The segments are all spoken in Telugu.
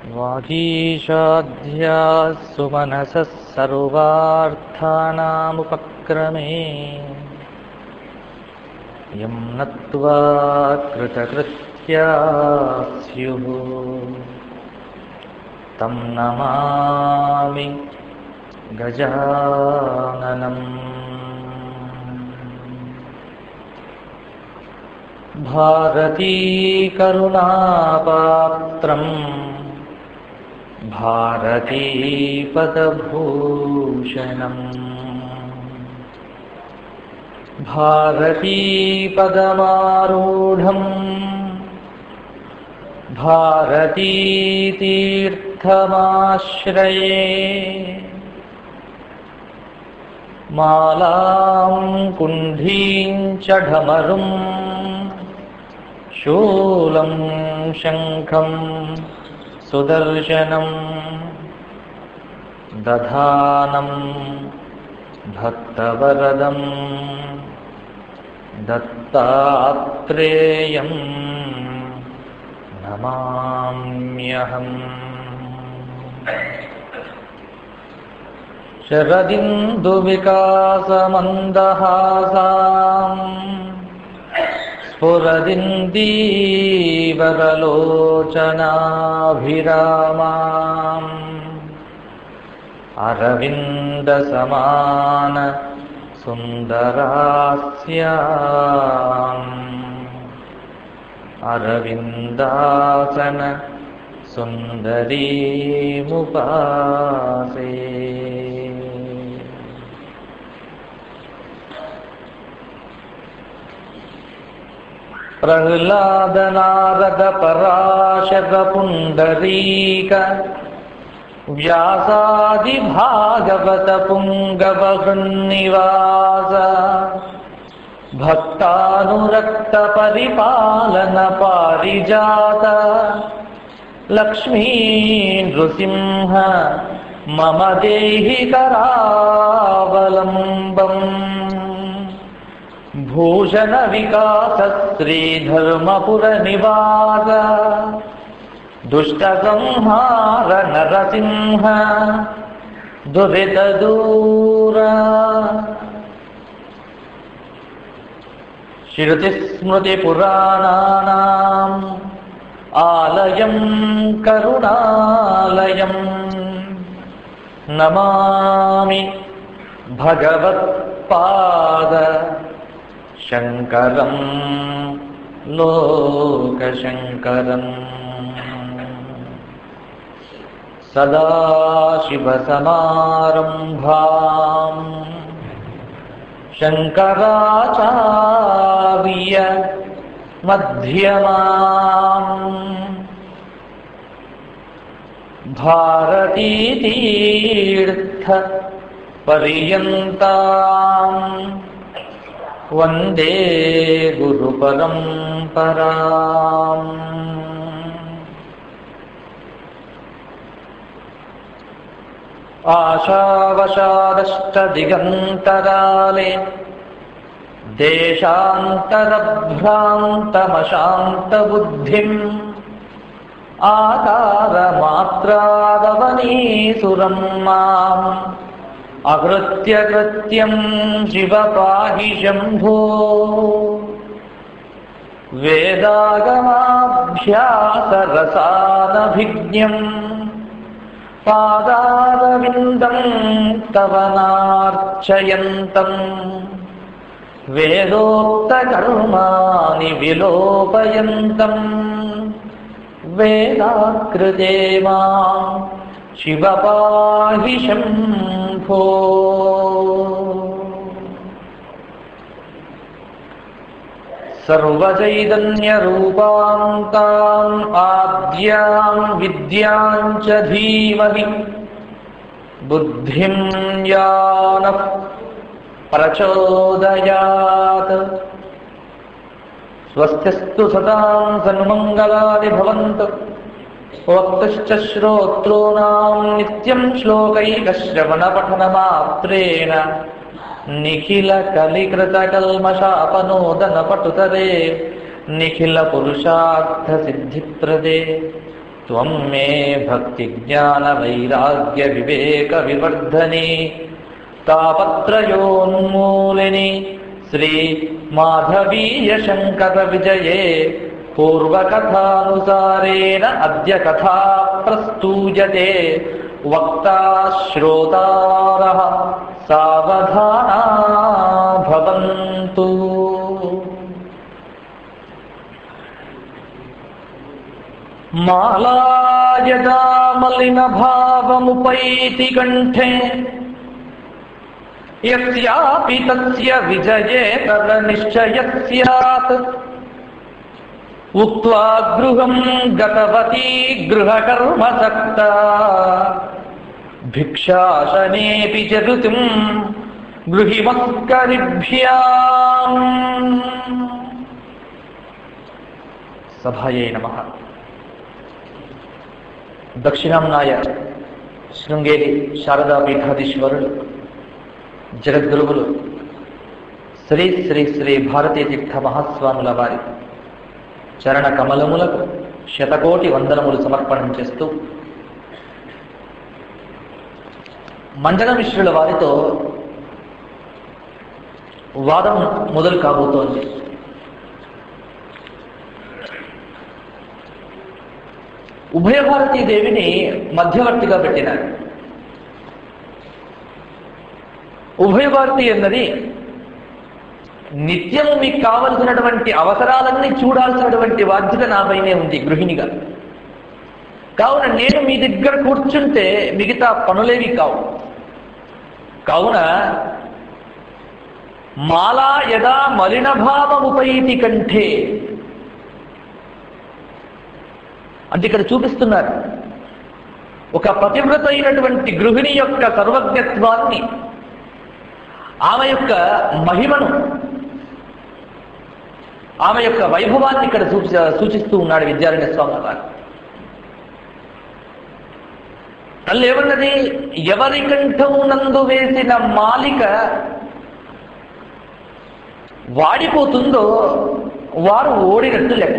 वागीशाध्या सुमनसः सर्वार्थानामुपक्रमे यं नत्वा कृतकृत्या स्युः तं नमामि गजाननम् भारतीकरुणापात्रम् भारतीपदभूषणम् भारतीपदमारूढम् भारतीतीर्थमाश्रये मालां कुण्ठीं च ढमरुम् शूलं शङ्खं सुदर्शनं दधानं भक्तवरदं दत्तात्रेयं नमाम्यहम् शरदिन्दुविकासमन्दहासाम् स्फुरदिन्दीवरलोचनाभिरामाम् अरविन्दसमान सुन्दरास्याम् अरविन्दासन सुन्दरीमुपासे प्रह्लादनारद पराशर पुण्डरीक व्यासादिभागवत पुङ्गवहृन्निवास भक्तानुरक्त परिपालन पारिजात लक्ष्मी नृसिंह मम देहि करावलम्बम् भूषण विकास श्रीधर्मपुर निवास दुष्ट संहार नरसिंह दुरित दूर श्रुतिस्मृतिपुराणानाम् आलयं करुणालयम् नमामि भगवत्पाद शङ्करं लोकशङ्करम् सदाशिवसमारम्भाम् शङ्कराचार्य मध्यमाम् भारतीतीर्थ पर्यन्ताम् वन्दे गुरुपरम्पराम् आशावशादष्टदिगन्तराले देशान्तरभ्रान्तमशान्तबुद्धिम् आकारमात्रादवनीसुरं माम् अकृत्य कृत्यं शिव पाहि शम्भो वेदागमाभ्यासरसानभिज्ञम् पादारविन्दं तव नार्चयन्तम् वेदोक्तकर्माणि विलोपयन्तम् वेदाकृते मां शिव पाहि शम्भो सर्वचैतन्यरूपां ताम् आद्यां विद्यां च धीमहि बुद्धिं यानः प्रचोदयात् स्वस्तिस्तु सदां सन्मङ्गलानि भवन्तु वक्तश्च श्रोतॄणां नित्यं श्लोकैकश्रवणपठनमात्रेण निखिलकलिकृतकल्मषापनोदनपटुतरे निखिलपुरुषार्थसिद्धिप्रदे त्वं मे भक्तिज्ञानवैराग्यविवेकविवर्धने तापत्रयोन्मूलिनि श्रीमाधवीयशङ्करविजये पूर्वकथानुसारेण अद्य कथा प्रस्तूयते वक्ता श्रोतारः सावधाना भवन्तु माला यदा मलिनभावमुपैति कण्ठे यस्यापि तस्य विजये तदनिश्चयः स्यात् उक्त्वा गृहम् गतवती गृहकर्मसक्ता भिक्षाशनेऽपि च ऋतुम् गृहिमस्करिभ्याम् సభాయే నమ దక్షిణాంనాయ శృంగేరి శారదా పీఠాధీశ్వరులు జగద్గురువులు శ్రీ శ్రీ శ్రీ భారతీ తీర్థ మహాస్వాముల వారి చరణ కమలములకు శతకోటి వందనములు సమర్పణం చేస్తూ మండల మిశ్రుల వారితో వాదం మొదలు కాబోతోంది ఉభయ భారతీ దేవిని మధ్యవర్తిగా పెట్టినారు ఉభయ భారతి అన్నది నిత్యం మీకు కావలసినటువంటి అవసరాలన్నీ చూడాల్సినటువంటి బాధ్యత నాపైనే ఉంది గృహిణిగా కావున నేను మీ దగ్గర కూర్చుంటే మిగతా పనులేవి కావు కావున మాలా యదా మలినభావముపైతి కంఠే అంటే ఇక్కడ చూపిస్తున్నారు ఒక పతివ్రత అయినటువంటి గృహిణి యొక్క సర్వజ్ఞత్వాన్ని ఆమె యొక్క మహిమను ఆమె యొక్క వైభవాన్ని ఇక్కడ సూచి సూచిస్తూ ఉన్నాడు విద్యారణ్య స్వామి వారు తల్లి ఏమన్నది ఎవరి కంఠమునందు వేసిన మాలిక వాడిపోతుందో వారు ఓడినట్టు లెక్క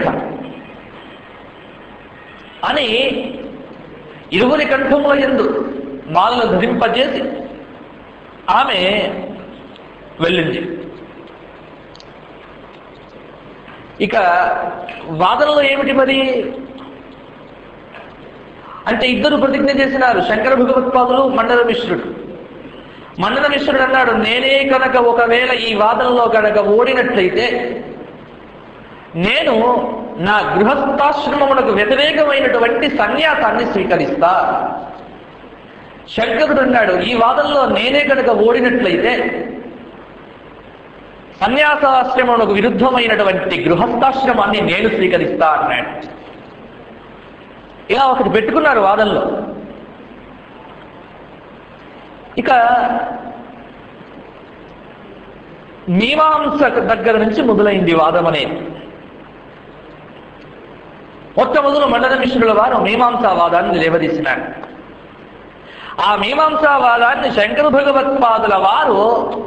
అని ఇరువురి కంఠముల ఎందు మాలను ధరింపజేసి ఆమె వెళ్ళింది ఇక వాదనలో ఏమిటి మరి అంటే ఇద్దరు ప్రతిజ్ఞ చేసినారు శంకర భగవత్పాదులు మండల మిశ్రుడు మండల మిశ్రుడు అన్నాడు నేనే కనుక ఒకవేళ ఈ వాదనలో కనుక ఓడినట్లయితే నేను నా గృహస్థాశ్రమమునకు వ్యతిరేకమైనటువంటి సన్యాసాన్ని స్వీకరిస్తా శంకరుడు అన్నాడు ఈ వాదంలో నేనే కనుక ఓడినట్లయితే సన్యాసాశ్రమమునకు విరుద్ధమైనటువంటి గృహస్థాశ్రమాన్ని నేను స్వీకరిస్తా అన్నాడు ఇలా ఒకటి పెట్టుకున్నారు వాదంలో ఇక మీమాంస దగ్గర నుంచి మొదలైంది వాదం అనేది మొట్టమొదలు మండల మిశ్రుల వారు మీమాంసావాదాన్ని లేవదీసినారు ఆ మీమాంసావాదాన్ని శంకర భగవత్పాదుల వారు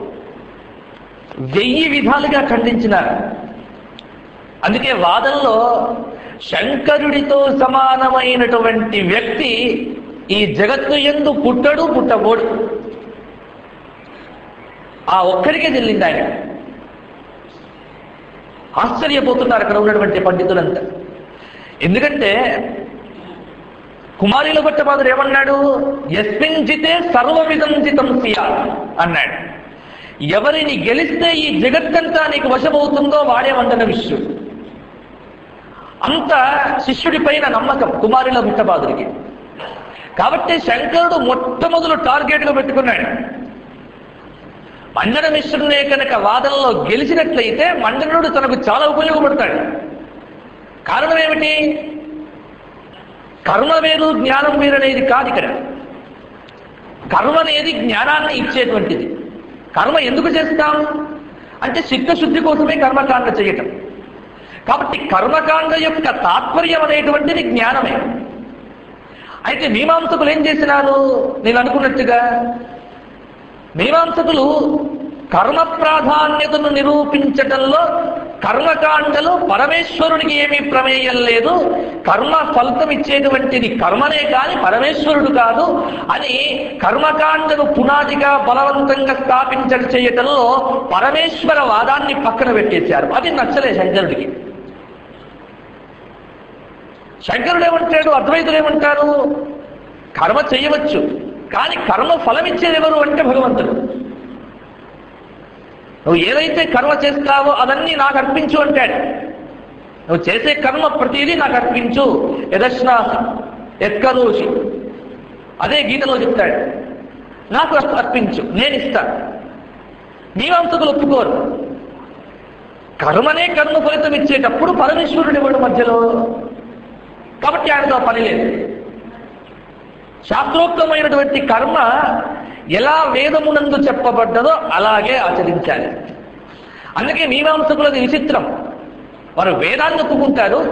వెయ్యి విధాలుగా ఖండించినారు అందుకే వాదంలో శంకరుడితో సమానమైనటువంటి వ్యక్తి ఈ జగత్తు ఎందు పుట్టడు పుట్టబోడు ఆ ఒక్కరికే చెల్లింది ఆయన ఆశ్చర్యపోతున్నారు అక్కడ ఉన్నటువంటి పండితులంతా ఎందుకంటే కుమారిల భట్టపాదుడు ఏమన్నాడు ఎస్మిన్ జితే సర్వవిధం జితం సియా అన్నాడు ఎవరిని గెలిస్తే ఈ జగత్తంతా నీకు వశమవుతుందో వాడే వందన విష్ణుడు అంత శిష్యుడి పైన నమ్మకం కుమారుల మిట్టబాదుడికి కాబట్టి శంకరుడు మొట్టమొదలు టార్గెట్గా పెట్టుకున్నాడు మండన మిశ్రుడే కనుక వాదనలో గెలిచినట్లయితే మండనుడు తనకు చాలా ఉపయోగపడతాడు కారణం ఏమిటి కర్మ వేరు జ్ఞానం వేరు అనేది కాదు ఇక్కడ కర్మ అనేది జ్ఞానాన్ని ఇచ్చేటువంటిది కర్మ ఎందుకు చేస్తాం అంటే చిత్తశుద్ధి కోసమే కర్మకాండ చేయటం కాబట్టి కర్మకాండ యొక్క తాత్పర్యం అనేటువంటిది జ్ఞానమే అయితే మీమాంసకులు ఏం చేసినారు నేను అనుకున్నట్టుగా మీమాంసకులు కర్మ ప్రాధాన్యతను నిరూపించటంలో కర్మకాండలో పరమేశ్వరునికి ఏమీ ప్రమేయం లేదు కర్మ ఫలితం ఇచ్చేటువంటిది కర్మనే కాని పరమేశ్వరుడు కాదు అని కర్మకాండను పునాదిగా బలవంతంగా స్థాపించడం చేయటంలో పరమేశ్వర వాదాన్ని పక్కన పెట్టేశారు అది నచ్చలే శంకరుడికి శంకరుడు ఏమంటాడు అద్వైతులు ఏమంటారు కర్మ చేయవచ్చు కానీ కర్మ ఫలం ఇచ్చేది ఎవరు అంటే భగవంతుడు నువ్వు ఏదైతే కర్మ చేస్తావో అదన్నీ నాకు అర్పించు అంటాడు నువ్వు చేసే కర్మ ప్రతిదీ నాకు అర్పించు యదశ్నాసి ఎత్కరోషి అదే గీతలో చెప్తాడు నాకు అర్పించు నేను ఇస్తాను మీమాంసకులు ఒప్పుకోరు కర్మనే కర్మ ఫలితం ఇచ్చేటప్పుడు పరమేశ్వరుడు ఇవ్వడు మధ్యలో కాబట్టి ఆయనతో పని లేదు శాస్త్రోక్తమైనటువంటి కర్మ ఎలా వేదమునందు చెప్పబడ్డదో అలాగే ఆచరించాలి అందుకే మీమాంసకులది విచిత్రం వారు వేదాన్ని ఒప్పుకుంటారు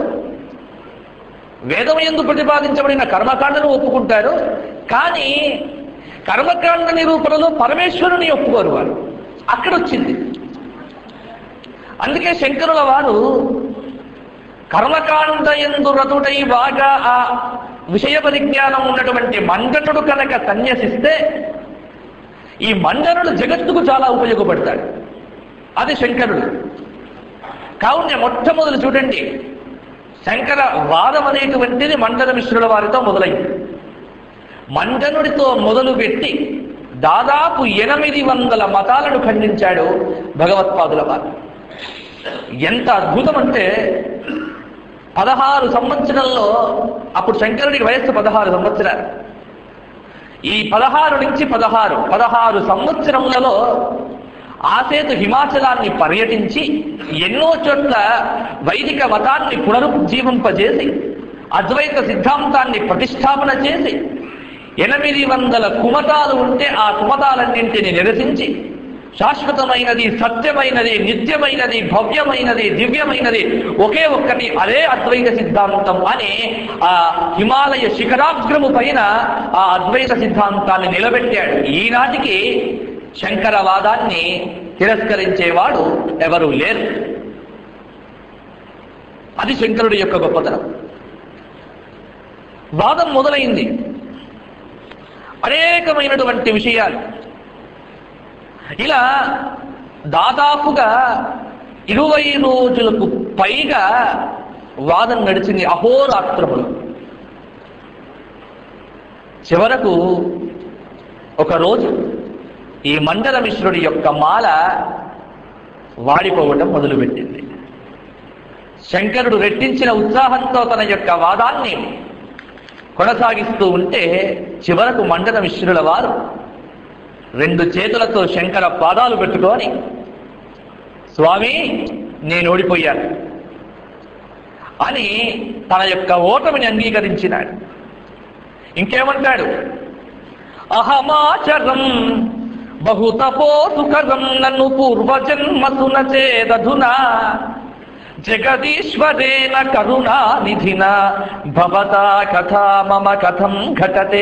వేదం ఎందు ప్రతిపాదించబడిన కర్మకాండను ఒప్పుకుంటారు కానీ కర్మకాండ నిరూపణలో పరమేశ్వరుని ఒప్పుకోరు వారు అక్కడ వచ్చింది అందుకే శంకరుల వారు కర్మకాండ ఎందు రతుడై బాగా ఆ విషయ పరిజ్ఞానం ఉన్నటువంటి మండనుడు కనుక సన్యసిస్తే ఈ మండనుడు జగత్తుకు చాలా ఉపయోగపడతాడు అది శంకరుడు కావున మొట్టమొదలు చూడండి శంకర వాదం అనేటువంటిది మండన మిశ్రుల వారితో మొదలైంది మండనుడితో మొదలుపెట్టి దాదాపు ఎనిమిది వందల మతాలను ఖండించాడు భగవత్పాదుల వారు ఎంత అద్భుతం అంటే పదహారు సంవత్సరంలో అప్పుడు శంకరుడికి వయస్సు పదహారు సంవత్సరాలు ఈ పదహారు నుంచి పదహారు పదహారు సంవత్సరములలో ఆసేతు హిమాచలాన్ని పర్యటించి ఎన్నో చోట్ల వైదిక మతాన్ని పునరుజ్జీవింపజేసి అద్వైత సిద్ధాంతాన్ని ప్రతిష్టాపన చేసి ఎనిమిది వందల కుమతాలు ఉంటే ఆ కుమతాలన్నింటిని నిరసించి శాశ్వతమైనది సత్యమైనది నిత్యమైనది భవ్యమైనది దివ్యమైనది ఒకే ఒక్కటి అదే అద్వైత సిద్ధాంతం అని ఆ హిమాలయ శిఖరాగ్రము పైన ఆ అద్వైత సిద్ధాంతాన్ని నిలబెట్టాడు ఈనాటికి శంకరవాదాన్ని తిరస్కరించేవాడు ఎవరు లేరు అది శంకరుడి యొక్క గొప్పతనం వాదం మొదలైంది అనేకమైనటువంటి విషయాలు ఇలా దాదాపుగా ఇరవై రోజులకు పైగా వాదం నడిచింది అహోరాత్రములు చివరకు ఒక రోజు ఈ మండల మిశ్రుడి యొక్క మాల వాడిపోవటం మొదలుపెట్టింది శంకరుడు రెట్టించిన ఉత్సాహంతో తన యొక్క వాదాన్ని కొనసాగిస్తూ ఉంటే చివరకు మండల మిశ్రుల వారు రెండు చేతులతో శంకర పాదాలు పెట్టుకొని స్వామి నేను ఓడిపోయాను అని తన యొక్క ఓటమిని అంగీకరించినాడు ఇంకేమంటాడు అహమాచరం బహుతపోసుకరం నన్ను పూర్వజన్మసున చేదధునా జగదీశ్వరేణ కరుణా నిధిన భవతా కథా మమ కథం ఘటతే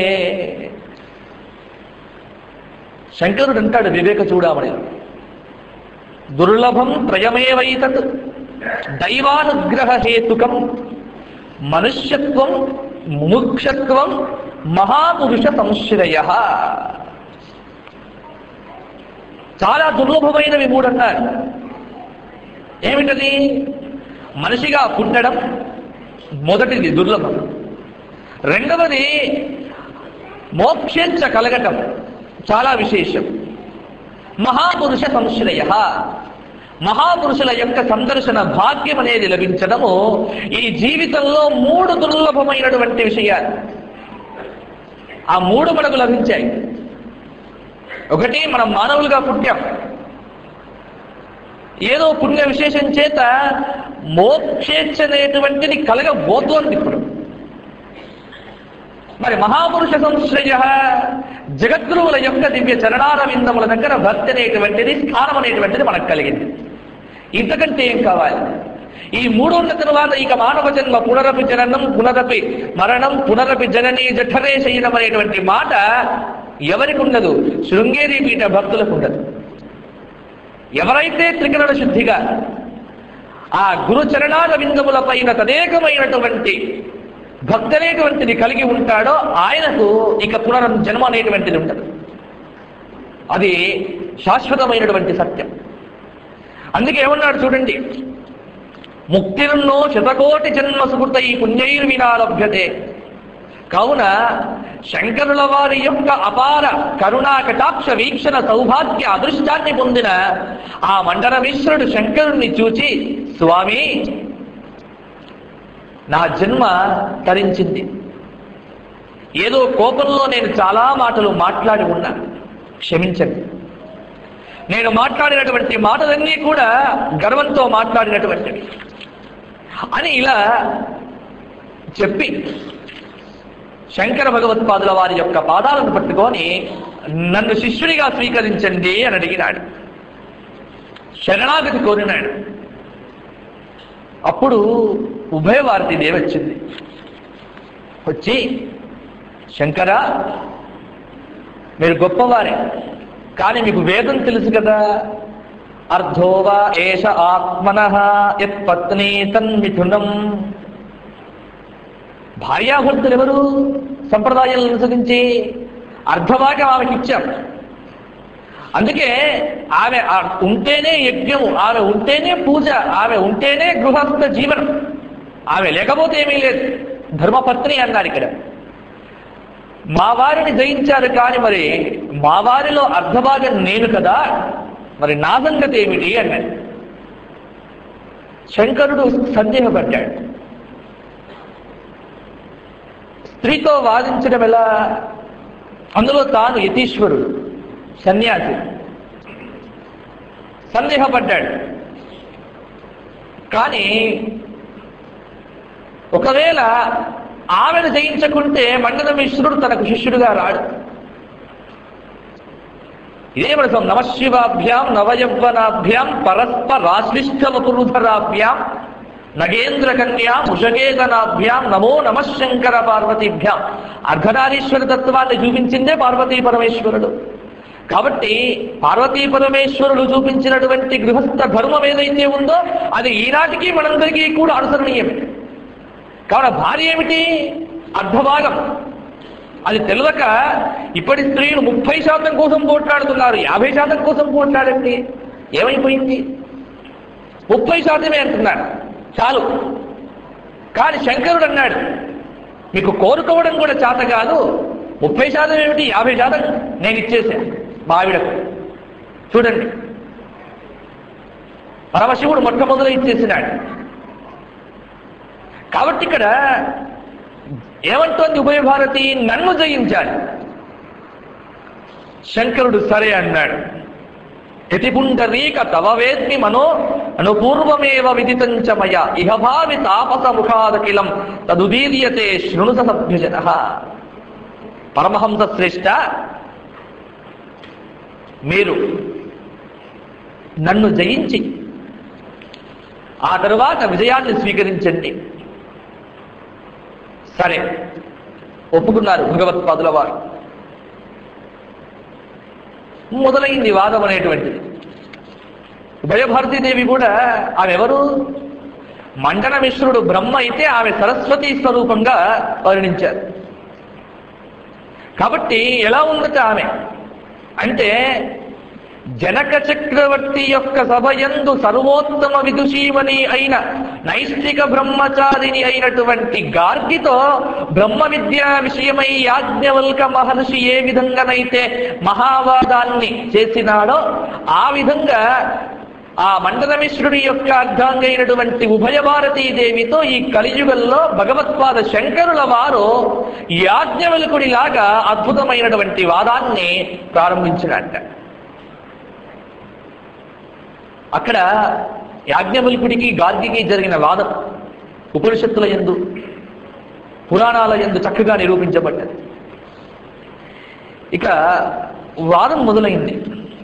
శంకరుడు అంటాడు వివేక చూడామణి దుర్లభం త్రయమేవైతత్ దైవానుగ్రహ హేతుకం మనుష్యత్వం ముముక్షత్వం మహాపురుష సంశ్రయ చాలా దుర్లభమైనవి మూడు అన్నారు ఏమిటది మనిషిగా పుట్టడం మొదటిది దుర్లభం రెండవది మోక్షేచ్ఛ కలగటం చాలా విశేషం మహాపురుష సంశ్రయ మహాపురుషుల యొక్క సందర్శన భాగ్యం అనేది లభించడము ఈ జీవితంలో మూడు దుర్లభమైనటువంటి విషయాలు ఆ మూడు మనకు లభించాయి ఒకటి మనం మానవులుగా పుట్టాం ఏదో పుణ్య విశేషం చేత మోక్షేచ్ఛ అనేటువంటిది కలగబోతోంది ఇప్పుడు మరి మహాపురుష సంశ్రయ జగద్గురువుల యొక్క దివ్య చరణారవిందముల దగ్గర భక్తి అనేటువంటిది స్థానం అనేటువంటిది మనకు కలిగింది ఇంతకంటే ఏం కావాలి ఈ మూడు ఉన్న తరువాత ఇక మానవ జన్మ పునరపి జననం పునరపి మరణం పునరపి జనని జఠరే శయనం అనేటువంటి మాట ఎవరికి ఉండదు శృంగేరి పీఠ భక్తులకు ఉండదు ఎవరైతే త్రికరణ శుద్ధిగా ఆ గురు చరణాల విందముల పైన తదేకమైనటువంటి భక్తి అనేటువంటిది కలిగి ఉంటాడో ఆయనకు ఇక పునర్జన్మ అనేటువంటిది ఉండదు అది శాశ్వతమైనటువంటి సత్యం అందుకే ఏమన్నాడు చూడండి ముక్తిర్నో శతకోటి జన్మ సుకృతై పుణ్యైర్వినా లభ్యతే కావున శంకరుల వారి యొక్క అపార కరుణా కటాక్ష వీక్షణ సౌభాగ్య అదృష్టాన్ని పొందిన ఆ మండలమేశ్వరుడు శంకరుణ్ణి చూచి స్వామి నా జన్మ తరించింది ఏదో కోపంలో నేను చాలా మాటలు మాట్లాడి ఉన్నా క్షమించండి నేను మాట్లాడినటువంటి మాటలన్నీ కూడా గర్వంతో మాట్లాడినటువంటివి అని ఇలా చెప్పి శంకర భగవత్పాదుల వారి యొక్క పాదాలను పట్టుకొని నన్ను శిష్యుడిగా స్వీకరించండి అని అడిగినాడు శరణాగతి కోరినాడు అప్పుడు ఉభయవారతి దేవి వచ్చింది వచ్చి శంకర మీరు గొప్పవారే కానీ మీకు వేదం తెలుసు కదా అర్ధోవా ఏష ఆత్మన యత్పత్ని తన్మిథునం భార్యాభర్తలు ఎవరు సంప్రదాయాలను అనుసరించి అర్ధభాగం ఆమెకి ఇచ్చాం అందుకే ఆమె ఆ- ఉంటేనే యజ్ఞము ఆమె ఉంటేనే పూజ ఆమె ఉంటేనే గృహస్థ జీవనం ఆమె లేకపోతే ఏమీ లేదు ధర్మపత్ని అన్నారు ఇక్కడ మా వారిని జయించారు కానీ మరి మా వారిలో అర్ధభాగం నేను కదా మరి నా సంగతి ఏమిటి అన్నాడు శంకరుడు సందేహపడ్డాడు స్త్రీతో వాదించడం ఎలా అందులో తాను యతీశ్వరుడు సన్యాసి సందేహపడ్డాడు కానీ ఒకవేళ ఆమెను జయించకుంటే మండల మిశ్రుడు తనకు శిష్యుడుగా రాడు ఇదే ప్రసం నమశివాభ్యాం నవయవ్వనాభ్యాం పరస్పరాశ్లిష్టవపురుధరాభ్యాం నగేంద్ర కన్యా ముషకేతనాభ్యాం నమో నమశంకర పార్వతీభ్యాం అర్ధనారీశ్వర తత్వాన్ని చూపించిందే పార్వతీ పరమేశ్వరుడు కాబట్టి పార్వతీ పరమేశ్వరుడు చూపించినటువంటి గృహస్థ ధర్మం ఏదైతే ఉందో అది ఈనాటికి మనందరికీ కూడా అనుసరణీయమే కావున భార్య ఏమిటి అర్ధభాగం అది తెలియక ఇప్పటి స్త్రీలు ముప్పై శాతం కోసం పోట్లాడుతున్నారు యాభై శాతం కోసం పోట్లాడండి ఏమైపోయింది ముప్పై శాతమే అంటున్నారు చాలు కానీ శంకరుడు అన్నాడు మీకు కోరుకోవడం కూడా చేత కాదు ముప్పై శాతం ఏమిటి యాభై శాతం నేను ఇచ్చేసాను మా ఆవిడకు చూడండి పరమశివుడు మొట్టమొదలు ఇచ్చేసినాడు కాబట్టి ఇక్కడ ఏమంటోంది ఉభయ భారతి నన్ను జయించాలి శంకరుడు సరే అన్నాడు యతిపుండరీక తవ వేద్మి మనో అనుపూర్వమేవ విదితంచ మయ ఇహభావి తాపస ముఖాదకిలం తదుదీర్యతే శృణుత సభ్యజన పరమహంస శ్రేష్ట మీరు నన్ను జయించి ఆ తరువాత విజయాన్ని స్వీకరించండి సరే ఒప్పుకున్నారు భగవత్పాదుల వారు మొదలైంది వాదం అనేటువంటిది భయభారతీదేవి కూడా ఆమె ఎవరు మండన మిశ్రుడు బ్రహ్మ అయితే ఆమె సరస్వతి స్వరూపంగా వర్ణించారు కాబట్టి ఎలా ఉందట ఆమె అంటే జనక చక్రవర్తి యొక్క సభయందు సర్వోత్తమ విదుషీమణి అయిన నైష్టిక బ్రహ్మచారిని అయినటువంటి గార్గితో బ్రహ్మ విద్య విషయమై యాజ్ఞవల్క మహర్షి ఏ విధంగానైతే మహావాదాన్ని చేసినాడో ఆ విధంగా ఆ మండలమిశ్రుడి యొక్క అర్ధాంగైనటువంటి ఉభయ భారతీదేవితో ఈ కలియుగంలో భగవత్పాద శంకరుల వారు యాజ్ఞవల్కుడిలాగా అద్భుతమైనటువంటి వాదాన్ని ప్రారంభించినట్ట అక్కడ యాజ్ఞవల్కుడికి గార్గికి జరిగిన వాదం ఉపనిషత్తుల ఎందు పురాణాల ఎందు చక్కగా నిరూపించబడ్డది ఇక వాదం మొదలైంది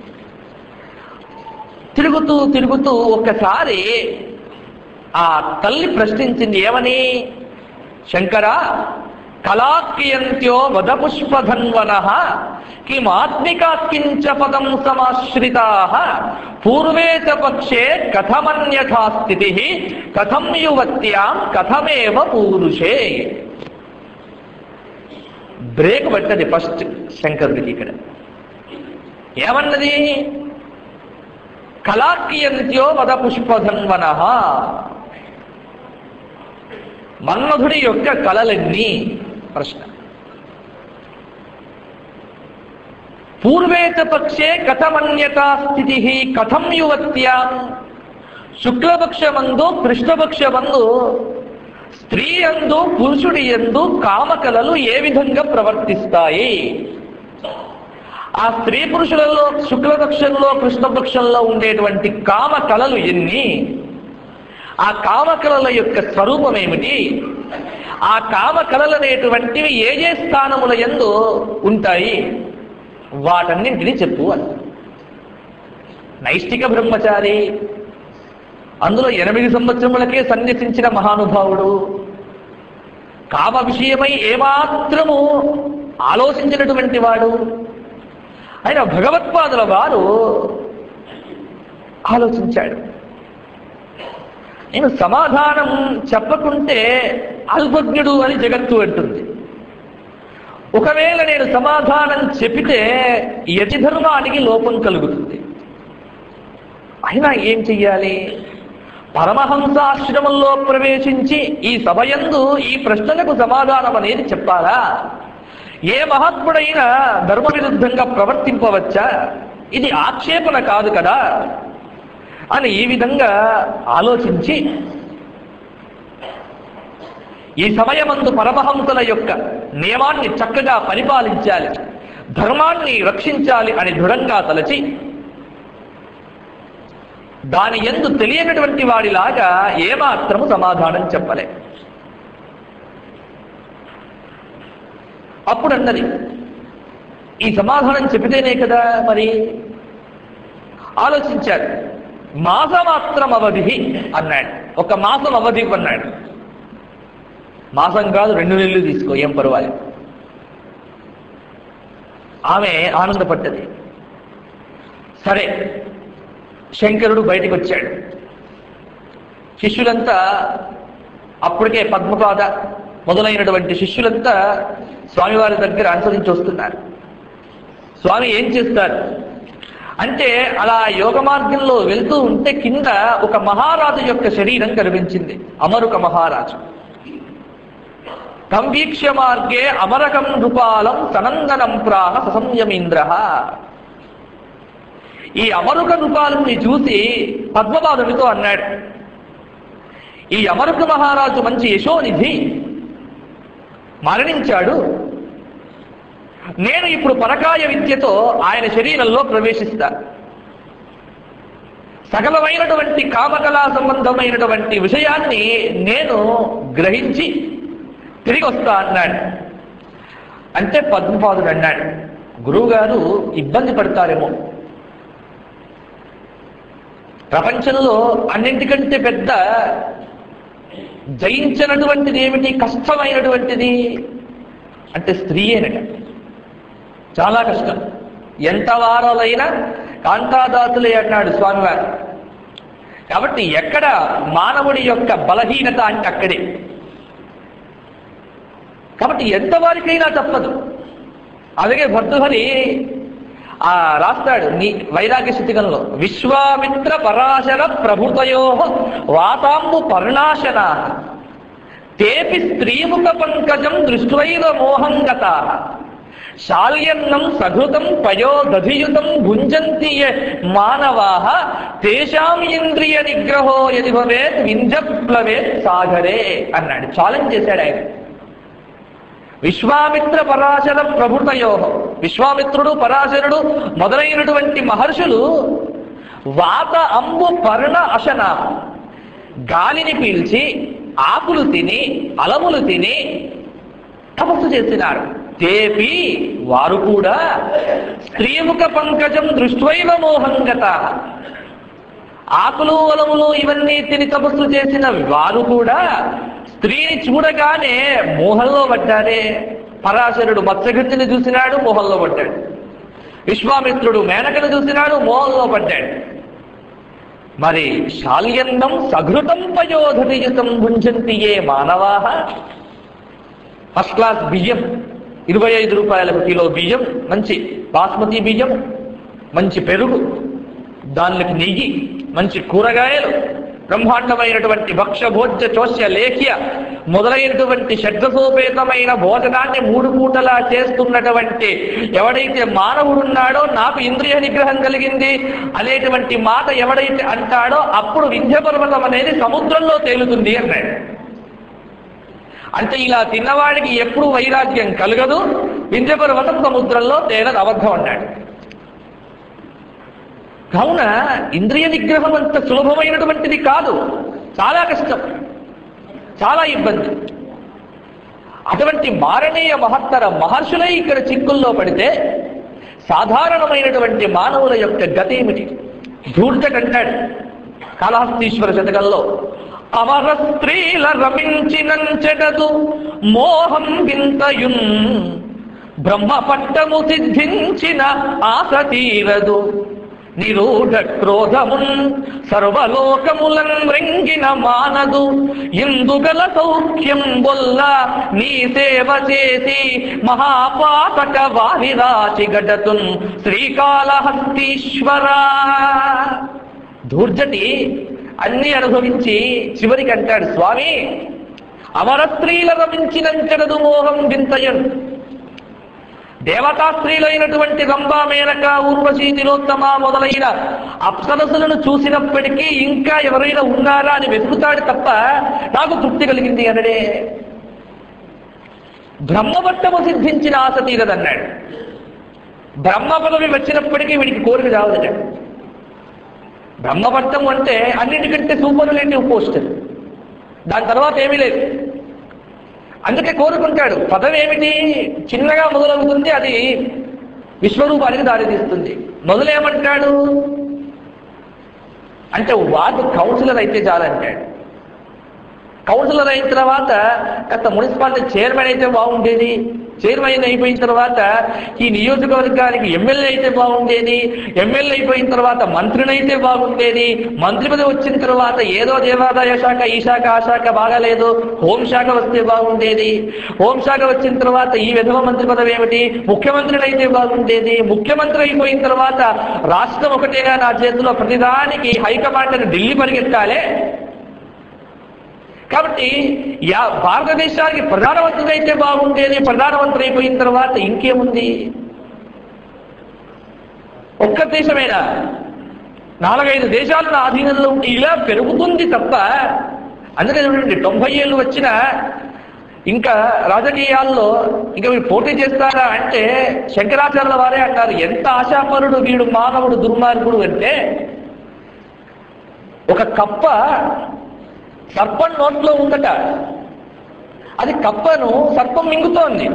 తిరుగుతూ తిరుగుతూ ఒక్కసారి ఆ తల్లి ప్రశ్నించింది ఏమని శంకర కళాక్రియంత్యో వదపుష్పధన్వన కిమాత్మికాత్కించ పదం సమాశ్రితా పూర్వే చ పక్షే కథమన్యథా స్థితి కథం యువత్యాం కథమేవ పూరుషే బ్రేక్ పట్టది ఫస్ట్ శంకరుడికి ఇక్కడ ఏమన్నది కళాక్రియంత్యో వద పుష్పధన్వన మన్మధుడి యొక్క కళలన్నీ ప్రశ్న పూర్వేత పక్షే కథమన్యతా స్థితి కథం యువత్యాం శుక్లపక్షమందు కృష్ణపక్షమందు స్త్రీ ఎందు పురుషుడి ఎందు కామకలలు ఏ విధంగా ప్రవర్తిస్తాయి ఆ స్త్రీ పురుషులలో శుక్లపక్షంలో కృష్ణపక్షంలో ఉండేటువంటి కామ కళలు ఎన్ని ఆ కామ కళల యొక్క స్వరూపం ఏమిటి ఆ కామ కళలు అనేటువంటివి ఏ ఏ స్థానముల ఎందు ఉంటాయి వాటన్నింటినీ చెప్పు అని నైష్టిక బ్రహ్మచారి అందులో ఎనిమిది సంవత్సరములకే సన్యసించిన మహానుభావుడు కామ విషయమై ఏమాత్రము ఆలోచించినటువంటి వాడు ఆయన భగవత్పాదుల వారు ఆలోచించాడు నేను సమాధానం చెప్పకుంటే అల్పజ్ఞుడు అని జగత్తు అంటుంది ఒకవేళ నేను సమాధానం చెప్పితే యతి ధర్మానికి లోపం కలుగుతుంది అయినా ఏం చెయ్యాలి పరమహంసాశ్రమంలో ప్రవేశించి ఈ సభయందు ఈ ప్రశ్నలకు సమాధానం అనేది చెప్పాలా ఏ మహాత్ముడైనా ధర్మ విరుద్ధంగా ప్రవర్తింపవచ్చా ఇది ఆక్షేపణ కాదు కదా అని ఈ విధంగా ఆలోచించి ఈ సమయమందు పరమహంసుల యొక్క నియమాన్ని చక్కగా పరిపాలించాలి ధర్మాన్ని రక్షించాలి అని దృఢంగా తలచి దాని ఎందు తెలియనటువంటి వాడిలాగా ఏమాత్రము సమాధానం చెప్పలే అప్పుడు అన్నది ఈ సమాధానం చెబితేనే కదా మరి ఆలోచించాడు మాసమాత్రం అవధి అన్నాడు ఒక మాసం అవధి అన్నాడు మాసం కాదు రెండు నెలలు తీసుకో ఏం పర్వాలేదు ఆమె ఆనందపడ్డది సరే శంకరుడు బయటికి వచ్చాడు శిష్యులంతా అప్పటికే పద్మపాద మొదలైనటువంటి శిష్యులంతా స్వామివారి దగ్గర అనుసరించి వస్తున్నారు స్వామి ఏం చేస్తారు అంటే అలా యోగ మార్గంలో వెళ్తూ ఉంటే కింద ఒక మహారాజు యొక్క శరీరం కనిపించింది అమరుక మహారాజు కంవీక్ష మార్గే అమరకం నృపాలం సనందనం ప్రాహ ససంయమీంద్ర ఈ అమరుక నృపాలని చూసి పద్మపాదుడితో అన్నాడు ఈ అమరుక మహారాజు మంచి యశోనిధి మరణించాడు నేను ఇప్పుడు పరకాయ విద్యతో ఆయన శరీరంలో ప్రవేశిస్తా సకలమైనటువంటి కామకళా సంబంధమైనటువంటి విషయాన్ని నేను గ్రహించి తిరిగి వస్తా అన్నాడు అంటే పద్మపాదుడు అన్నాడు గురువుగారు ఇబ్బంది పడతారేమో ప్రపంచంలో అన్నింటికంటే పెద్ద జయించినటువంటిది ఏమిటి కష్టమైనటువంటిది అంటే స్త్రీయేనట చాలా కష్టం ఎంత వారాలైనా కాంతాదాతులే అన్నాడు స్వామివారు కాబట్టి ఎక్కడ మానవుడి యొక్క బలహీనత అంటే అక్కడే కాబట్టి ఎంతవారికైనా తప్పదు అలాగే భర్తహరి ఆ రాస్తాడు నీ వైరాగ్య స్థితిగంలో విశ్వామిత్ర పరాశర ప్రభుతయో వాతాంబు పర్ణాశన తేపి స్త్రీముఖ పంకజం దృష్ట్వైవ మోహంగత శాల్యన్నం సఘృతం పయో దధియుతం భుంజంతి యే మానవాః తేషాం ఇంద్రియ నిగ్రహో యది భవేత్ వింధ్యప్లవేత్ సాగరే అన్నాడు ఛాలెంజ్ చేశాడు ఆయన విశ్వామిత్ర పరాశర ప్రభుతయో విశ్వామిత్రుడు పరాశరుడు మొదలైనటువంటి మహర్షులు వాత అంబు పర్ణ అశన గాలిని పీల్చి ఆకులు తిని అలములు తిని తపస్సు చేసినారు తేపి వారు కూడా స్త్రీముఖ పంకజం దృష్ట్వైవ మోహంగత ఆకులు అలములు ఇవన్నీ తిని తపస్సు చేసిన వారు కూడా స్త్రీని చూడగానే మోహంలో పడ్డారే పరాశరుడు మత్స్యగతిని చూసినాడు మోహంలో పడ్డాడు విశ్వామిత్రుడు మేనకను చూసినాడు మోహంలో పడ్డాడు మరి శాల్యన్నం సఘృతం పయోధనియుతం భుంజంతి ఏ మానవాహ ఫస్ట్ క్లాస్ బియ్యం ఇరవై ఐదు రూపాయలకు కిలో బియ్యం మంచి బాస్మతి బియ్యం మంచి పెరుగు దానికి నెయ్యి మంచి కూరగాయలు బ్రహ్మాండమైనటువంటి భక్ష భోజ్య చోష్య లేఖ్య మొదలైనటువంటి షడ్రసోపేతమైన భోజనాన్ని మూడు పూటలా చేస్తున్నటువంటి ఎవడైతే మానవుడున్నాడో నాకు ఇంద్రియ నిగ్రహం కలిగింది అనేటువంటి మాట ఎవడైతే అంటాడో అప్పుడు వింధ్య పర్వతం అనేది సముద్రంలో తేలుతుంది అన్నాడు అంటే ఇలా తిన్నవాడికి ఎప్పుడు వైరాగ్యం కలగదు వింధ్య పర్వతం సముద్రంలో తేలదు అబద్ధం అన్నాడు కావున ఇంద్రియ నిగ్రహం అంత సులభమైనటువంటిది కాదు చాలా కష్టం చాలా ఇబ్బంది అటువంటి మారణీయ మహత్తర మహర్షులే ఇక్కడ చిక్కుల్లో పడితే సాధారణమైనటువంటి మానవుల యొక్క గతి ఏమిటి ధూర్జకంటాడు కాళహస్తీశ్వర శతకంలో అమర స్త్రీల రమించినంచెడదు మోహం వింతయున్ బ్రహ్మ పట్టము సిద్ధించిన ఆశ తీరదు నిరూఢ క్రోధమున్ సర్వలోకములన్ రింగిన మానదు ఇందుగల సౌఖ్యం బొల్ల నీ సేవ చేసి మహాపాతక వారిరాచి గడతున్ శ్రీకాళహస్తీశ్వరా ధూర్జటి అన్ని అనుభవించి చివరికి అంటాడు స్వామి అమర స్త్రీల రమించినంచెడదు మోహం వింతయన్ దేవతా స్త్రీలైనటువంటి రంభా మేనక ఊర్వశీ తిలోత్తమ మొదలైన అప్సరసులను చూసినప్పటికీ ఇంకా ఎవరైనా ఉన్నారా అని వెతుకుతాడు తప్ప నాకు తృప్తి కలిగింది అనడే బ్రహ్మపట్టము సిద్ధించిన ఆశ తీరదన్నాడు బ్రహ్మ పదవి వచ్చినప్పటికీ వీడికి కోరిక రావదట బ్రహ్మపట్టం అంటే అన్నిటికంటే సూపర్లేటివ్ పోస్ట్ దాని తర్వాత ఏమీ లేదు అందుకే కోరుకుంటాడు పదవి ఏమిటి చిన్నగా మొదలవుతుంది అది విశ్వరూపానికి దారితీస్తుంది మొదలేమంటాడు అంటే వార్డు కౌన్సిలర్ అయితే చాలంటాడు కౌన్సిలర్ అయిన తర్వాత కాస్త మున్సిపాలిటీ చైర్మన్ అయితే బాగుండేది చైర్మన్ అయిపోయిన తర్వాత ఈ నియోజకవర్గానికి ఎమ్మెల్యే అయితే బాగుండేది ఎమ్మెల్యే అయిపోయిన తర్వాత మంత్రిని అయితే బాగుండేది మంత్రి పదవి వచ్చిన తర్వాత ఏదో దేవాదాయ శాఖ ఈ శాఖ ఆ శాఖ బాగాలేదు హోంశాఖ వస్తే బాగుండేది హోంశాఖ వచ్చిన తర్వాత ఈ విధవ మంత్రి పదవి ఏమిటి ముఖ్యమంత్రిని అయితే బాగుండేది ముఖ్యమంత్రి అయిపోయిన తర్వాత రాష్ట్రం ఒకటేగా నా చేతిలో ప్రతిదానికి హైకమాండ్ ఢిల్లీ పరిగెత్తాలే కాబట్టి యా భారతదేశానికి ప్రధానమంత్రి అయితే బాగుండేది ప్రధానమంత్రి అయిపోయిన తర్వాత ఇంకేముంది ఒక్క దేశమేనా నాలుగైదు దేశాలు నా ఆధీనంలో ఉంటే ఇలా పెరుగుతుంది తప్ప అందుకే చూడండి తొంభై ఏళ్ళు వచ్చిన ఇంకా రాజకీయాల్లో ఇంకా మీరు పోటీ చేస్తారా అంటే శంకరాచార్యుల వారే అంటారు ఎంత ఆశాపరుడు వీడు మానవుడు దుర్మార్గుడు అంటే ఒక కప్ప సర్పం నోట్లో ఉందట అది కప్పను సర్పం మింగుతోంది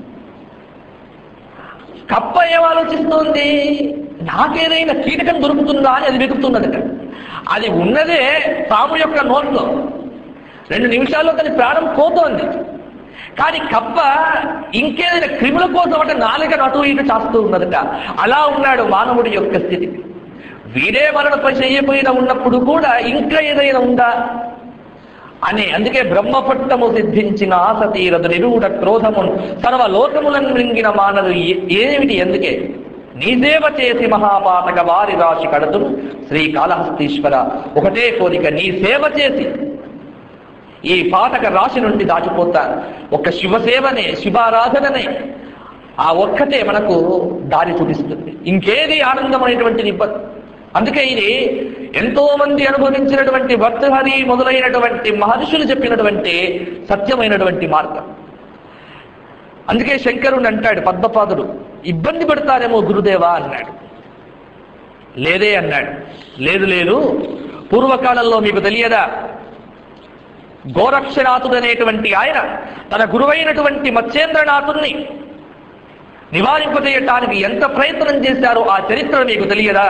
కప్ప ఏం ఆలోచిస్తోంది నాకేదైనా కీటకం దొరుకుతుందా అని అది వెతుకుతున్నదట అది ఉన్నదే పాము యొక్క నోట్లో రెండు నిమిషాల్లో దాని ప్రాణం పోతోంది కానీ కప్ప ఇంకేదైనా క్రిముల కోసం అంటే నాలుగ అటు ఇటు చాస్తూ ఉన్నదట అలా ఉన్నాడు మానవుడి యొక్క స్థితి వీడే మరణపై చెయ్యపోయిన ఉన్నప్పుడు కూడా ఇంకా ఏదైనా ఉందా అని అందుకే బ్రహ్మపట్టము సిద్ధించిన ఆశ తీరదు నిరూఢ క్రోధమును సర్వలోకములను మృంగిన మానదు ఏ- ఏమిటి ఎందుకే నీ సేవ చేసి మహాపాతక వారి రాశి కడదు శ్రీ కాళహస్తీశ్వర ఒకటే కోరిక నీ సేవ చేసి ఈ పాతక రాశి నుండి దాటిపోతా ఒక శివసేవనే శివారాధననే ఆ ఒక్కటే మనకు దారి చూపిస్తుంది ఇంకేది ఆనందమైనటువంటిది ఇవ్వదు అందుకే ఇది ఎంతో మంది అనుభవించినటువంటి భర్తహరి మొదలైనటువంటి మహర్షులు చెప్పినటువంటి సత్యమైనటువంటి మార్గం అందుకే శంకరుడు అంటాడు పద్మపాదుడు ఇబ్బంది పెడతారేమో గురుదేవా అన్నాడు లేదే అన్నాడు లేదు లేదు పూర్వకాలంలో మీకు తెలియదా గోరక్షనాథుడు అనేటువంటి ఆయన తన గురువైనటువంటి మత్స్యేంద్రనాథుణ్ణి నివారింపజేయటానికి ఎంత ప్రయత్నం చేశారో ఆ చరిత్ర మీకు తెలియదా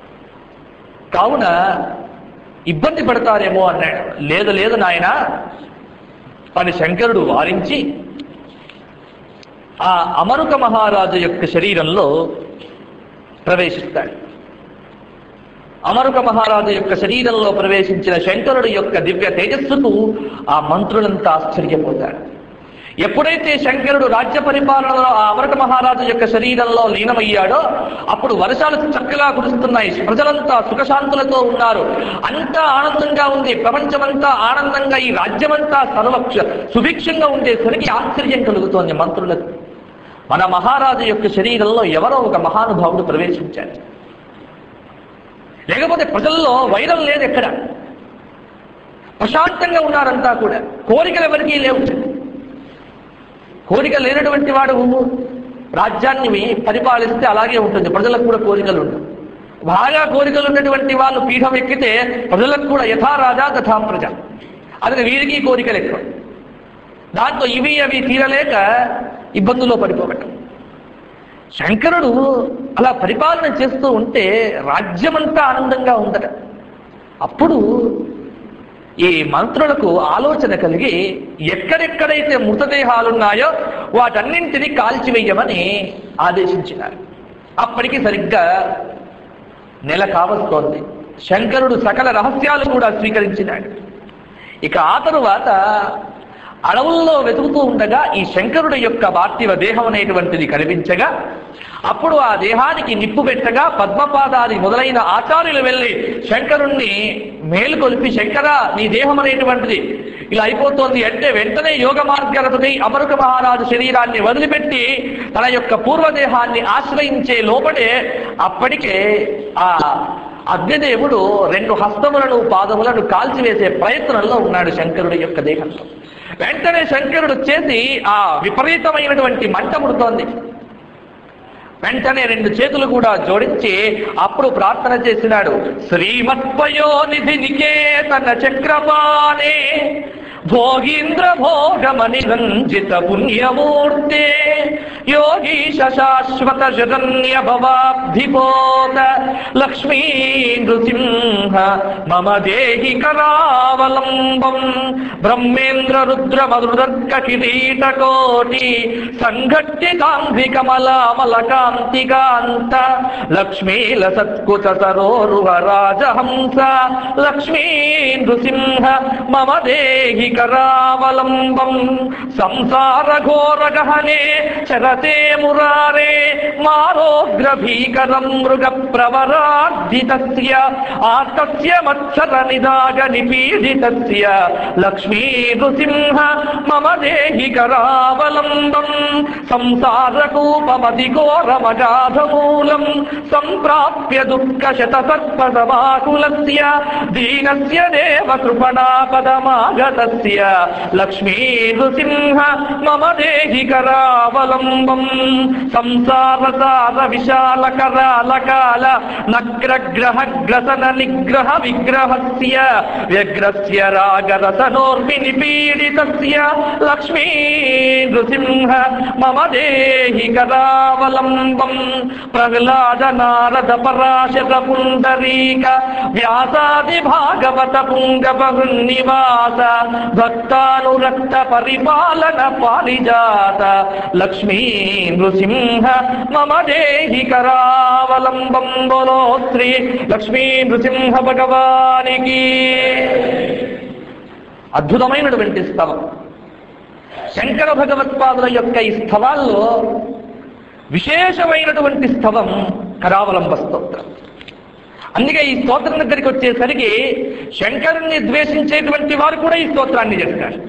కావున ఇబ్బంది పడతారేమో అన్నాడు లేదు లేదు నాయన అని శంకరుడు వారించి ఆ అమరుక మహారాజు యొక్క శరీరంలో ప్రవేశిస్తాడు అమరుక మహారాజు యొక్క శరీరంలో ప్రవేశించిన శంకరుడు యొక్క దివ్య తేజస్సుకు ఆ మంత్రులంతా ఆశ్చర్యపోతాడు ఎప్పుడైతే శంకరుడు రాజ్య పరిపాలనలో ఆ అమరుక మహారాజు యొక్క శరీరంలో లీనమయ్యాడో అప్పుడు వర్షాలు చక్కగా కురుస్తున్నాయి ప్రజలంతా సుఖశాంతులతో ఉన్నారు అంతా ఆనందంగా ఉంది ప్రపంచమంతా ఆనందంగా ఈ రాజ్యమంతా సర్వక్ష సుభిక్షంగా ఉండేసరికి ఆశ్చర్యం కలుగుతోంది మంత్రులకు మన మహారాజు యొక్క శరీరంలో ఎవరో ఒక మహానుభావుడు ప్రవేశించాడు లేకపోతే ప్రజల్లో వైరం లేదు ఎక్కడ ప్రశాంతంగా ఉన్నారంతా కూడా కోరికలు ఎవరికీ లేవు కోరిక లేనటువంటి వాడు రాజ్యాన్ని పరిపాలిస్తే అలాగే ఉంటుంది ప్రజలకు కూడా కోరికలు ఉండవు బాగా కోరికలు ఉన్నటువంటి వాళ్ళు పీఠం ఎక్కితే ప్రజలకు కూడా యథా రాజా తథా ప్రజ అది వీరికి కోరికలు ఎక్కువ దాంతో ఇవి అవి తీరలేక ఇబ్బందుల్లో పడిపోవటం శంకరుడు అలా పరిపాలన చేస్తూ ఉంటే రాజ్యమంతా ఆనందంగా ఉందట అప్పుడు ఈ మంత్రులకు ఆలోచన కలిగి ఎక్కడెక్కడైతే మృతదేహాలున్నాయో వాటన్నింటినీ కాల్చివేయమని ఆదేశించినారు అప్పటికి సరిగ్గా నెల కావస్తోంది శంకరుడు సకల రహస్యాలు కూడా స్వీకరించినాడు ఇక ఆ తరువాత అడవుల్లో వెతుకుతూ ఉండగా ఈ శంకరుడి యొక్క పార్థివ దేహం అనేటువంటిది కనిపించగా అప్పుడు ఆ దేహానికి నిప్పు పెట్టగా పద్మపాదాది మొదలైన ఆచార్యులు వెళ్ళి శంకరుణ్ణి మేలుకొలిపి శంకర నీ దేహం అనేటువంటిది ఇలా అయిపోతోంది అంటే వెంటనే యోగ మార్గరతుడై అమరుక మహారాజు శరీరాన్ని వదిలిపెట్టి తన యొక్క పూర్వదేహాన్ని ఆశ్రయించే లోపడే అప్పటికే ఆ అగ్నిదేవుడు రెండు హస్తములను పాదములను కాల్చివేసే ప్రయత్నంలో ఉన్నాడు శంకరుడి యొక్క దేహంలో వెంటనే శంకరుడు చేసి ఆ విపరీతమైనటువంటి మంట ముడుతోంది వెంటనే రెండు చేతులు కూడా జోడించి అప్పుడు ప్రార్థన చేసినాడు శ్రీమత్వయో నిధి నికేతన చక్రపాణే భోగీంద్ర భోగమని రంజిత పుణ్యమూర్తే యోగీశ శాశ్వత శరణ్య భవాబ్ధిపోత లక్ష్మీ నృసింహ మమ దేహి కరావలంబం బ్రహ్మేంద్ర రుద్ర మధురర్క కిరీట కోటి సంఘట్య కాంతి కమలామల కాంతి కాంత లక్ష్మీల సత్కుచ సరోరుహ రాజహంస లక్ష్మీ నృసింహ మమ దేహి కరావలంబం సంసార ఘోర గహనే చరతే మురారే మారోగ్ర భీకరం మృగ ప్రవరార్ధితస్య ఆర్తస్య మత్సర నిదాగ నిపీడితస్య లక్ష్మీ నృసింహ మమ దేహి కరావలంబం సంసారకూపమతి ఘోరమగాధమూలం సంప్రాప్య దుఃఖ శత సర్పసమాకులస్య దీనస్య దేవ కృపణాపదమాగతస్య లక్ష్మీ నృసింహ మమ దేహి కరావలంబం సంసార సార విశాల కరాల కాల నగ్రగ్రహ గ్రసన నిగ్రహ విగ్రహస్య వ్యగ్రస్య రాగరసనోర్మి నిపీడితస్య లక్ష్మీ నృసింహ మమ దేహి కరావలంబం ప్రహ్లాద నారద పరాశర పుండరీక వ్యాసాది భాగవత పుంగవ నివాస భక్తానురక్త పరిపాలన పారిజాత లక్ష్మీ నృసింహ మమ దేహి కరావలంబం బోలో శ్రీ లక్ష్మీ నృసింహ భగవానికి అద్భుతమైనటువంటి స్థవం శంకర భగవత్పాదుల యొక్క ఈ స్థవాల్లో విశేషమైనటువంటి స్థవం కరావలంబ స్తోత్రం అందుకే ఈ స్తోత్రం దగ్గరికి వచ్చేసరికి శంకరుణ్ణి ద్వేషించేటువంటి వారు కూడా ఈ స్తోత్రాన్ని చేస్తారు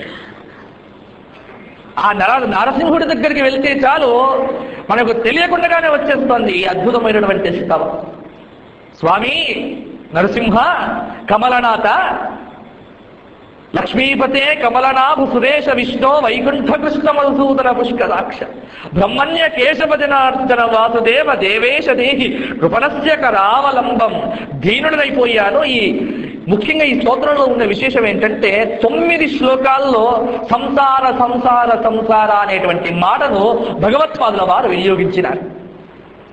ఆ నర నరసింహుడి దగ్గరికి వెళ్తే చాలు మనకు తెలియకుండానే వచ్చేస్తుంది ఈ అద్భుతమైనటువంటి స్తవం స్వామి నరసింహ కమలనాథ లక్ష్మీపతే కమలనాభ సురేశ విష్ణు వైకుంఠ కృష్ణ మధుసూదన పుష్కరాక్ష బ్రహ్మణ్య కేశవ జనార్దన వాసుదేవ దేవేశ దేహి కృపణస్య కరావలంబం దీనుడనైపోయాను ఈ ముఖ్యంగా ఈ స్తోత్రంలో ఉన్న విశేషం ఏంటంటే తొమ్మిది శ్లోకాల్లో సంసార సంసార సంసార అనేటువంటి మాటను భగవత్పాదుల వారు వినియోగించినారు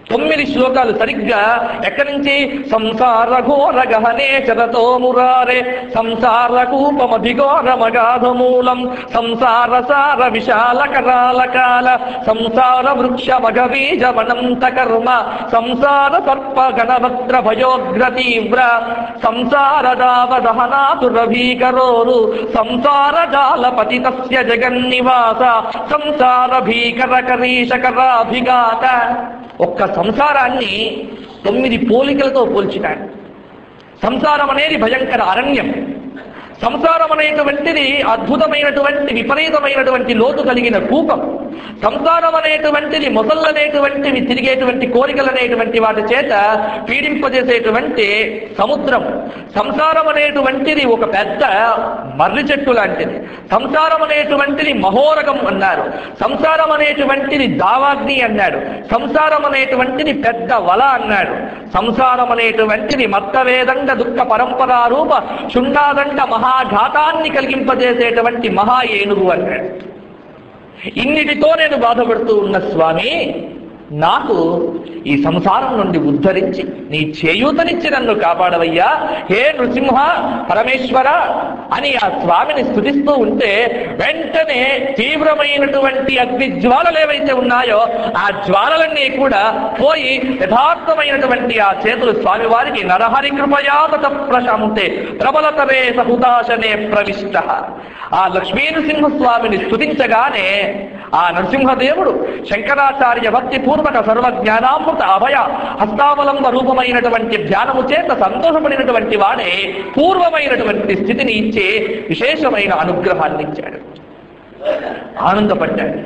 తొమ్మిది శ్లోకాలు సరిగ్గా ఎక్కడి నుంచి సంసార ఘోర గహనే చరతో మురారే సంసార కూపమధిఘోర మగాధమూలం సంసార సార విశాల కరాల కాల సంసార వృక్ష మగబీజ వనంత కర్మ సంసార సర్ప గణభద్ర భయోగ్ర తీవ్ర సంసార దావ దహనాతుర భీకరోరు సంసార జాల పతితస్య జగన్నివాస సంసార భీకర కరీషకరాభిఘాత ఒక్క సంసారాన్ని తొమ్మిది పోలికలతో పోల్చినాడు సంసారం అనేది భయంకర అరణ్యం సంసారం అనేటువంటిది అద్భుతమైనటువంటి విపరీతమైనటువంటి లోతు కలిగిన కూపం సంసారం అనేటువంటిది మొసళ్ళనేటువంటివి తిరిగేటువంటి కోరికలు అనేటువంటి వాటి చేత పీడింపజేసేటువంటి సముద్రం సంసారం అనేటువంటిది ఒక పెద్ద మర్రి చెట్టు లాంటిది సంసారం అనేటువంటిది మహోరగం అన్నారు సంసారం అనేటువంటిది దావాగ్ని అన్నాడు సంసారం అనేటువంటిది పెద్ద వల అన్నాడు సంసారం అనేటువంటిది మత్తవేదండ దుఃఖ పరంపరారూప శుండాదండ మహాఘాతాన్ని కలిగింపజేసేటువంటి మహా ఏనుగు అన్నాడు ఇన్నిటితో నేను బాధపడుతూ ఉన్న స్వామి నాకు ఈ సంసారం నుండి ఉద్ధరించి నీ చేయూతనిచ్చి నన్ను కాపాడవయ్యా హే నృసింహ పరమేశ్వర అని ఆ స్వామిని స్థుతిస్తూ ఉంటే వెంటనే తీవ్రమైనటువంటి అగ్ని జ్వాలలు ఏవైతే ఉన్నాయో ఆ జ్వాలలన్నీ కూడా పోయి యథార్థమైనటువంటి ఆ చేతులు స్వామివారికి నరహరి కృపయాత ప్రశాంతే ప్రబలతరే సహుదాశనే ప్రవిష్ట ఆ లక్ష్మీ నృసింహస్వామిని స్థుతించగానే ఆ నరసింహదేవుడు శంకరాచార్య భక్తి పూర్వక సర్వజ్ఞానామృత అభయ హస్తావలంబ రూపమైనటువంటి ధ్యానము చేత సంతోషపడినటువంటి వాడే పూర్వమైనటువంటి స్థితిని ఇచ్చే విశేషమైన అనుగ్రహాన్ని ఇచ్చాడు ఆనందపడ్డాడు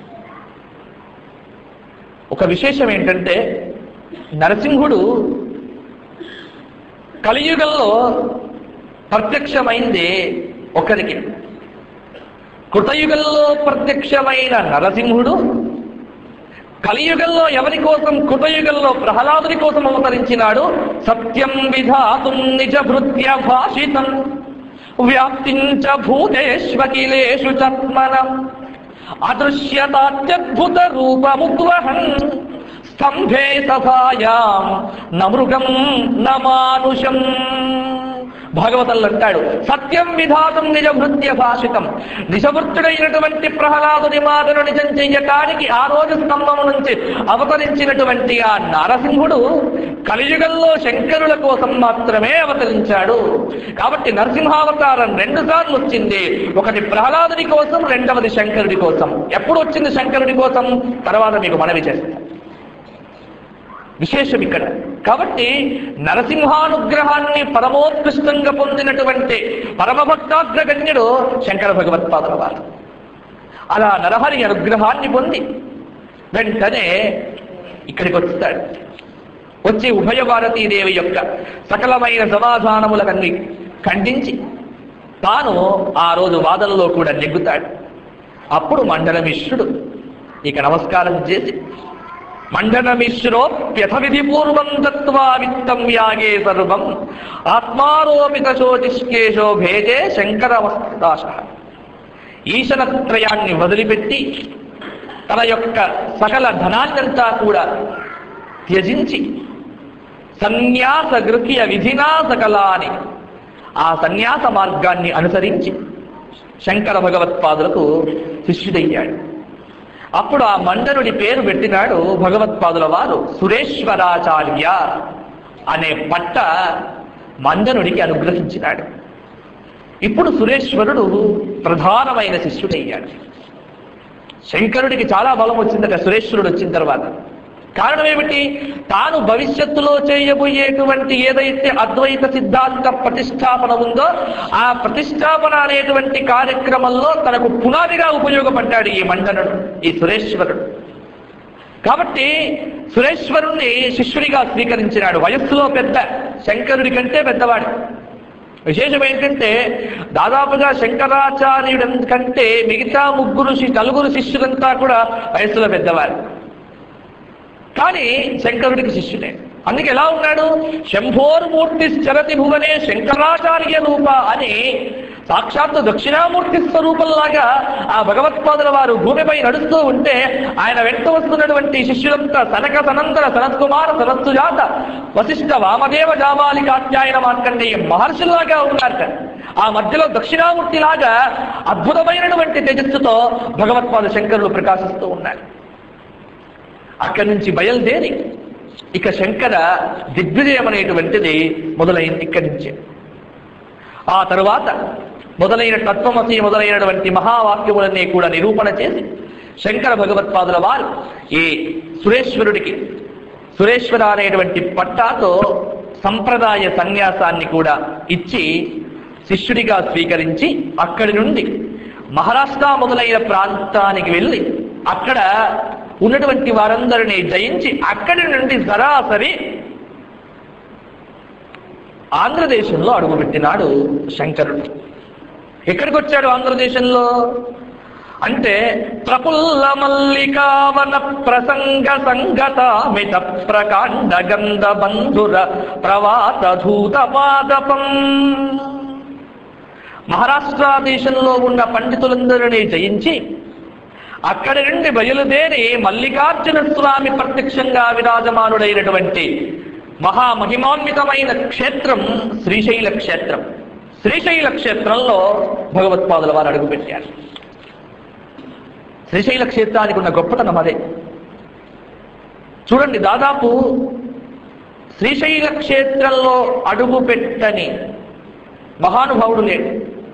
ఒక విశేషం ఏంటంటే నరసింహుడు కలియుగంలో ప్రత్యక్షమైంది ఒకరికి కృతయుగంలో ప్రత్యక్షమైన నరసింహుడు కలియుగంలో ఎవరి కోసం కృతయుగంలో ప్రహ్లాదుని కోసం అవతరించినాడు సత్యం విధాతుం నిజ భృత్య భాషితం వ్యాప్తించ భూతేష్వకిలేషు చత్మనం అదృశ్యతాత్యద్భుత రూపముద్వహన్ స్తంభే సభాయాం నమృగం నమానుషం భాగవతంలో అంటాడు సత్యం విధాతం నిజ భృత్య భాషితం నిజభృత్యుడైనటువంటి ప్రహ్లాదుని మాటను నిజం చెయ్యటానికి ఆ రోజు స్తంభము నుంచి అవతరించినటువంటి ఆ నరసింహుడు కలియుగంలో శంకరుల కోసం మాత్రమే అవతరించాడు కాబట్టి నరసింహావతారం రెండు సార్లు వచ్చింది ఒకటి ప్రహ్లాదుని కోసం రెండవది శంకరుడి కోసం ఎప్పుడు వచ్చింది శంకరుడి కోసం తర్వాత మీకు మనవి చేస్తాం విశేషం ఇక్కడ కాబట్టి నరసింహానుగ్రహాన్ని పరమోత్కృష్టంగా పొందినటువంటి పరమభక్తాగ్రగణ్యుడు శంకర భగవత్పాదుల వారు అలా నరహరి అనుగ్రహాన్ని పొంది వెంటనే ఇక్కడికి వస్తాడు వచ్చి ఉభయ భారతీదేవి యొక్క సకలమైన సమాధానములకన్ని ఖండించి తాను ఆ రోజు వాదనలో కూడా నెగ్గుతాడు అప్పుడు మండలమిశ్రుడు ఇక నమస్కారం చేసి మండనమిశ్రోప్యథ విధి పూర్వం దత్వా విత్తం యాగే సర్వం ఆత్మారోపిత శోచిష్కేశో భేజే శంకరవస్తాశ ఈశనత్రయాన్ని వదిలిపెట్టి తన యొక్క సకల ధనాన్నంతా కూడా త్యజించి సన్యాస గృహ్య విధినా సకలాని ఆ సన్యాస మార్గాన్ని అనుసరించి శంకర భగవత్పాదులకు శిష్యుడయ్యాడు అప్పుడు ఆ మండనుడి పేరు పెట్టినాడు భగవత్పాదుల వారు సురేశ్వరాచార్య అనే పట్ట మండనుడికి అనుగ్రహించినాడు ఇప్పుడు సురేశ్వరుడు ప్రధానమైన శిష్యుడయ్యాడు శంకరుడికి చాలా బలం వచ్చిందట సురేశ్వరుడు వచ్చిన తర్వాత కారణం ఏమిటి తాను భవిష్యత్తులో చేయబోయేటువంటి ఏదైతే అద్వైత సిద్ధాంత ప్రతిష్టాపన ఉందో ఆ ప్రతిష్టాపన అనేటువంటి కార్యక్రమంలో తనకు పునాదిగా ఉపయోగపడ్డాడు ఈ మండనుడు ఈ సురేశ్వరుడు కాబట్టి సురేశ్వరుణ్ణి శిష్యుడిగా స్వీకరించినాడు వయస్సులో పెద్ద శంకరుడి కంటే పెద్దవాడు విశేషం ఏంటంటే దాదాపుగా శంకరాచార్యుడి కంటే మిగతా ముగ్గురు శి- నలుగురు శిష్యులంతా కూడా వయస్సులో పెద్దవారు కానీ శంకరుడికి శిష్యుడే అందుకే ఎలా ఉన్నాడు శంభోర్మూర్తి చరతి భువనే శంకరాచార్య రూప అని సాక్షాత్తు దక్షిణామూర్తి స్వరూపంలాగా ఆ భగవత్పాదుల వారు భూమిపై నడుస్తూ ఉంటే ఆయన వెంట వస్తున్నటువంటి శిష్యులంతా సనక సనంతర సనత్కుమార సనత్సుజాత వశిష్ఠ వామదేవ జామాలి కాత్యాయన మార్కండేయ మహర్షుల్లాగా ఉన్నారట ఆ మధ్యలో దక్షిణామూర్తిలాగా అద్భుతమైనటువంటి తేజస్సుతో భగవత్పాద శంకరులు ప్రకాశిస్తూ ఉన్నారు అక్కడి నుంచి బయలుదేరి ఇక శంకర దిగ్విజయం అనేటువంటిది మొదలైంది ఇక్కడి నుంచే ఆ తరువాత మొదలైన తత్వమసి మొదలైనటువంటి మహావాక్యములన్నీ కూడా నిరూపణ చేసి శంకర భగవత్పాదుల వారు ఈ సురేశ్వరుడికి సురేశ్వర అనేటువంటి పట్టాతో సంప్రదాయ సన్యాసాన్ని కూడా ఇచ్చి శిష్యుడిగా స్వీకరించి అక్కడి నుండి మహారాష్ట్ర మొదలైన ప్రాంతానికి వెళ్ళి అక్కడ ఉన్నటువంటి వారందరినీ జయించి అక్కడి నుండి సరాసరి ఆంధ్రదేశంలో అడుగుపెట్టినాడు శంకరుడు ఎక్కడికి వచ్చాడు ఆంధ్రదేశంలో అంటే ప్రఫుల్ల మల్లికావన ప్రసంగ సంగతామిత ప్రకాండ గంధ బంధుర ప్రవాత ధూత పాదపం మహారాష్ట్ర దేశంలో ఉన్న పండితులందరినీ జయించి అక్కడి నుండి బయలుదేరి మల్లికార్జున స్వామి ప్రత్యక్షంగా విరాజమానుడైనటువంటి మహామహిమాన్వితమైన క్షేత్రం శ్రీశైల క్షేత్రం శ్రీశైల క్షేత్రంలో భగవత్పాదుల వారు అడుగుపెట్టారు శ్రీశైల క్షేత్రానికి ఉన్న గొప్పతనం అదే చూడండి దాదాపు శ్రీశైల క్షేత్రంలో అడుగు పెట్టని మహానుభావుడు లేడు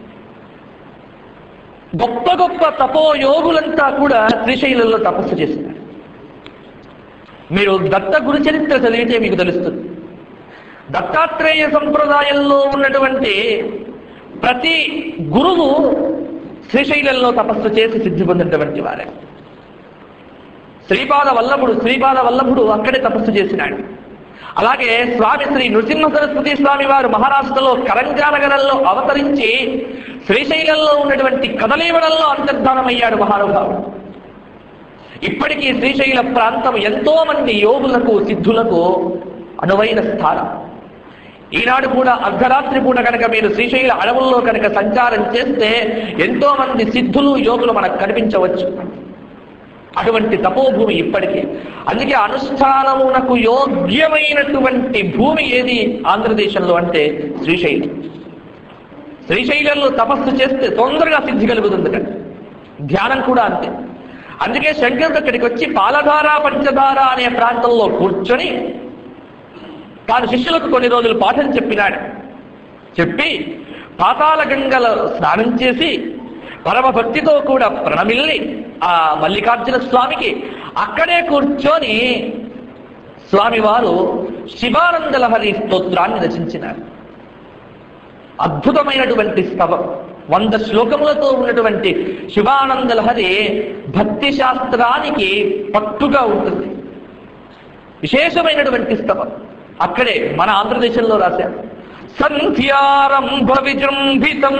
గొప్ప గొప్ప తపోయోగులంతా కూడా శ్రీశైలంలో తపస్సు చేస్తున్నారు మీరు దత్త గురు చరిత్ర చదివితే మీకు తెలుస్తుంది దత్తాత్రేయ సంప్రదాయంలో ఉన్నటువంటి ప్రతి గురువు శ్రీశైలంలో తపస్సు చేసి సిద్ధి పొందినటువంటి వారే శ్రీపాద వల్లభుడు శ్రీపాద వల్లభుడు అక్కడే తపస్సు చేసినాడు అలాగే స్వామి శ్రీ నృసింహ సరస్వతి స్వామి వారు మహారాష్ట్రలో కరంజానగరంలో అవతరించి శ్రీశైలంలో ఉన్నటువంటి కదలీవడంలో అంతర్ధానమయ్యాడు మహానుభావుడు ఇప్పటికీ శ్రీశైల ప్రాంతం ఎంతో మంది యోగులకు సిద్ధులకు అనువైన స్థానం ఈనాడు కూడా అర్ధరాత్రి పూట కనుక మీరు శ్రీశైల అడవుల్లో కనుక సంచారం చేస్తే ఎంతో మంది సిద్ధులు యోగులు మనకు కనిపించవచ్చు అటువంటి తపోభూమి ఇప్పటికీ అందుకే అనుష్ఠానమునకు యోగ్యమైనటువంటి భూమి ఏది ఆంధ్రదేశంలో అంటే శ్రీశైలం శ్రీశైలంలో తపస్సు చేస్తే తొందరగా సిద్ధి కలుగుతుంది కదా ధ్యానం కూడా అంతే అందుకే శంకరుడు అక్కడికి వచ్చి పాలధార పంచదార అనే ప్రాంతంలో కూర్చొని తాను శిష్యులకు కొన్ని రోజులు పాఠం చెప్పినాడు చెప్పి పాతాళ గంగలో స్నానం చేసి పరమ భక్తితో కూడా ప్రణమిల్లి ఆ మల్లికార్జున స్వామికి అక్కడే కూర్చొని స్వామివారు శివానంద లహరి స్తోత్రాన్ని రచించినారు అద్భుతమైనటువంటి స్తవం వంద శ్లోకములతో ఉన్నటువంటి శివానంద లహరి భక్తి శాస్త్రానికి పట్టుగా ఉంటుంది విశేషమైనటువంటి స్తవం అక్కడే మన ఆంధ్రదేశంలో రాశారు సంధ్యారంభ విజృంభితం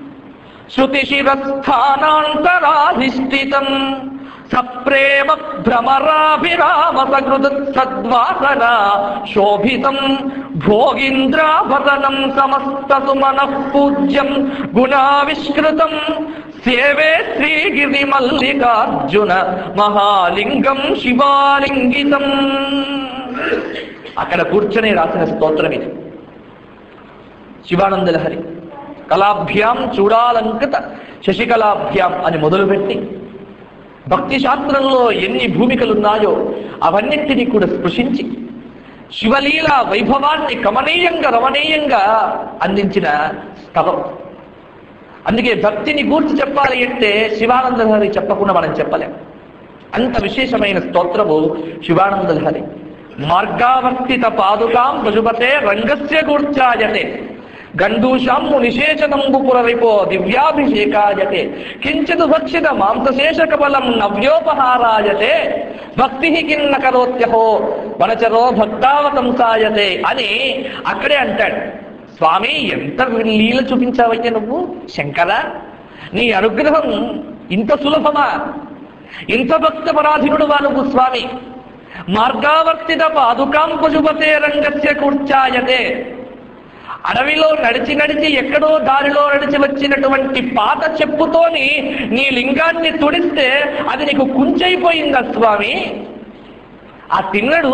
శృతిశిరస్థానాంతరాధిష్ఠితం సప్రేమ భ్రమరాభిరామ సకృత సద్వాసన శోభితం భోగీంద్రాభరణం సమస్త సుమన పూజ్యం గుణావిష్కృతం సేవే శ్రీగిరి మల్లికార్జున మహాలింగం శివాలింగితం అక్కడ కూర్చొని రాసిన స్తోత్రం ఇది శివానంద లహరి కళాభ్యాం చూడాలంకృత శశికళాభ్యాం అని మొదలుపెట్టి భక్తి శాస్త్రంలో ఎన్ని భూమికలున్నాయో అవన్నింటినీ కూడా స్పృశించి శివలీల వైభవాన్ని కమనీయంగా రమణీయంగా అందించిన స్థలం అందుకే భక్తిని గూర్చి చెప్పాలి అంటే శివానంద లహరి చెప్పకుండా మనం చెప్పలేం అంత విశేషమైన స్తోత్రము శివానంద లహరి మార్గావర్తిత పాదుకాం పశుపతే రంగస్య గూర్చాయతే గండూషాము నిశేషనంబు పురరిపో దివ్యాభిషేకాయతే కించిత్ భక్షిత మాంసశేష కబలం నవ్యోపహారాయతే భక్తి కిన్న కరోత్యహో వనచరో భక్తావతంసాయతే అని అక్కడే అంటాడు స్వామి ఎంత లీల చూపించావయ్యా నువ్వు శంకర నీ అనుగ్రహం ఇంత సులభమా ఇంత భక్త పరాధీనుడువా నువ్వు స్వామి మార్గావర్తిత పాదుకాం పశుపతే రంగస్య కూర్చాయతే అడవిలో నడిచి నడిచి ఎక్కడో దారిలో నడిచి వచ్చినటువంటి పాత చెప్పుతోని నీ లింగాన్ని తుడిస్తే అది నీకు కుంచైపోయిందా స్వామి ఆ తిన్నడు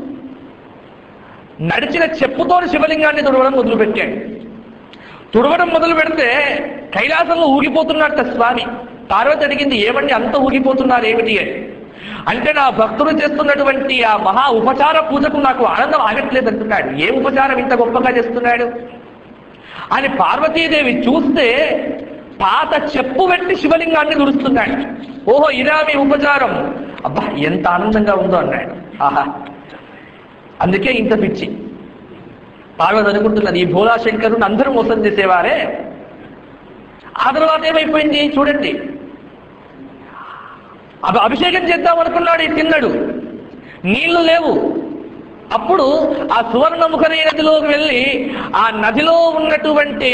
నడిచిన చెప్పుతోని శివలింగాన్ని తుడవడం మొదలుపెట్టాడు తుడవడం మొదలు పెడితే కైలాసంలో ఊగిపోతున్నట్ట స్వామి పార్వతి అడిగింది ఏమండి అంత ఊగిపోతున్నారు ఏమిటి అని అంటే నా భక్తుడు చేస్తున్నటువంటి ఆ మహా ఉపచార పూజకు నాకు ఆనందం ఆగట్లేదు అంటున్నాడు ఏ ఉపచారం ఇంత గొప్పగా చేస్తున్నాడు అని పార్వతీదేవి చూస్తే పాత చెప్పు పెట్టి శివలింగాన్ని దురుస్తున్నాడు ఓహో ఇదా మీ ఉపచారం అబ్బా ఎంత ఆనందంగా ఉందో అన్నాడు ఆహా అందుకే ఇంత పిచ్చి పార్వతి అనుకుంటున్నది ఈ భోలాశంకరుని అందరూ మోసం చేసేవారే ఆ తర్వాత ఏమైపోయింది చూడండి అవి అభిషేకం చేద్దాం అనుకున్నాడు ఈ తిన్నడు నీళ్లు లేవు అప్పుడు ఆ సువర్ణముఖరి నదిలోకి వెళ్ళి ఆ నదిలో ఉన్నటువంటి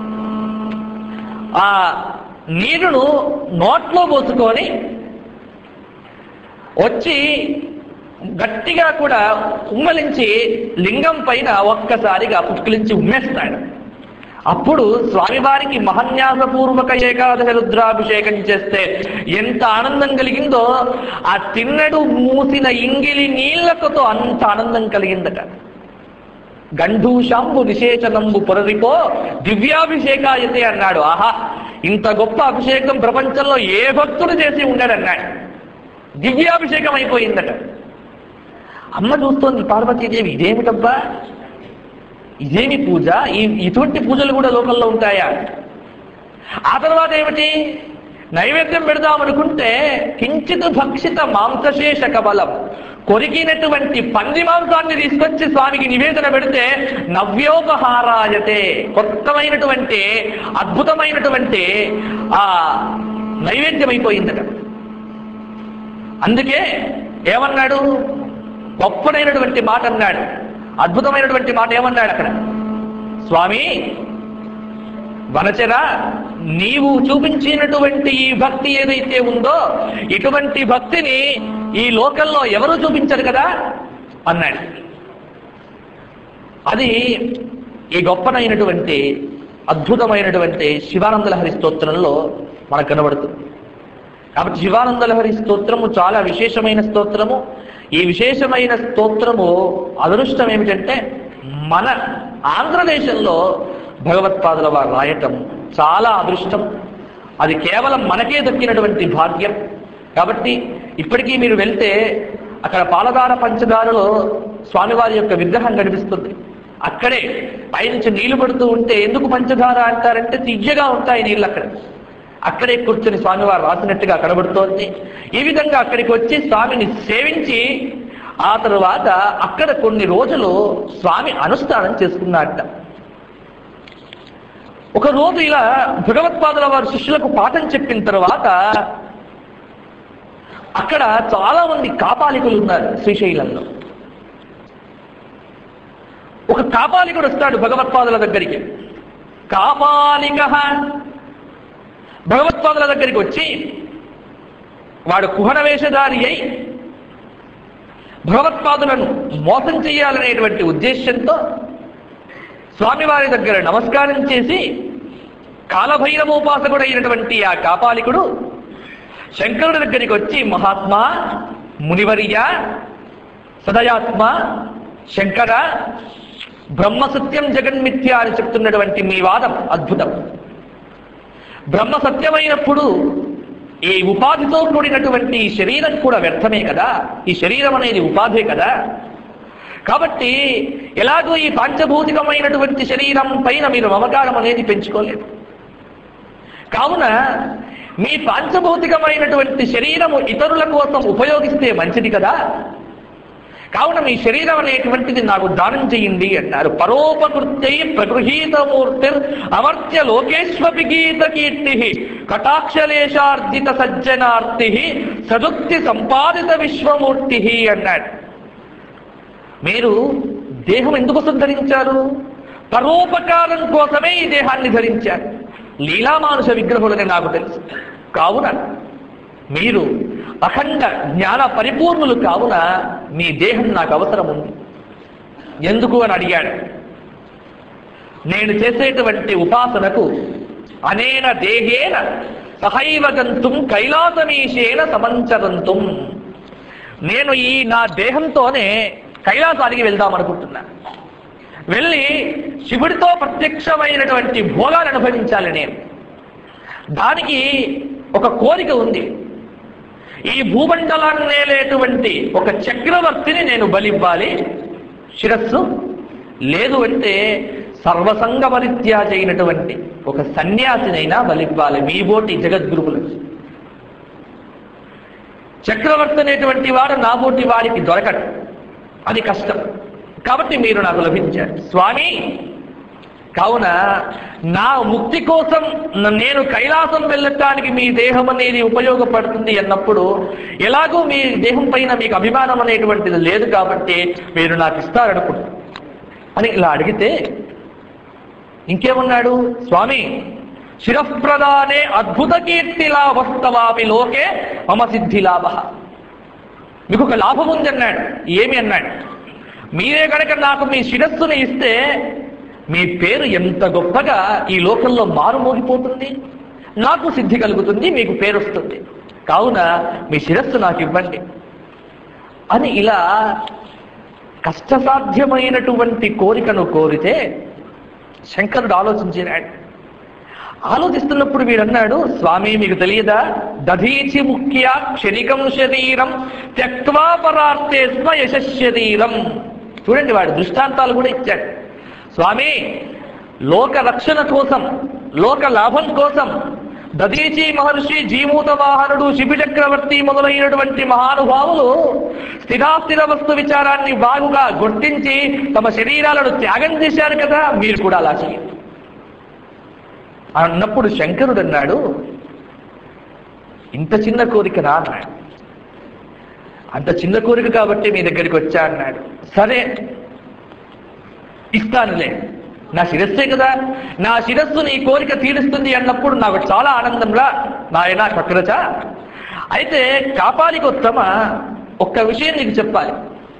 ఆ నీరును నోట్లో పోసుకొని వచ్చి గట్టిగా కూడా ఉమ్మలించి లింగం పైన ఒక్కసారిగా పుష్కలించి ఉమ్మేస్తాడు అప్పుడు స్వామివారికి మహన్యాసపూర్వక ఏకాదశ రుద్రాభిషేకం చేస్తే ఎంత ఆనందం కలిగిందో ఆ తిన్నడు మూసిన ఇంగిలి నీళ్లతో అంత ఆనందం కలిగిందట గంధూషంబు విశేషణంబు పొరరిపో దివ్యాభిషేకాయతే అన్నాడు ఆహా ఇంత గొప్ప అభిషేకం ప్రపంచంలో ఏ భక్తుడు చేసి ఉండడన్నాడు దివ్యాభిషేకం అయిపోయిందట అమ్మ చూస్తోంది పార్వతీదేవి ఇదేమిటబ్బా ఇదేమి పూజ ఈ ఇటువంటి పూజలు కూడా లోకంలో ఉంటాయా ఆ తర్వాత ఏమిటి నైవేద్యం పెడదామనుకుంటే కించిత్ భక్షిత మాంసశేష కబలం కొరికినటువంటి పంది మాంసాన్ని తీసుకొచ్చి స్వామికి నివేదన పెడితే నవ్యోపహారాయతే కొత్తమైనటువంటి అద్భుతమైనటువంటి ఆ నైవేద్యం అయిపోయిందట అందుకే ఏమన్నాడు గొప్పనైనటువంటి మాట అన్నాడు అద్భుతమైనటువంటి మాట ఏమన్నాడు అక్కడ స్వామి వనచర నీవు చూపించినటువంటి ఈ భక్తి ఏదైతే ఉందో ఇటువంటి భక్తిని ఈ లోకంలో ఎవరు చూపించరు కదా అన్నాడు అది ఈ గొప్పనైనటువంటి అద్భుతమైనటువంటి శివానంద లహరి స్తోత్రంలో మనకు కనబడుతుంది కాబట్టి శివానంద లహరి స్తోత్రము చాలా విశేషమైన స్తోత్రము ఈ విశేషమైన స్తోత్రము అదృష్టం ఏమిటంటే మన ఆంధ్రదేశంలో భగవత్పాదుల వారు రాయటం చాలా అదృష్టం అది కేవలం మనకే దక్కినటువంటి భాగ్యం కాబట్టి ఇప్పటికీ మీరు వెళ్తే అక్కడ పాలధార పంచదారలో స్వామివారి యొక్క విగ్రహం కనిపిస్తుంది అక్కడే పైనుంచి నీళ్లు పడుతూ ఉంటే ఎందుకు పంచదార అంటారంటే తియ్యగా ఉంటాయి నీళ్ళు అక్కడ అక్కడే కూర్చొని స్వామివారు రాసినట్టుగా కనబడుతోంది ఈ విధంగా అక్కడికి వచ్చి స్వామిని సేవించి ఆ తరువాత అక్కడ కొన్ని రోజులు స్వామి అనుష్ఠానం చేసుకున్నట్ట ఒక రోజు ఇలా భగవత్పాదుల వారి శిష్యులకు పాఠం చెప్పిన తర్వాత అక్కడ చాలా మంది కాపాలికులు ఉన్నారు శ్రీశైలంలో ఒక కాపాలికుడు వస్తాడు భగవత్పాదుల దగ్గరికి కాపాలిక భగవత్పాదుల దగ్గరికి వచ్చి వాడు కుహన వేషధారి అయి భగవత్పాదులను మోసం చేయాలనేటువంటి ఉద్దేశంతో స్వామివారి దగ్గర నమస్కారం చేసి కాలభైరవోపాసకుడైనటువంటి ఆ కాపాలికుడు శంకరుడి దగ్గరికి వచ్చి మహాత్మా మునివర్య సదయాత్మ శంకర బ్రహ్మ సత్యం జగన్మిథ్య అని చెప్తున్నటువంటి మీ వాదం అద్భుతం బ్రహ్మ సత్యమైనప్పుడు ఈ ఉపాధితో కూడినటువంటి ఈ శరీరం కూడా వ్యర్థమే కదా ఈ శరీరం అనేది ఉపాధే కదా కాబట్టి ఎలాగో ఈ పాంచభౌతికమైనటువంటి శరీరం పైన మీరు మమకారం అనేది పెంచుకోలేదు కావున మీ పాంచభౌతికమైనటువంటి శరీరము ఇతరుల కోసం ఉపయోగిస్తే మంచిది కదా కావున మీ శరీరం అనేటువంటిది నాకు దానం చేయండి అన్నారు పరోపకృత్యై ప్రగృహీతమూర్తి అమర్త్య లోకేశ్వపి గీత కీర్తి కటాక్షలేశార్జిత సజ్జనార్తి సదుక్తి సంపాదిత విశ్వమూర్తి అన్నాడు మీరు దేహం ఎందుకోసం ధరించారు పరోపకారం కోసమే ఈ దేహాన్ని ధరించారు లీలామానుష విగ్రహులని నాకు తెలుసు కావున మీరు అఖండ జ్ఞాన పరిపూర్ణులు కావున మీ దేహం నాకు అవసరం ఉంది ఎందుకు అని అడిగాడు నేను చేసేటువంటి ఉపాసనకు అనేన దేహేన సహైవ గంతుం కైలాసమీశేన సమంచరంతుం నేను ఈ నా దేహంతోనే కైలాసానికి వెళ్దాం అనుకుంటున్నా వెళ్ళి శివుడితో ప్రత్యక్షమైనటువంటి భోగాలు అనుభవించాలి నేను దానికి ఒక కోరిక ఉంది ఈ భూమండలాన్ని నేలేటువంటి ఒక చక్రవర్తిని నేను బలివ్వాలి శిరస్సు లేదు అంటే సర్వసంగ పరిత్యాజ అయినటువంటి ఒక సన్యాసినైనా బలివ్వాలి మీ బోటి జగద్గురువులకు చక్రవర్తి అనేటువంటి వాడు నా బోటి వాడికి దొరకడు అది కష్టం కాబట్టి మీరు నాకు లభించారు స్వామి కావున నా ముక్తి కోసం న- నేను కైలాసం వెళ్ళటానికి మీ దేహం అనేది ఉపయోగపడుతుంది అన్నప్పుడు ఎలాగో మీ దేహం పైన మీకు అభిమానం అనేటువంటిది లేదు కాబట్టి మీరు నాకు ఇస్తారనుకుంటు అని ఇలా అడిగితే ఇంకేమన్నాడు స్వామి శిరప్రదానే అద్భుత కీర్తి లాభస్తవాపి లోకే మమ సిద్ధి లాభ మీకు ఒక లాభం ఉంది అన్నాడు ఏమి అన్నాడు మీరే కనుక నాకు మీ శిరస్సుని ఇస్తే మీ పేరు ఎంత గొప్పగా ఈ లోకంలో మారుమోగిపోతుంది నాకు సిద్ధి కలుగుతుంది మీకు పేరు వస్తుంది కావున మీ శిరస్సు నాకు ఇవ్వండి అని ఇలా కష్టసాధ్యమైనటువంటి కోరికను కోరితే శంకరుడు ఆలోచించినాడు ఆలోచిస్తున్నప్పుడు వీడన్నాడు స్వామి మీకు తెలియదా దధీచి ముఖ్య క్షణికం శరీరం త్యక్వా పరార్థే స్మ యశశరీరం చూడండి వాడు దృష్టాంతాలు కూడా ఇచ్చాడు స్వామి లోక రక్షణ కోసం లోక లాభం కోసం దదీచి మహర్షి జీమూత వాహనుడు శిబి చక్రవర్తి మొదలైనటువంటి మహానుభావులు స్థిరాస్థిర వస్తు విచారాన్ని బాగుగా గుర్తించి తమ శరీరాలను త్యాగం చేశారు కదా మీరు కూడా అలా చేయండి అన్నప్పుడు శంకరుడు అన్నాడు ఇంత చిన్న కోరికనా అన్నాడు అంత చిన్న కోరిక కాబట్టి మీ దగ్గరికి వచ్చా అన్నాడు సరే ఇస్తానులే నా శిరస్సే కదా నా శిరస్సు నీ కోరిక తీరుస్తుంది అన్నప్పుడు నాకు చాలా ఆనందంలా నాయన చక్రచ అయితే కాపాలికొత్తమ ఒక్క విషయం నీకు చెప్పాలి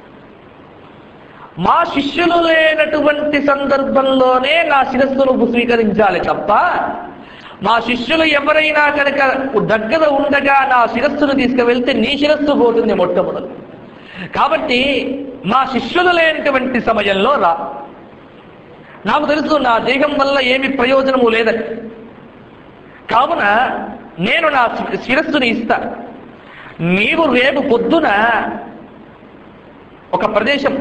మా శిష్యులు లేనటువంటి సందర్భంలోనే నా శిరస్సును స్వీకరించాలి తప్ప మా శిష్యులు ఎవరైనా కనుక దగ్గర ఉండగా నా శిరస్సును తీసుకువెళ్తే నీ శిరస్సు పోతుంది మొట్టమొదటి కాబట్టి మా శిష్యులు లేనటువంటి సమయంలో రా నాకు తెలుసు నా దేహం వల్ల ఏమి ప్రయోజనము లేదని కావున నేను నా శిరస్సుని ఇస్తా నీవు రేపు పొద్దున ఒక ప్రదేశం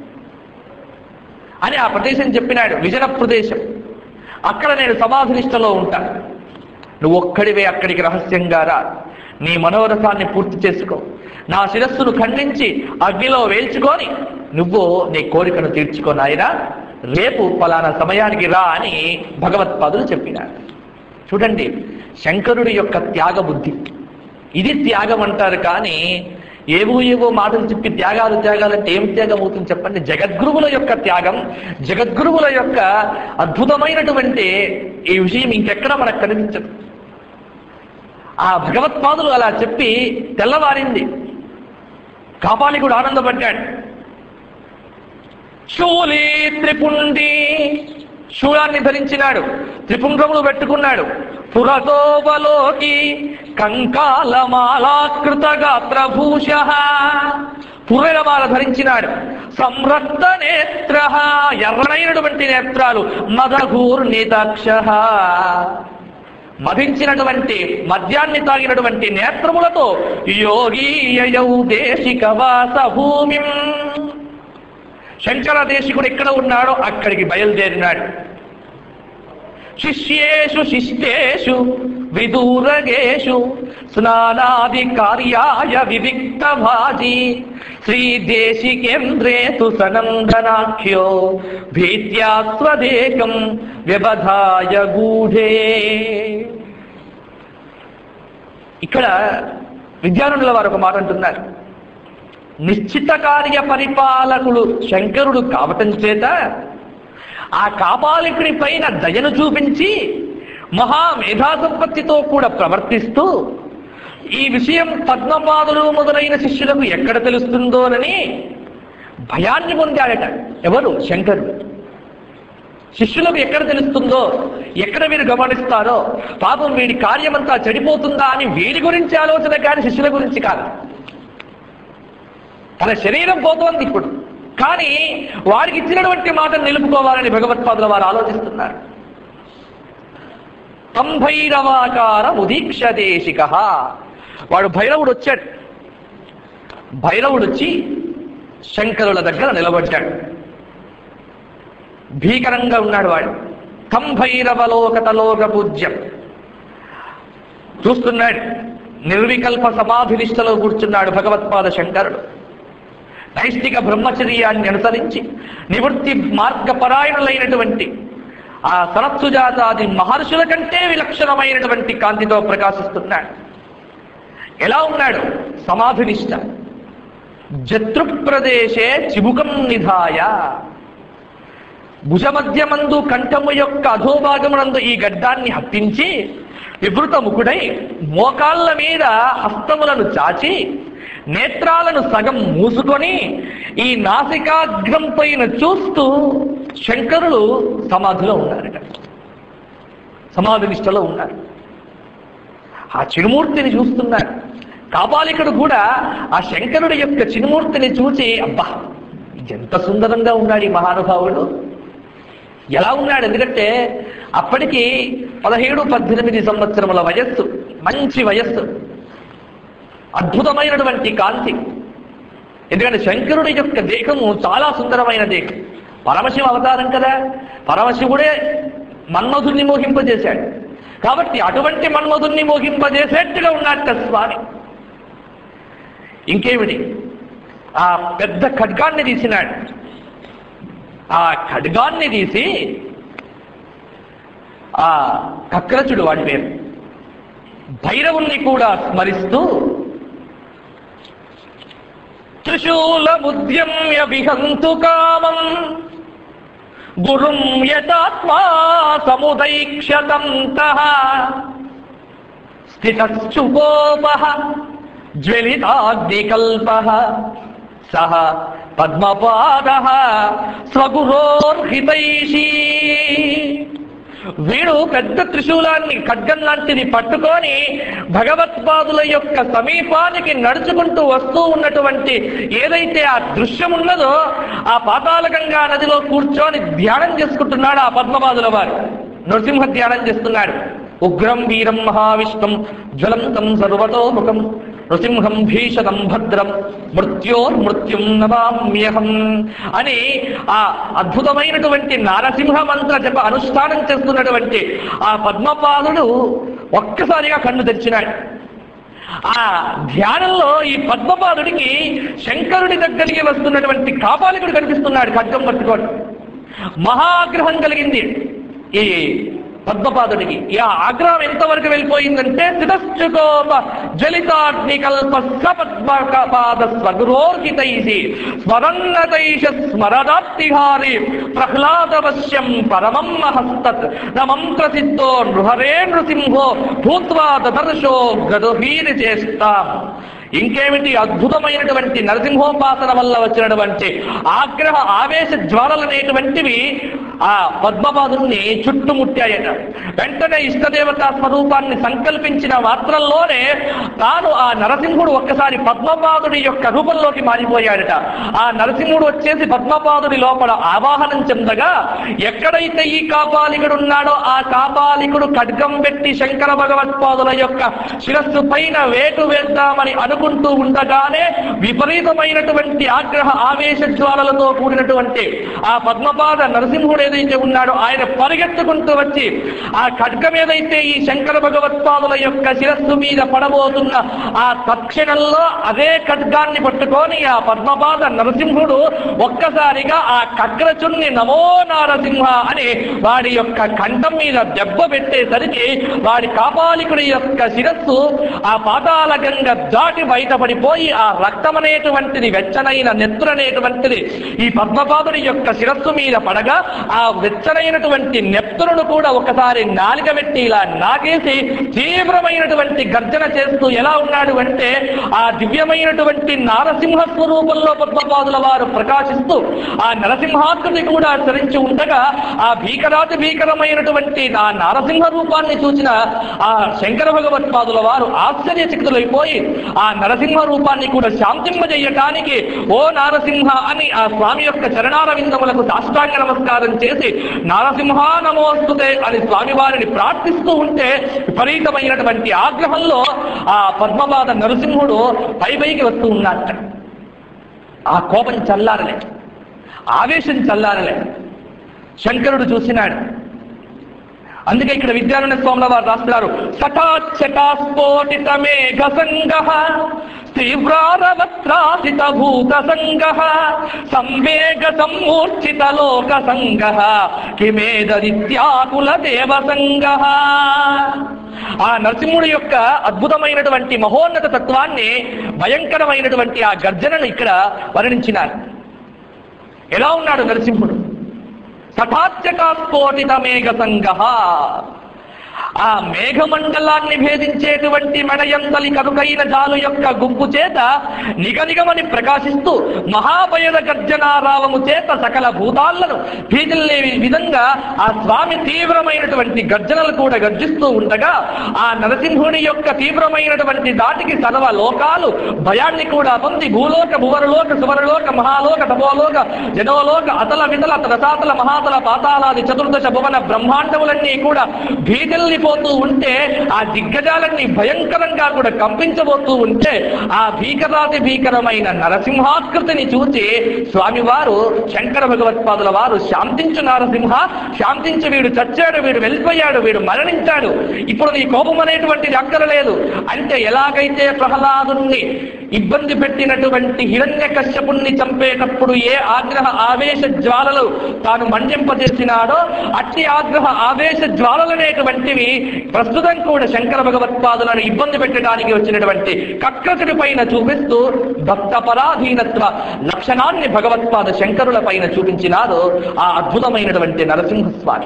అని ఆ ప్రదేశం చెప్పినాడు విజన ప్రదేశం అక్కడ నేను సమాధినిష్టలో ఉంటా నువ్వు ఒక్కడివే అక్కడికి రహస్యంగా రా నీ మనోరథాన్ని పూర్తి చేసుకో నా శిరస్సును ఖండించి అగ్నిలో వేల్చుకొని నువ్వు నీ కోరికను తీర్చుకో నాయనా రేపు ఫలానా సమయానికి రా అని భగవత్పాదులు చెప్పినారు చూడండి శంకరుడి యొక్క త్యాగ బుద్ధి ఇది త్యాగం అంటారు కానీ ఏవో ఏవో మాటలు చెప్పి త్యాగాలు త్యాగాలంటే ఏం త్యాగం అవుతుంది చెప్పండి జగద్గురువుల యొక్క త్యాగం జగద్గురువుల యొక్క అద్భుతమైనటువంటి ఈ విషయం ఇంకెక్కడ మనకు కనిపించదు ఆ భగవత్పాదులు అలా చెప్పి తెల్లవారింది కాపాలికుడు ఆనందపడ్డాడు శూలి త్రిపుండి శూలాన్ని ధరించినాడు త్రిపుండ్రములు పెట్టుకున్నాడు పురతోబలోకి కంకాలమాలాకృత గాత్రభూష పుర్రెలమాల ధరించినాడు సంరక్త నేత్ర ఎర్రనైనటువంటి నేత్రాలు మదఘూర్ణితక్ష మధించినటువంటి మద్యాన్ని తాగినటువంటి నేత్రములతో యోగీయౌ దేశిక వాస భూమిం శంకర దేశికుడు ఎక్కడ ఉన్నాడో అక్కడికి బయలుదేరినాడు శిష్యేషు శిష్టేషు విదూరగేషు స్నానాది కార్యాయ వివిక్త భాజీ శ్రీదేశికేంద్రే తు సనందనాఖ్యో భీత్యా స్వదేకం వ్యవధాయ గూఢే ఇక్కడ విద్యానుల వారు ఒక మాట అంటున్నారు నిశ్చిత కార్య పరిపాలకుడు శంకరుడు కావటం చేత ఆ కాపాలికుడి పైన దయను చూపించి మహా మేధా సంపత్తితో కూడా ప్రవర్తిస్తూ ఈ విషయం పద్మపాదులు మొదలైన శిష్యులకు ఎక్కడ తెలుస్తుందోనని భయాన్ని పొందాడట ఎవరు శంకరుడు శిష్యులకు ఎక్కడ తెలుస్తుందో ఎక్కడ వీరు గమనిస్తారో పాపం వీడి కార్యమంతా చెడిపోతుందా అని వీడి గురించి ఆలోచన కానీ శిష్యుల గురించి కాదు తన శరీరం పోతోంది ఇప్పుడు కానీ వాడికి ఇచ్చినటువంటి మాటను నిలుపుకోవాలని భగవత్పాదుల వారు ఆలోచిస్తున్నారు తంభైరవాకార ఉదీక్ష దేశిక వాడు భైరవుడు వచ్చాడు భైరవుడు వచ్చి శంకరుల దగ్గర నిలబడ్డాడు భీకరంగా ఉన్నాడు వాడు తంభైరవలోకతలోక పూజ్యం చూస్తున్నాడు నిర్వికల్ప సమాధినిష్టలో కూర్చున్నాడు భగవత్పాద శంకరుడు నైష్టిక బ్రహ్మచర్యాన్ని అనుసరించి నివృత్తి మార్గపరాయణులైనటువంటి ఆ సరస్సుజాతాది మహర్షుల కంటే విలక్షణమైనటువంటి కాంతితో ప్రకాశిస్తున్నాడు ఎలా ఉన్నాడు సమాధినిష్ట జతృప్రదేశే చిబుకం నిధాయ భుజమధ్యమందు కంఠము యొక్క అధోభాగమునందు ఈ గడ్డాన్ని హత్తించి వివృత ముకుడై మోకాళ్ళ మీద హస్తములను చాచి నేత్రాలను సగం మూసుకొని ఈ నాసికాగ్రం పైన చూస్తూ శంకరులు సమాధిలో ఉన్నారట సమాధి నిష్టలో ఉన్నారు ఆ చిరుమూర్తిని చూస్తున్నారు కాపాలికుడు కూడా ఆ శంకరుడి యొక్క చిరుమూర్తిని చూసి అబ్బా ఎంత సుందరంగా ఉన్నాడు ఈ మహానుభావుడు ఎలా ఉన్నాడు ఎందుకంటే అప్పటికి పదిహేడు పద్దెనిమిది సంవత్సరముల వయస్సు మంచి వయస్సు అద్భుతమైనటువంటి కాంతి ఎందుకంటే శంకరుడి యొక్క దేహము చాలా సుందరమైన దేహం పరమశివ అవతారం కదా పరమశివుడే మన్మధుణ్ణి మోహింపజేశాడు కాబట్టి అటువంటి మన్మధుణ్ణి మోహింపజేసేట్టుగా ఉన్నట్ట స్వామి ఇంకేమిటి ఆ పెద్ద ఖడ్గాన్ని తీసినాడు ఆ ఖడ్గాన్ని తీసి ఆ కక్రచుడు వాడి పేరు భైరవుణ్ణి కూడా స్మరిస్తూ త్రిశూలముద్యమ్య విహంతు కామం గురుం యథాత్మా సముదైక్షతంతః స్థితశ్చుపోపః జ్వలితాగ్నికల్పః సహ పద్మపాదః స్వగురోర్హితైషీ వీడు పెద్ద త్రిశూలాన్ని ఖడ్గం లాంటిది పట్టుకొని భగవత్పాదుల యొక్క సమీపానికి నడుచుకుంటూ వస్తూ ఉన్నటువంటి ఏదైతే ఆ దృశ్యం ఉన్నదో ఆ పాతాళగంగా నదిలో కూర్చొని ధ్యానం చేసుకుంటున్నాడు ఆ పద్మపాదుల వారు నృసింహ ధ్యానం చేస్తున్నాడు ఉగ్రం వీరం మహావిష్ణం జ్వలంతం సర్వతోముఖం నృసింహం భీషణం భద్రం మృత్యోర్మృత్యుం నమామ్యహం అని ఆ అద్భుతమైనటువంటి నారసింహ మంత్ర జప అనుష్ఠానం చేస్తున్నటువంటి ఆ పద్మపాదుడు ఒక్కసారిగా కన్ను తెరిచినాడు ఆ ధ్యానంలో ఈ పద్మపాదుడికి శంకరుడి దగ్గరికి వస్తున్నటువంటి కాపాలికుడు కనిపిస్తున్నాడు ఖడ్గం పట్టుకోడు మహాగ్రహం కలిగింది ఈ పద్మపాదుడికి ఈ ఆగ్రహం ఎంతవరకు వెళ్ళిపోయిందంటే తిరశ్చుకోప జలితాగ్నికల్ప సపద్మపాద స్వగురోర్హితైసి స్మరన్నతైష స్మరదాప్తిహారి ప్రహ్లాదవశ్యం పరమం మహస్తత్ నమం ప్రసిద్ధో నృహరే నృసింహో భూత్వా దదర్శో గదుహీరి చేస్తాం ఇంకేమిటి అద్భుతమైనటువంటి నరసింహోపాసన వల్ల వచ్చినటువంటి ఆగ్రహ ఆవేశ జ్వాలలనేటువంటివి ఆ పద్మపాదుని చుట్టుముట్టాయట వెంటనే ఇష్టదేవతా స్వరూపాన్ని సంకల్పించిన మాత్రంలోనే తాను ఆ నరసింహుడు ఒక్కసారి పద్మపాదుడి యొక్క రూపంలోకి మారిపోయాడట ఆ నరసింహుడు వచ్చేసి పద్మపాదుడి లోపల ఆవాహనం చెందగా ఎక్కడైతే ఈ కాపాలికుడు ఉన్నాడో ఆ కాపాలికుడు ఖడ్గం పెట్టి శంకర భగవత్పాదుల యొక్క శిరస్సు పైన వేటు వేద్దామని అనుకుంటూ ఉండగానే విపరీతమైనటువంటి ఆగ్రహ ఆవేశ జ్వాలలతో కూడినటువంటి ఆ పద్మపాద నరసింహుడు ఏదైతే ఉన్నాడో ఆయన పరిగెత్తుకుంటూ వచ్చి ఆ ఖడ్గం ఏదైతే ఈ శంకర భగవత్పాదుల యొక్క శిరస్సు మీద పడబోతున్న ఆ తక్షణంలో అదే ఖడ్గాన్ని పట్టుకొని ఆ పద్మపాద నరసింహుడు ఒక్కసారిగా ఆ కగ్రచుణ్ణి నమో నారసింహ అని వాడి యొక్క కంఠం మీద దెబ్బ పెట్టేసరికి వాడి కాపాలికుడి యొక్క శిరస్సు ఆ పాతాల గంగ దాటి బయటపడిపోయి ఆ రక్తం అనేటువంటిది వెచ్చనైన నెత్తురనేటువంటిది ఈ పద్మపాదుడి యొక్క శిరస్సు మీద పడగా ఆ వెచ్చనైనటువంటి నెప్తులను కూడా ఒకసారి నాలిక పెట్టి ఇలా నాకేసి తీవ్రమైనటువంటి గర్జన చేస్తూ ఎలా ఉన్నాడు అంటే ఆ దివ్యమైనటువంటి నారసింహ స్వరూపంలో పద్మపాదుల వారు ప్రకాశిస్తూ ఆ నరసింహాకృతి కూడా చరించి ఉండగా ఆ భీకరాతి భీకరమైనటువంటి ఆ నారసింహ రూపాన్ని చూసిన ఆ శంకర భగవత్పాదుల వారు ఆశ్చర్యచకితులైపోయి ఆ నరసింహ రూపాన్ని కూడా శాంతింపజేయటానికి ఓ నారసింహ అని ఆ స్వామి యొక్క చరణార విందములకు సాష్టాంగ నమస్కారం చేసి నారసింహ నమోస్తుతే అని స్వామి వారిని ప్రార్థిస్తూ ఉంటే విపరీతమైనటువంటి ఆగ్రహంలో ఆ పద్మపాద నరసింహుడు పై పైకి వస్తూ ఉన్నట్ట ఆ కోపం చల్లారలే ఆవేశం చల్లారలే శంకరుడు చూసినాడు అందుకే ఇక్కడ విద్యారణ్య స్వాముల వారు రాస్తున్నారు సటాచటాస్ఫోటిత మేఘ సంగ తీవ్రారవత్రాసిత భూత సంగ సంవేగ సమ్మూర్ఛిత లోక సంగ కిమేదరిత్యాకుల దేవ సంగ ఆ నరసింహుడి యొక్క అద్భుతమైనటువంటి మహోన్నత తత్వాన్ని భయంకరమైనటువంటి ఆ గర్జనను ఇక్కడ వర్ణించినారు ఎలా ఉన్నాడు నరసింహుడు సఠాత్యకాస్ఫోటిత మేఘ సంగ ఆ మేఘమండలాన్ని భేదించేటువంటి మెడయంతలి కరుకైన జాలు యొక్క గుంపు చేత నిగనిగమని ప్రకాశిస్తూ మహాభయద గర్జనారావము చేత సకల భూతాలను భీతిల్లే విధంగా ఆ స్వామి తీవ్రమైనటువంటి గర్జనలు కూడా గర్జిస్తూ ఉండగా ఆ నరసింహుని యొక్క తీవ్రమైనటువంటి దాటికి సర్వ లోకాలు భయాన్ని కూడా పొంది భూలోక భువరలోక సువరలోక మహాలోక తపోలోక జనోలోక అతల వితల రసాతల మహాతల పాతాలాది చతుర్దశ భువన బ్రహ్మాండములన్నీ కూడా భీతిల్లిపోతూ ఉంటే ఆ దిగ్గజాలన్నీ భయంకరంగా కూడా కంపించబోతూ ఉంటే ఆ భీకరాతి భీకరమైన నరసింహాకృతిని చూసి స్వామివారు శంకర భగవత్పాదుల వారు శాంతించు నరసింహ శాంతించి వీడు చచ్చాడు వీడు వెళ్ళిపోయాడు వీడు మరణించాడు ఇప్పుడు నీ కోపం అనేటువంటిది అక్కరలేదు అంటే ఎలాగైతే ప్రహ్లాదుని ఇబ్బంది పెట్టినటువంటి హిరణ్య కశ్యపుణ్ణి చంపేటప్పుడు ఏ ఆగ్రహ ఆవేశ జ్వాలలు తాను మండింపజేసినాడో అట్టి ఆగ్రహ ఆవేశ జ్వాలలనేటువంటివి ప్రస్తుతం కూడా శంకర భగవత్పాదులను ఇబ్బంది పెట్టడానికి వచ్చినటువంటి కక్రతుడి పైన చూపిస్తూ భక్త పరాధీనత్వ లక్షణాన్ని భగవత్పాద శంకరుల పైన చూపించినారు ఆ అద్భుతమైనటువంటి నరసింహస్వామి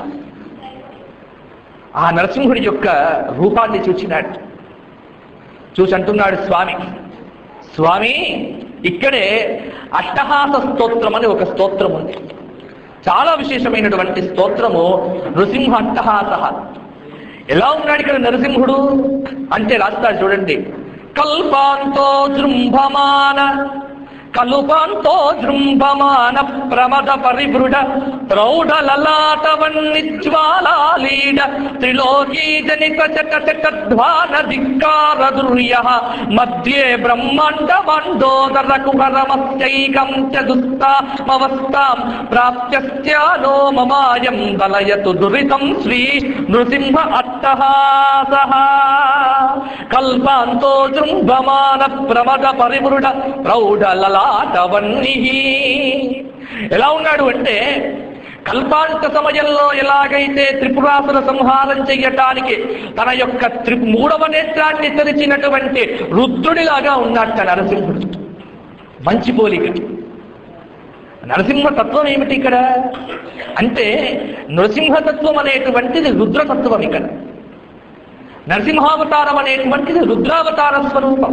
ఆ నరసింహుడి యొక్క రూపాన్ని చూచినాడు చూసి అంటున్నాడు స్వామి స్వామి ఇక్కడే అట్టహాస స్తోత్రం అని ఒక స్తోత్రం ఉంది చాలా విశేషమైనటువంటి స్తోత్రము నృసింహ అట్టహాస ఎలా ఉన్నాడు ఇక్కడ నరసింహుడు అంటే రాస్తాడు చూడండి కల్పాంతో జృంభమాన కలుపాంతో జృంభమాన ప్రమద పరిభృడ ప్రౌఢ లలాటవన్నిజ్వాలాలీడ త్రిలోకీ జనిత చట చటధ్వాన ధిక్కార దుర్య మధ్యే బ్రహ్మాండ మండోదర కుహరమస్యైకం చ దుస్తామవస్తాం ప్రాప్త్యస్యానో మమాయం దలయతు దురితం శ్రీ నృసింహ అట్టహాస కల్పాంతో జృంభమాన ప్రమద పరిమృడ ప్రౌఢ లలాటవన్నీ ఎలా ఉన్నాడు అంటే కల్పాంత సమయంలో ఎలాగైతే త్రిపురాసుర సంహారం చెయ్యటానికి తన యొక్క త్రి మూడవ నేత్రాన్ని తెరిచినటువంటి రుద్రుడిలాగా ఉన్నట్ట నరసింహుడు మంచి పోలిక నరసింహ తత్వం ఏమిటి ఇక్కడ అంటే నృసింహతత్వం అనేటువంటిది రుద్రతత్వం ఇక్కడ నరసింహావతారం అనేటువంటిది రుద్రావతార స్వరూపం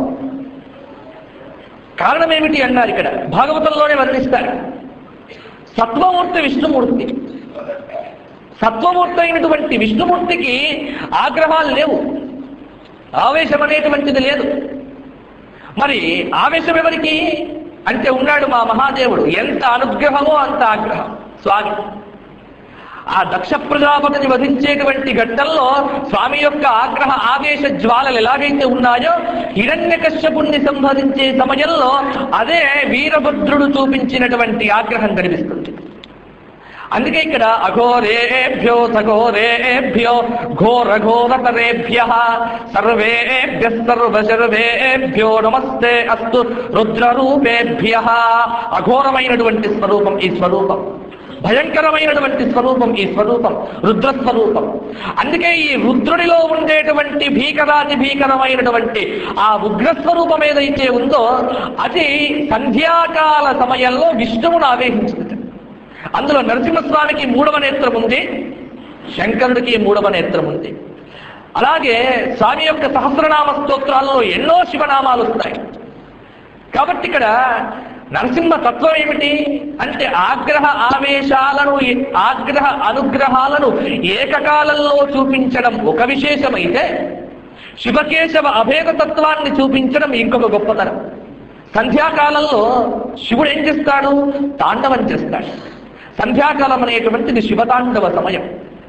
కారణం ఏమిటి అన్నారు ఇక్కడ భాగవతంలోనే వర్ణిస్తారు సత్వమూర్తి విష్ణుమూర్తి సత్వమూర్తి అయినటువంటి విష్ణుమూర్తికి ఆగ్రహాలు లేవు ఆవేశం అనేటువంటిది లేదు మరి ఆవేశం ఎవరికి అంటే ఉన్నాడు మా మహాదేవుడు ఎంత అనుగ్రహమో అంత ఆగ్రహం స్వామి ఆ దక్ష ప్రజాపతిని వధించేటువంటి ఘట్టంలో స్వామి యొక్క ఆగ్రహ ఆవేశ జ్వాలలు ఎలాగైతే ఉన్నాయో హిరణ్య కశ్యపుణ్ణి సంహరించే సమయంలో అదే వీరభద్రుడు చూపించినటువంటి ఆగ్రహం కనిపిస్తుంది అందుకే ఇక్కడ అఘోరేభ్యో సఘోరేభ్యో ఘోర ఘోరతరేభ్య సర్వేభ్య సర్వశర్వేభ్యో నమస్తే అస్తు రుద్రరూపేభ్య అఘోరమైనటువంటి స్వరూపం ఈ స్వరూపం భయంకరమైనటువంటి స్వరూపం ఈ స్వరూపం రుద్ర స్వరూపం అందుకే ఈ రుద్రుడిలో ఉండేటువంటి భీకరాతి భీకరమైనటువంటి ఆ ఉగ్ర స్వరూపం ఏదైతే ఉందో అది సంధ్యాకాల సమయంలో విష్ణువును ఆవేశించింది అందులో నరసింహస్వామికి మూడవ నేత్రం ఉంది శంకరుడికి మూడవ నేత్రం ఉంది అలాగే స్వామి యొక్క సహస్రనామ స్తోత్రాల్లో ఎన్నో శివనామాలు వస్తాయి కాబట్టి ఇక్కడ నరసింహ తత్వం ఏమిటి అంటే ఆగ్రహ ఆవేశాలను ఆగ్రహ అనుగ్రహాలను ఏకకాలంలో చూపించడం ఒక విశేషమైతే శివకేశవ అభేద తత్వాన్ని చూపించడం ఇంకొక గొప్పతనం సంధ్యాకాలంలో శివుడు ఏం చేస్తాడు తాండవం చేస్తాడు సంధ్యాకాలం అనేటువంటిది శివతాండవ సమయం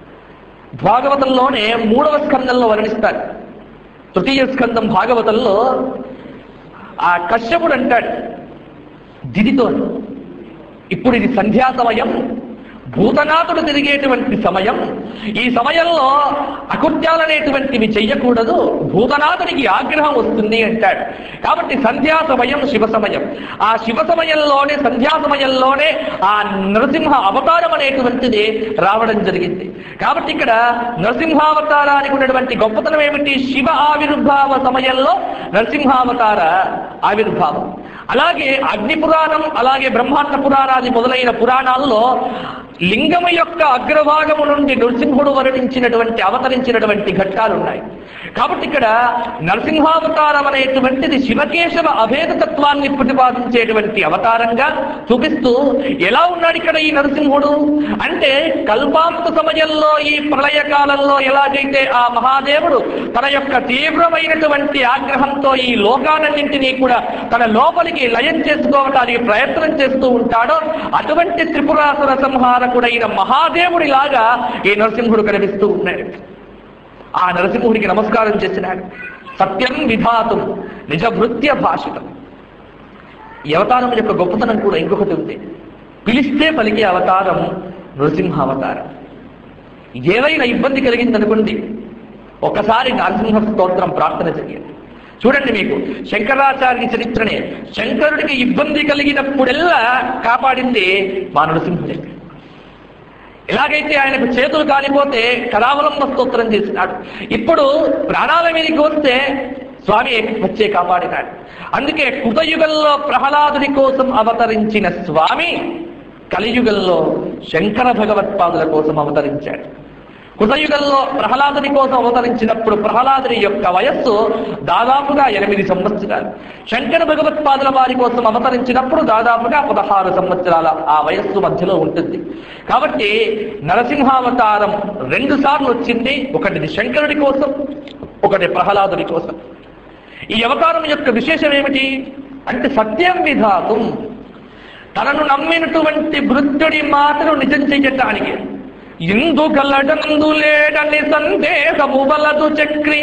భాగవతంలోనే మూడవ స్కందంలో వర్ణిస్తారు తృతీయ స్కందం భాగవతంలో ఆ కశ్యపుడు అంటాడు దిదితో ఇప్పుడు ఇది సంధ్యా సమయం భూతనాథుడు తిరిగేటువంటి సమయం ఈ సమయంలో అకృత్యాలనేటువంటివి చెయ్యకూడదు భూతనాథుడికి ఆగ్రహం వస్తుంది అంటాడు కాబట్టి సంధ్యా సమయం శివ సమయం ఆ శివ సమయంలోనే సంధ్యా సమయంలోనే ఆ నరసింహ అవతారం అనేటువంటిది రావడం జరిగింది కాబట్టి ఇక్కడ నరసింహావతారానికి ఉన్నటువంటి గొప్పతనం ఏమిటి శివ ఆవిర్భావ సమయంలో నరసింహావతార ఆవిర్భావం అలాగే అగ్ని పురాణం అలాగే బ్రహ్మాండ పురాణాది మొదలైన పురాణాల్లో లింగము యొక్క అగ్రభాగము నుండి నృసింహుడు వర్ణించినటువంటి అవతరించినటువంటి ఘట్టాలు ఉన్నాయి కాబట్టి ఇక్కడ నరసింహావతారం అనేటువంటిది శివకేశవ అభేద తత్వాన్ని ప్రతిపాదించేటువంటి అవతారంగా చూపిస్తూ ఎలా ఉన్నాడు ఇక్కడ ఈ నరసింహుడు అంటే కల్పాంత సమయంలో ఈ ప్రళయ కాలంలో ఎలాగైతే ఆ మహాదేవుడు తన యొక్క తీవ్రమైనటువంటి ఆగ్రహంతో ఈ లోకాలన్నింటినీ కూడా తన లోపలికి లయం చేసుకోవటానికి ప్రయత్నం చేస్తూ ఉంటాడో అటువంటి త్రిపురాసుర సంహారకుడైన మహాదేవుడిలాగా ఈ నరసింహుడు కనిపిస్తూ ఉన్నాడు ఆ నరసింహుడికి నమస్కారం చేసినాడు సత్యం విధాతం నిజ భృత్య భాషితం ఈ అవతారం యొక్క గొప్పతనం కూడా ఇంకొకటి ఉంది పిలిస్తే పలికే అవతారం నృసింహ అవతారం ఏదైనా ఇబ్బంది కలిగిందనుకోండి ఒకసారి నరసింహ స్తోత్రం ప్రార్థన చేయండి చూడండి మీకు శంకరాచార్య చరిత్రనే శంకరుడికి ఇబ్బంది కలిగినప్పుడెల్లా కాపాడింది మా నరసింహుడే ఎలాగైతే ఆయనకు చేతులు కాలిపోతే కరావలంబ స్తోత్రం చేసినాడు ఇప్పుడు ప్రాణాల మీదకి వస్తే స్వామి వచ్చే కాపాడినాడు అందుకే కృతయుగంలో ప్రహ్లాదుని కోసం అవతరించిన స్వామి కలియుగంలో శంకర భగవత్పాదుల కోసం అవతరించాడు కృతయుగంలో ప్రహ్లాదుని కోసం అవతరించినప్పుడు ప్రహ్లాదుని యొక్క వయస్సు దాదాపుగా ఎనిమిది సంవత్సరాలు శంకర భగవత్పాదుల వారి కోసం అవతరించినప్పుడు దాదాపుగా పదహారు సంవత్సరాల ఆ వయస్సు మధ్యలో ఉంటుంది కాబట్టి నరసింహావతారం రెండు సార్లు వచ్చింది ఒకటిది శంకరుడి కోసం ఒకటి ప్రహ్లాదుని కోసం ఈ అవతారం యొక్క విశేషం ఏమిటి అంటే సత్యం విధాతం తనను నమ్మినటువంటి వృద్ధుడి మాటను నిజం చెయ్యటానికి ఇందు గలడందు లేడని సందేహము వలదు చక్రి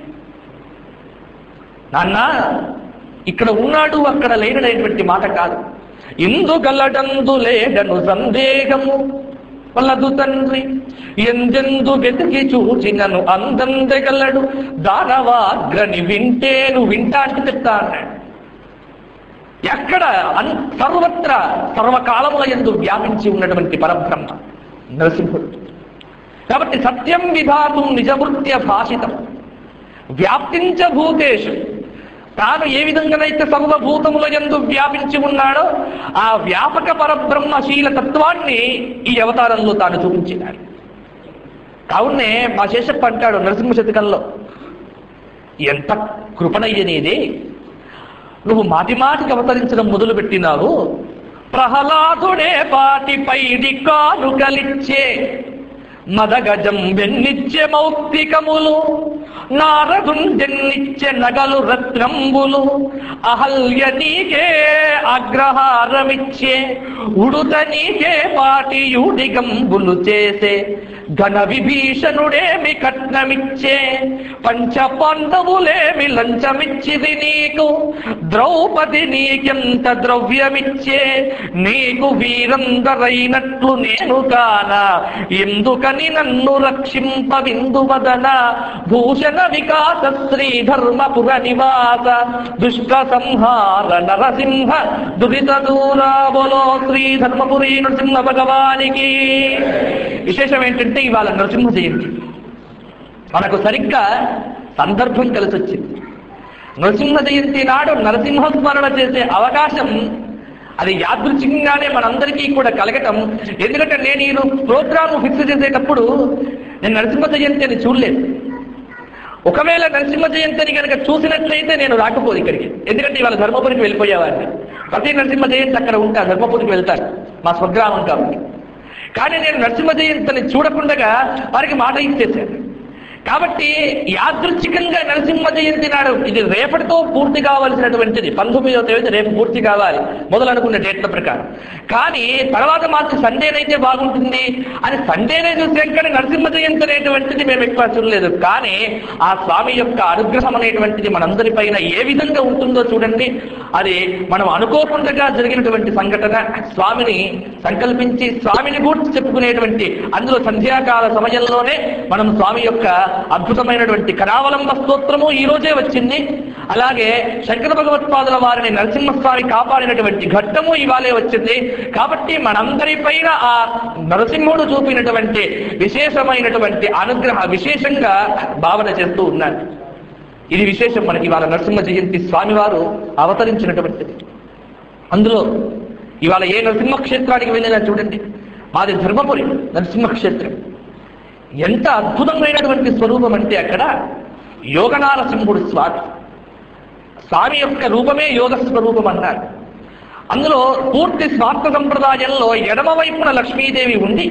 నాన్న ఇక్కడ ఉన్నాడు అక్కడ లేడనేటువంటి మాట కాదు ఇందు గలడందు లేడను సందేహము వలదు తండ్రి ఎందెందు వెతికి చూచినను అందందెగలడు దానవాగ్రని వింటేను వింటా అంటే చెప్తా అన్నాడు ఎక్కడ అన్ సర్వత్ర సర్వకాలముల ఎందు వ్యాపించి ఉన్నటువంటి పరబ్రహ్మ నరసింహుడు కాబట్టి సత్యం విధాతం నిజవృత్య భాషితం వ్యాప్తించ భూతేషు తాను ఏ విధంగానైతే సర్వభూతముల ఎందు వ్యాపించి ఉన్నాడో ఆ వ్యాపక పరబ్రహ్మశీల తత్వాన్ని ఈ అవతారంలో తాను చూపించినాడు కావునే మా శేషప్ప అంటాడు నరసింహ శతకంలో ఎంత కృపణయ్యనేది నువ్వు మాటి మాటికి అవతరించడం మొదలు పెట్టినావు ప్రహ్లాదుడే పాటిపై కాలు కలిచ్చే మదగజం వెన్నిచ్చే మౌక్తికములు నారదుండెన్నిచ్చే నగలు రత్నంబులు అహల్య నీకే అగ్రహారమిచ్చే ఉడుత నీకే పాటియుడిగంబులు చేసే ఘన విభీషణుడేమి కట్నమిచ్చే పంచ పాండవులేమి లంచమిచ్చిది నీకు ద్రౌపది నీకెంత ద్రవ్యమిచ్చే నీకు వీరందరైనట్లు నేను కాన ఎందుకని నన్ను రక్షింప విందువదన భూషణ వికాస శ్రీ ధర్మపుర నివాస దుష్ట సంహార నరసింహ దురిత దూరాబలో శ్రీ ధర్మపురి నరసింహ భగవానికి విశేషం ఏంటంటే ఇవాళ నరసింహ జయంతి మనకు సరిగ్గా సందర్భం కలిసి వచ్చింది నరసింహ జయంతి నాడు నరసింహ స్మరణ చేసే అవకాశం అది యాదృచ్ఛికంగానే మనందరికీ కూడా కలగటం ఎందుకంటే నేను ఈ ప్రోగ్రామ్ ఫిక్స్ చేసేటప్పుడు నేను నరసింహ జయంతి అని చూడలేదు ఒకవేళ నరసింహ జయంతిని కనుక చూసినట్లయితే నేను రాకపోదు ఇక్కడికి ఎందుకంటే ఇవాళ ధర్మపురికి వెళ్ళిపోయేవాడిని ప్రతి నరసింహ జయంతి అక్కడ ఉంటా ధర్మపురికి వెళ్తాను మా స్వగ్రామం కాబట్టి కానీ నేను నరసింహ జయంతిని చూడకుండగా వారికి మాట ఇచ్చేశాను కాబట్టి యాదృచ్ఛికంగా నరసింహ జయంతి నాడు ఇది రేపటితో పూర్తి కావాల్సినటువంటిది పంతొమ్మిదవ తేదీ రేపు పూర్తి కావాలి మొదలనుకున్న డేట్ల ప్రకారం కానీ తర్వాత మాకు సండేనైతే బాగుంటుంది అని సండేనే చూసాం కానీ నరసింహ జయంతి అనేటువంటిది మేము ఎక్కువ చూడలేదు కానీ ఆ స్వామి యొక్క అనుగ్రహం అనేటువంటిది మనందరిపైన ఏ విధంగా ఉంటుందో చూడండి అది మనం అనుకోకుండా జరిగినటువంటి సంఘటన స్వామిని సంకల్పించి స్వామిని గురించి చెప్పుకునేటువంటి అందులో సంధ్యాకాల సమయంలోనే మనం స్వామి యొక్క అద్భుతమైనటువంటి కరావలంబ స్తోత్రము ఈ రోజే వచ్చింది అలాగే శంకర భగవత్పాదుల వారిని నరసింహస్వామి కాపాడినటువంటి ఘట్టము ఇవాళే వచ్చింది కాబట్టి మనందరిపైన ఆ నరసింహుడు చూపినటువంటి విశేషమైనటువంటి అనుగ్రహ విశేషంగా భావన చేస్తూ ఉన్నారు ఇది విశేషం మనకి ఇవాళ నరసింహ జయంతి స్వామివారు అవతరించినటువంటిది అందులో ఇవాళ ఏ నరసింహ క్షేత్రానికి వెళ్ళినా చూడండి మాది ధర్మపురి నరసింహ క్షేత్రం ఎంత అద్భుతమైనటువంటి స్వరూపం అంటే అక్కడ యోగనారసింహుడు స్వామి స్వామి యొక్క రూపమే యోగ స్వరూపం అన్నారు అందులో పూర్తి స్వార్థ సంప్రదాయంలో ఎడమ వైపున లక్ష్మీదేవి ఉండి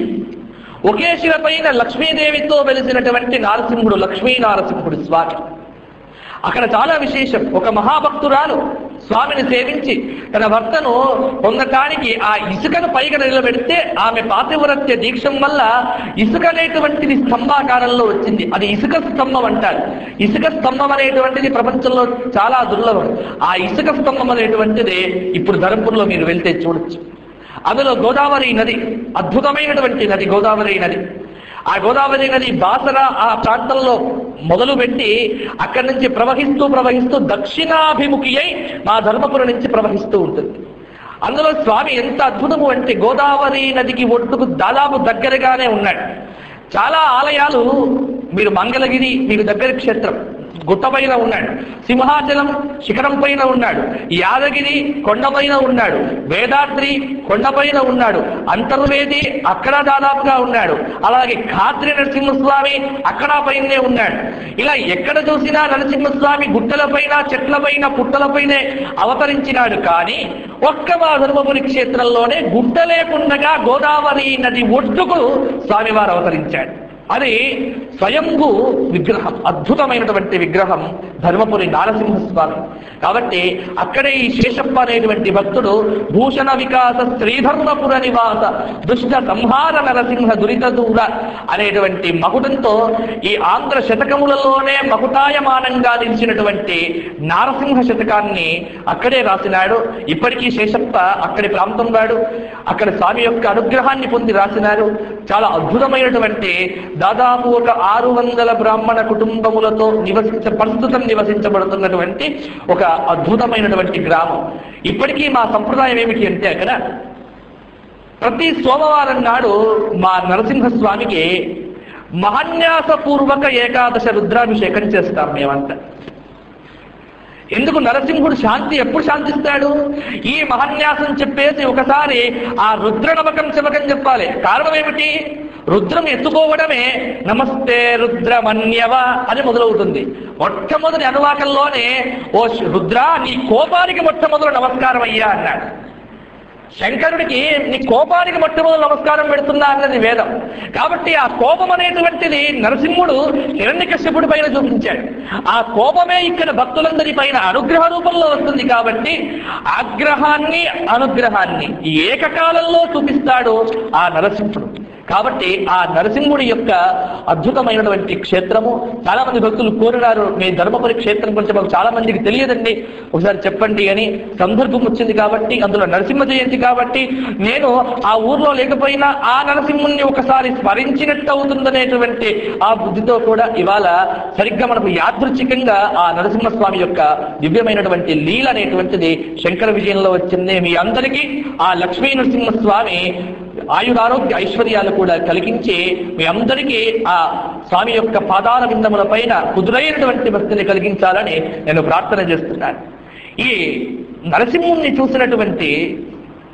ఒకే శిలపైన లక్ష్మీదేవితో వెలిసినటువంటి నారసింహుడు లక్ష్మీ నారసింహుడు స్వామి అక్కడ చాలా విశేషం ఒక మహాభక్తురాలు స్వామిని సేవించి తన భర్తను పొందటానికి ఆ ఇసుకను పైగా నిలబెడితే ఆమె పాతివ్రత్య దీక్షం వల్ల ఇసుక అనేటువంటిది స్తంభాకారంలో వచ్చింది అది ఇసుక స్తంభం అంటారు ఇసుక స్తంభం అనేటువంటిది ప్రపంచంలో చాలా దుర్లభం ఆ ఇసుక స్తంభం అనేటువంటిది ఇప్పుడు ధరంపూర్లో మీరు వెళ్తే చూడొచ్చు అందులో గోదావరి నది అద్భుతమైనటువంటి నది గోదావరి నది ఆ గోదావరి నది బాసర ఆ ప్రాంతంలో మొదలుపెట్టి అక్కడి నుంచి ప్రవహిస్తూ ప్రవహిస్తూ దక్షిణాభిముఖి అయి మా ధర్మపురం నుంచి ప్రవహిస్తూ ఉంటుంది అందులో స్వామి ఎంత అద్భుతము అంటే గోదావరి నదికి ఒడ్డుకు దాదాపు దగ్గరగానే ఉన్నాడు చాలా ఆలయాలు మీరు మంగళగిరి మీకు దగ్గర క్షేత్రం గుట్టపైన ఉన్నాడు సింహాచలం శిఖరం పైన ఉన్నాడు యాదగిరి కొండపైన ఉన్నాడు వేదాద్రి కొండపైన ఉన్నాడు అంతర్వేది అక్కడ దాదాపుగా ఉన్నాడు అలాగే ఖాద్రి నరసింహస్వామి అక్కడ పైనే ఉన్నాడు ఇలా ఎక్కడ చూసినా నరసింహస్వామి గుట్టలపైన చెట్లపైన పుట్టలపైనే అవతరించినాడు కానీ ఒక్క మా ధర్మపురి క్షేత్రంలోనే గుట్ట లేకుండగా గోదావరి నది ఒడ్డుకు స్వామివారు అవతరించాడు అది స్వయంభూ విగ్రహం అద్భుతమైనటువంటి విగ్రహం ధర్మపురి నారసింహస్వామి కాబట్టి అక్కడే ఈ శేషప్ప అనేటువంటి భక్తుడు భూషణ వికాస శ్రీధర్మపుర నివాస దుష్ట సంహార నరసింహ దురిత దూర అనేటువంటి మకుటంతో ఈ ఆంధ్ర శతకములలోనే మకుటాయమానంగా నిలిచినటువంటి నారసింహ శతకాన్ని అక్కడే రాసినాడు ఇప్పటికీ శేషప్ప అక్కడి ప్రాంతం వాడు అక్కడ స్వామి యొక్క అనుగ్రహాన్ని పొంది రాసినారు చాలా అద్భుతమైనటువంటి దాదాపు ఒక ఆరు వందల బ్రాహ్మణ కుటుంబములతో నివసించ ప్రస్తుతం నివసించబడుతున్నటువంటి ఒక అద్భుతమైనటువంటి గ్రామం ఇప్పటికీ మా సంప్రదాయం ఏమిటి అంటే అక్కడ ప్రతి సోమవారం నాడు మా నరసింహస్వామికి మహాన్యాసపూర్వక ఏకాదశ రుద్రాభిషేకం చేస్తాం మేమంతా ఎందుకు నరసింహుడు శాంతి ఎప్పుడు శాంతిస్తాడు ఈ మహన్యాసం చెప్పేసి ఒకసారి ఆ రుద్ర నమకం శమకం చెప్పాలి కారణం ఏమిటి రుద్రం ఎత్తుకోవడమే నమస్తే రుద్రమన్యవ అని మొదలవుతుంది మొట్టమొదటి అనువాకంలోనే ఓ రుద్ర నీ కోపానికి మొట్టమొదటి నమస్కారం అయ్యా అన్నాడు శంకరుడికి నీ కోపానికి మొట్టమొదటి నమస్కారం పెడుతున్నా అన్నది వేదం కాబట్టి ఆ కోపం అనేటువంటిది నరసింహుడు హిరణ్యకశ్యపుడి పైన చూపించాడు ఆ కోపమే ఇక్కడ భక్తులందరి పైన అనుగ్రహ రూపంలో వస్తుంది కాబట్టి ఆగ్రహాన్ని అనుగ్రహాన్ని ఏకకాలంలో చూపిస్తాడు ఆ నరసింహుడు కాబట్టి ఆ నరసింహుడి యొక్క అద్భుతమైనటువంటి క్షేత్రము చాలా మంది భక్తులు కోరినారు మీ ధర్మపురి క్షేత్రం గురించి మాకు చాలా మందికి తెలియదండి ఒకసారి చెప్పండి అని సందర్భం వచ్చింది కాబట్టి అందులో నరసింహ జయంతి కాబట్టి నేను ఆ ఊర్లో లేకపోయినా ఆ నరసింహుణ్ణి ఒకసారి స్మరించినట్టు అవుతుందనేటువంటి ఆ బుద్ధితో కూడా ఇవాళ సరిగ్గా మనకు యాదృచ్ఛికంగా ఆ నరసింహస్వామి యొక్క దివ్యమైనటువంటి లీల అనేటువంటిది శంకర విజయంలో వచ్చింది మీ అందరికీ ఆ లక్ష్మీ నరసింహస్వామి ఆయురారోగ్య ఐశ్వర్యాలు కూడా కలిగించి మీ అందరికీ ఆ స్వామి యొక్క పాదాల బిందముల పైన కుదురైనటువంటి భక్తిని కలిగించాలని నేను ప్రార్థన చేస్తున్నాను ఈ నరసింహుణ్ణి చూసినటువంటి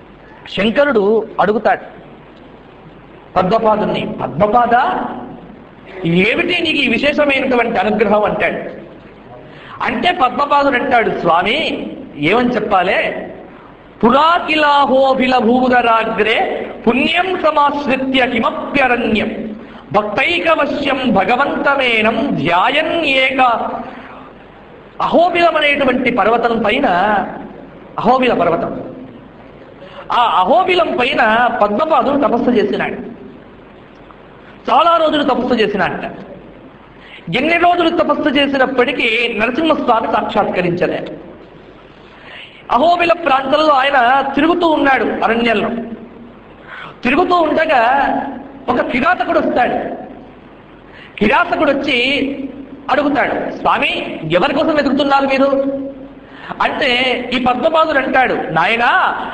శంకరుడు అడుగుతాడు పద్మపాదుని పద్మపాద ఏమిటి నీకు ఈ విశేషమైనటువంటి అనుగ్రహం అంటాడు అంటే పద్మపాదుడు అంటాడు స్వామి ఏమని చెప్పాలే పురాకిలాహోభిల భూధరాగ్రే పుణ్యం సమాశ్రిత్య కిమప్యరణ్యం భక్తైకవశ్యం భగవంతమేనం ధ్యాయన్ ఏక అహోబిలం అనేటువంటి పర్వతం పైన అహోబిల పర్వతం ఆ అహోబిలం పైన పద్మపాదుడు తపస్సు చేసినాడు చాలా రోజులు తపస్సు చేసినాడట ఎన్ని రోజులు తపస్సు చేసినప్పటికీ నరసింహస్వామి సాక్షాత్కరించలే అహోబిల ప్రాంతంలో ఆయన తిరుగుతూ ఉన్నాడు అరణ్యంలో తిరుగుతూ ఉండగా ఒక కిరాతకుడు వస్తాడు కిరాతకుడు వచ్చి అడుగుతాడు స్వామి ఎవరి కోసం వెతుకుతున్నారు మీరు అంటే ఈ పద్మపాదుడు అంటాడు నాయనా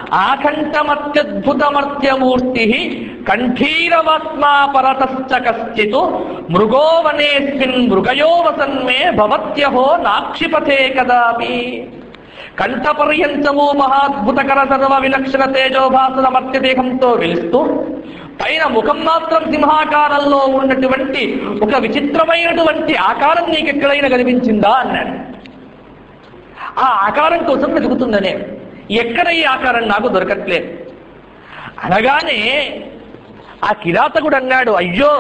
ఆకంఠమత్యద్భుతమర్త్యమూర్తి కంఠీరవాత్మా పరతశ్చ కశ్చిత్ మృగోవనేస్మిన్ మృగయో వసన్మే భవత్యహో నాక్షిపథే కదాపి కంఠపర్యంతము మహాద్భుతకర సర్వ విలక్షణ తేజోభాసన మర్త్యదేహంతో వెలుస్తూ పైన ముఖం మాత్రం సింహాకారంలో ఉన్నటువంటి ఒక విచిత్రమైనటువంటి ఆకారం నీకు ఎక్కడైనా కనిపించిందా అన్నాడు ఆ ఆకారం కోసం వెతుకుతుందనే ఎక్కడ ఈ ఆకారం నాకు దొరకట్లేదు అనగానే ఆ కిరాతకుడు అన్నాడు అయ్యో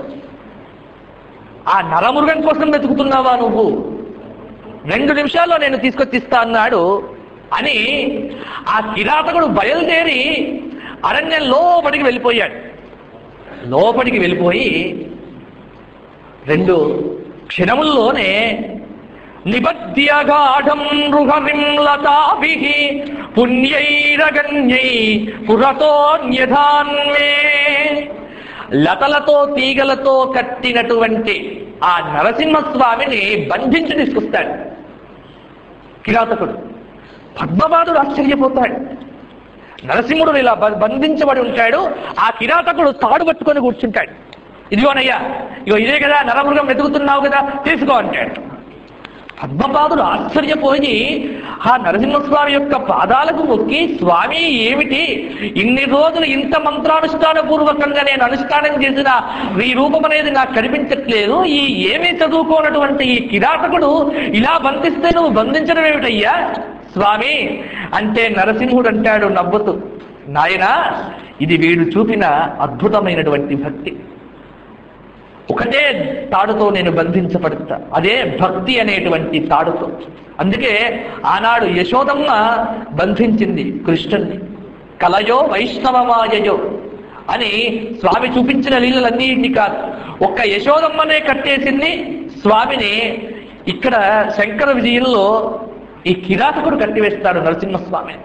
ఆ నరమృగం కోసం వెతుకుతున్నావా నువ్వు రెండు నిమిషాల్లో నేను తీసుకొచ్చిస్తా అన్నాడు అని ఆ కిరాతకుడు బయలుదేరి అరణ్యం లోపలికి వెళ్ళిపోయాడు లోపలికి వెళ్ళిపోయి రెండు క్షణముల్లోనే నిబద్ధ్యగాఢం నృహరిం పుణ్యైరగణ్యై పురతోన్యధాన్వే లతలతో తీగలతో కట్టినటువంటి ఆ నరసింహస్వామిని బంధించి తీసుకొస్తాడు కిరాతకుడు పద్మపాదుడు ఆశ్చర్యపోతాడు నరసింహుడు ఇలా బ- బంధించబడి ఉంటాడు ఆ కిరాతకుడు తాడు పట్టుకొని కూర్చుంటాడు ఇదిగోనయ్యా ఇగో ఇదే కదా నరమృగం వెతుకుతున్నావు కదా తీసుకో అంటాడు పద్మపాదుడు ఆశ్చర్యపోయి ఆ నరసింహస్వామి యొక్క పాదాలకు మొక్కి స్వామి ఏమిటి ఇన్ని రోజులు ఇంత మంత్రానుష్ఠాన పూర్వకంగా నేను అనుష్ఠానం చేసిన ఈ రూపం అనేది నాకు కనిపించట్లేదు ఈ ఏమీ చదువుకోనటువంటి ఈ కిరాతకుడు ఇలా బంధిస్తే నువ్వు బంధించడం ఏమిటయ్యా స్వామి అంటే నరసింహుడు అంటాడు నవ్వుతూ నాయనా ఇది వీడు చూపిన అద్భుతమైనటువంటి భక్తి ఒకటే తాడుతో నేను బంధించబడతా అదే భక్తి అనేటువంటి తాడుతో అందుకే ఆనాడు యశోదమ్మ బంధించింది కృష్ణుణ్ణి కలయో వైష్ణవమాయయో అని స్వామి చూపించిన లీలలన్నింటినీ కాదు ఒక్క యశోదమ్మనే కట్టేసింది స్వామిని ఇక్కడ శంకర విజయంలో ఈ కిరాతకుడు కట్టివేస్తాడు నరసింహస్వామిని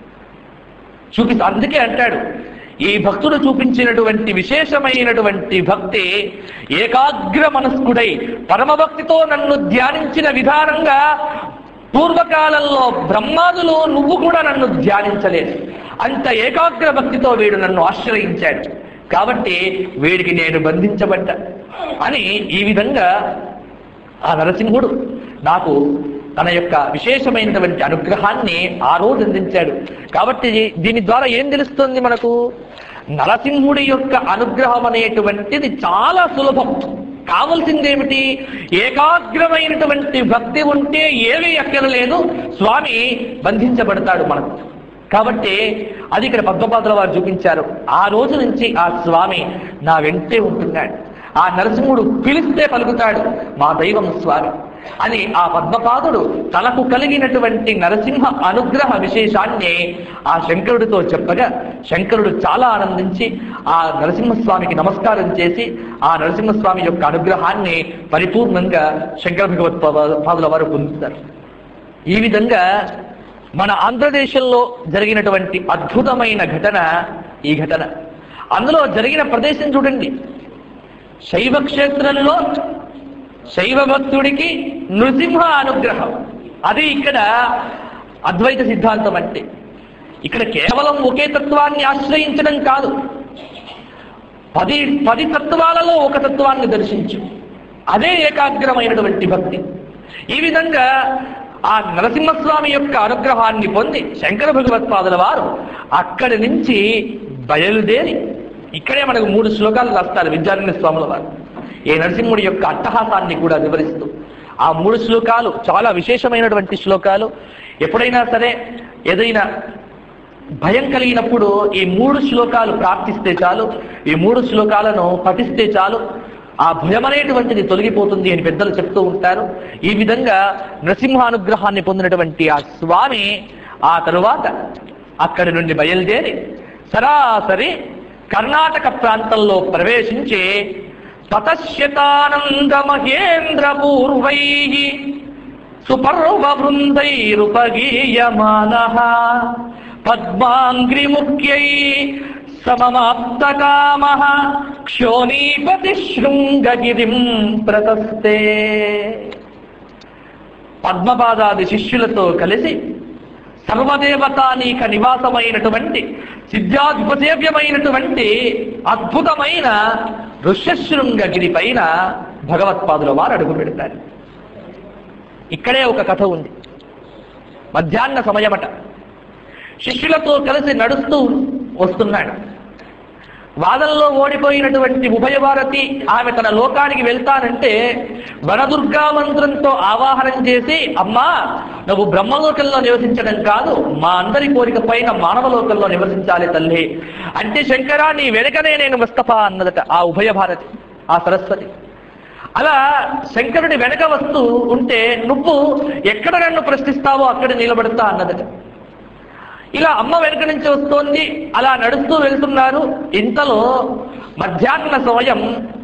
చూపి అందుకే అంటాడు ఈ భక్తుడు చూపించినటువంటి విశేషమైనటువంటి భక్తి ఏకాగ్ర మనస్కుడై పరమభక్తితో నన్ను ధ్యానించిన విధానంగా పూర్వకాలంలో బ్రహ్మాదులు నువ్వు కూడా నన్ను ధ్యానించలేదు అంత ఏకాగ్ర భక్తితో వీడు నన్ను ఆశ్రయించాడు కాబట్టి వీడికి నేను బంధించబడ్డా అని ఈ విధంగా ఆ నరసింహుడు నాకు తన యొక్క విశేషమైనటువంటి అనుగ్రహాన్ని ఆ రోజు అందించాడు కాబట్టి దీని ద్వారా ఏం తెలుస్తుంది మనకు నరసింహుడి యొక్క అనుగ్రహం అనేటువంటిది చాలా సులభం కావలసిందేమిటి ఏకాగ్రమైనటువంటి భక్తి ఉంటే ఏమీ ఎక్కరలేదు స్వామి బంధించబడతాడు మనకు కాబట్టి అది ఇక్కడ పద్మపాదుల వారు చూపించారు ఆ రోజు నుంచి ఆ స్వామి నా వెంటే ఉంటున్నాడు ఆ నరసింహుడు పిలిస్తే పలుకుతాడు మా దైవం స్వామి అని ఆ పద్మపాదుడు తనకు కలిగినటువంటి నరసింహ అనుగ్రహ విశేషాన్ని ఆ శంకరుడితో చెప్పగా శంకరుడు చాలా ఆనందించి ఆ నరసింహస్వామికి నమస్కారం చేసి ఆ నరసింహస్వామి యొక్క అనుగ్రహాన్ని పరిపూర్ణంగా శంకర భగవత్ పాదుల వారు పొందుతారు ఈ విధంగా మన ఆంధ్రదేశంలో జరిగినటువంటి అద్భుతమైన ఘటన ఈ ఘటన అందులో జరిగిన ప్రదేశం చూడండి శైవ క్షేత్రంలో శైవ భక్తుడికి నృసింహ అనుగ్రహం అది ఇక్కడ అద్వైత సిద్ధాంతం అంటే ఇక్కడ కేవలం ఒకే తత్వాన్ని ఆశ్రయించడం కాదు పది పది తత్వాలలో ఒక తత్వాన్ని దర్శించు అదే ఏకాగ్రమైనటువంటి భక్తి ఈ విధంగా ఆ నరసింహస్వామి యొక్క అనుగ్రహాన్ని పొంది శంకర భగవత్పాదుల వారు అక్కడి నుంచి బయలుదేరి ఇక్కడే మనకు మూడు శ్లోకాలు రాస్తారు విద్యారణ్య స్వాముల వారు ఈ నరసింహుడి యొక్క అట్టహాసాన్ని కూడా వివరిస్తూ ఆ మూడు శ్లోకాలు చాలా విశేషమైనటువంటి శ్లోకాలు ఎప్పుడైనా సరే ఏదైనా భయం కలిగినప్పుడు ఈ మూడు శ్లోకాలు ప్రార్థిస్తే చాలు ఈ మూడు శ్లోకాలను పఠిస్తే చాలు ఆ భయం అనేటువంటిది తొలగిపోతుంది అని పెద్దలు చెప్తూ ఉంటారు ఈ విధంగా నరసింహానుగ్రహాన్ని పొందినటువంటి ఆ స్వామి ఆ తరువాత అక్కడి నుండి బయలుదేరి సరాసరి కర్ణాటక ప్రాంతంలో ప్రవేశించి తతశ్యతానంద మహేంద్ర పూర్వై సుపర్వ బృందైరుపగీయమాన పద్మాంగ్రిముఖ్యై సమమాప్తకామ క్షోణీపతి శృంగగిరిం ప్రతస్తే పద్మపాదాది శిష్యులతో కలిసి సర్వదేవతానీక నివాసమైనటువంటి సిద్ధాద్భుతేవ్యమైనటువంటి అద్భుతమైన ఋష్యశృంగగిరి పైన భగవత్పాదుల వారు అడుగు పెడతారు ఇక్కడే ఒక కథ ఉంది మధ్యాహ్న సమయమట శిష్యులతో కలిసి నడుస్తూ వస్తున్నాడు వాదనలో ఓడిపోయినటువంటి ఉభయభారతి ఆమె తన లోకానికి వెళ్తానంటే వనదుర్గా మంత్రంతో ఆవాహనం చేసి అమ్మా నువ్వు బ్రహ్మలోకంలో నివసించడం కాదు మా అందరి కోరిక పైన మానవలోకంలో నివసించాలి తల్లి అంటే శంకరా నీ వెనకనే నేను ముస్తఫా అన్నదట ఆ ఉభయ భారతి ఆ సరస్వతి అలా శంకరుడి వెనక వస్తూ ఉంటే నువ్వు ఎక్కడ నన్ను ప్రశ్నిస్తావో అక్కడ నిలబడతా అన్నదట ఇలా అమ్మ వెనుక నుంచి వస్తోంది అలా నడుస్తూ వెళ్తున్నారు ఇంతలో మధ్యాహ్న సమయం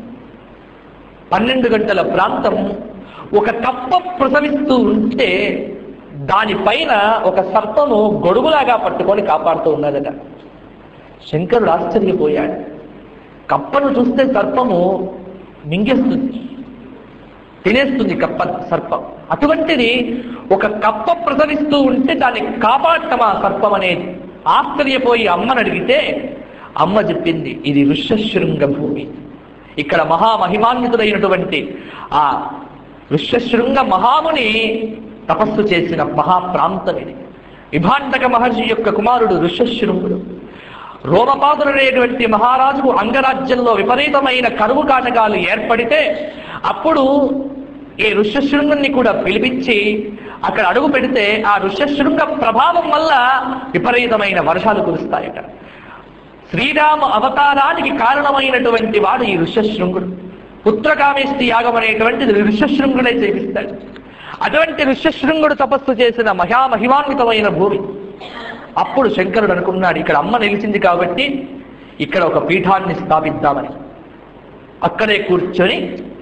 పన్నెండు గంటల ప్రాంతం ఒక కప్ప ప్రసవిస్తూ ఉంటే దానిపైన ఒక సర్పము గొడుగులాగా పట్టుకొని కాపాడుతూ ఉన్నదట శంకరుడు ఆశ్చర్యపోయాడు కప్పను చూస్తే సర్పము మింగేస్తుంది తినేస్తుంది కప్ప సర్పం అటువంటిది ఒక కప్ప ప్రసవిస్తూ ఉంటే దాన్ని కాపాడటం ఆ సర్పం అనేది ఆశ్చర్యపోయి అమ్మని అడిగితే అమ్మ చెప్పింది ఇది ఋష్యశృంగ భూమి ఇక్కడ మహామహిమాన్వితుడైనటువంటి ఆ ఋష్యశృంగ మహాముని తపస్సు చేసిన మహాప్రాంతం ఇది విభాండక మహర్షి యొక్క కుమారుడు ఋష్యశృంగుడు రోమపాదుడనేటువంటి మహారాజుకు అంగరాజ్యంలో విపరీతమైన కరువు కాటకాలు ఏర్పడితే అప్పుడు ఈ ఋష్యశృంగుని కూడా పిలిపించి అక్కడ అడుగు పెడితే ఆ ఋష్యశృంగ ప్రభావం వల్ల విపరీతమైన వర్షాలు కురుస్తాయట శ్రీరామ అవతారానికి కారణమైనటువంటి వాడు ఈ ఋష్యశృంగుడు పుత్రకామేష్టి యాగం అనేటువంటిది ఋష్యశృంగుడే చేపిస్తాడు అటువంటి ఋష్యశృంగుడు తపస్సు చేసిన మహామహిమాన్వితమైన భూమి అప్పుడు శంకరుడు అనుకున్నాడు ఇక్కడ అమ్మ నిలిచింది కాబట్టి ఇక్కడ ఒక పీఠాన్ని స్థాపిద్దామని అక్కడే కూర్చొని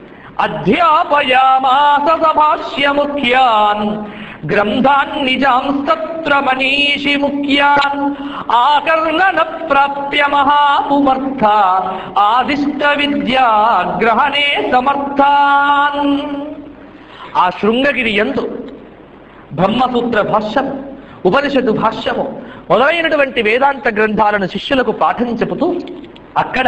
అధ్యాపయామాస సభాష్య ముఖ్యాన్ గ్రంథాన్ నిజాంస్తత్ర మనీషి ముఖ్యాన్ ఆకర్ణన ప్రాప్య మహాపుమర్థ ఆదిష్ట విద్యా గ్రహణే సమర్థాన్ ఆ శృంగగిరి ఎందు బ్రహ్మసూత్ర భాష్యం ఉపనిషత్తు భాష్యము మొదలైనటువంటి వేదాంత గ్రంథాలను శిష్యులకు పాఠం చెబుతూ అక్కడ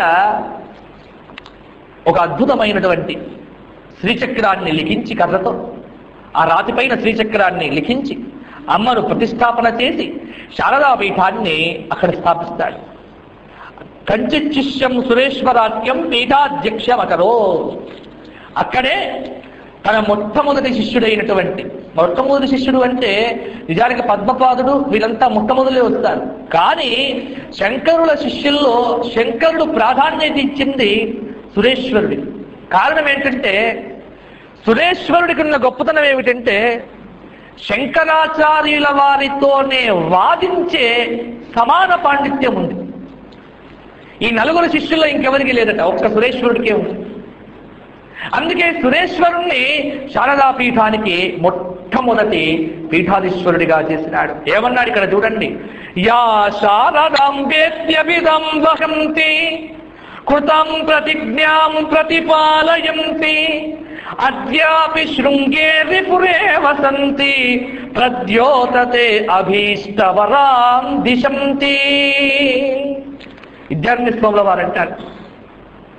ఒక అద్భుతమైనటువంటి శ్రీచక్రాన్ని లిఖించి కర్రతో ఆ రాతిపైన శ్రీచక్రాన్ని లిఖించి అమ్మను ప్రతిష్టాపన చేసి శారదా పీఠాన్ని అక్కడ స్థాపిస్తాడు కంచిశిష్యం సురేశ్వరాఖ్యం పీఠాధ్యక్షం అకరో అక్కడే తన మొట్టమొదటి శిష్యుడైనటువంటి మొట్టమొదటి శిష్యుడు అంటే నిజానికి పద్మపాదుడు వీళ్ళంతా మొట్టమొదలే వస్తారు కానీ శంకరుల శిష్యుల్లో శంకరుడు ప్రాధాన్యత ఇచ్చింది సురేశ్వరుడి కారణం ఏంటంటే సురేశ్వరుడికి ఉన్న గొప్పతనం ఏమిటంటే శంకరాచార్యుల వారితోనే వాదించే సమాన పాండిత్యం ఉంది ఈ నలుగురు శిష్యుల్లో ఇంకెవరికి లేదట ఒక్క సురేశ్వరుడికే ఉంది అందుకే సురేశ్వరుణ్ణి శారదా పీఠానికి మొట్టమొదటి పీఠాధీశ్వరుడిగా చేసినాడు ఏమన్నాడు ఇక్కడ చూడండి యా శారదాం వేద్యభిదం వహంతి కృతం ప్రతిజ్ఞాం ప్రతిపాలయంతి అద్యాపి శృంగే రిపురే వసంతి ప్రద్యోతతే అభీష్టవరాం దిశంతి విద్యార్థి స్వాముల వారు అంటారు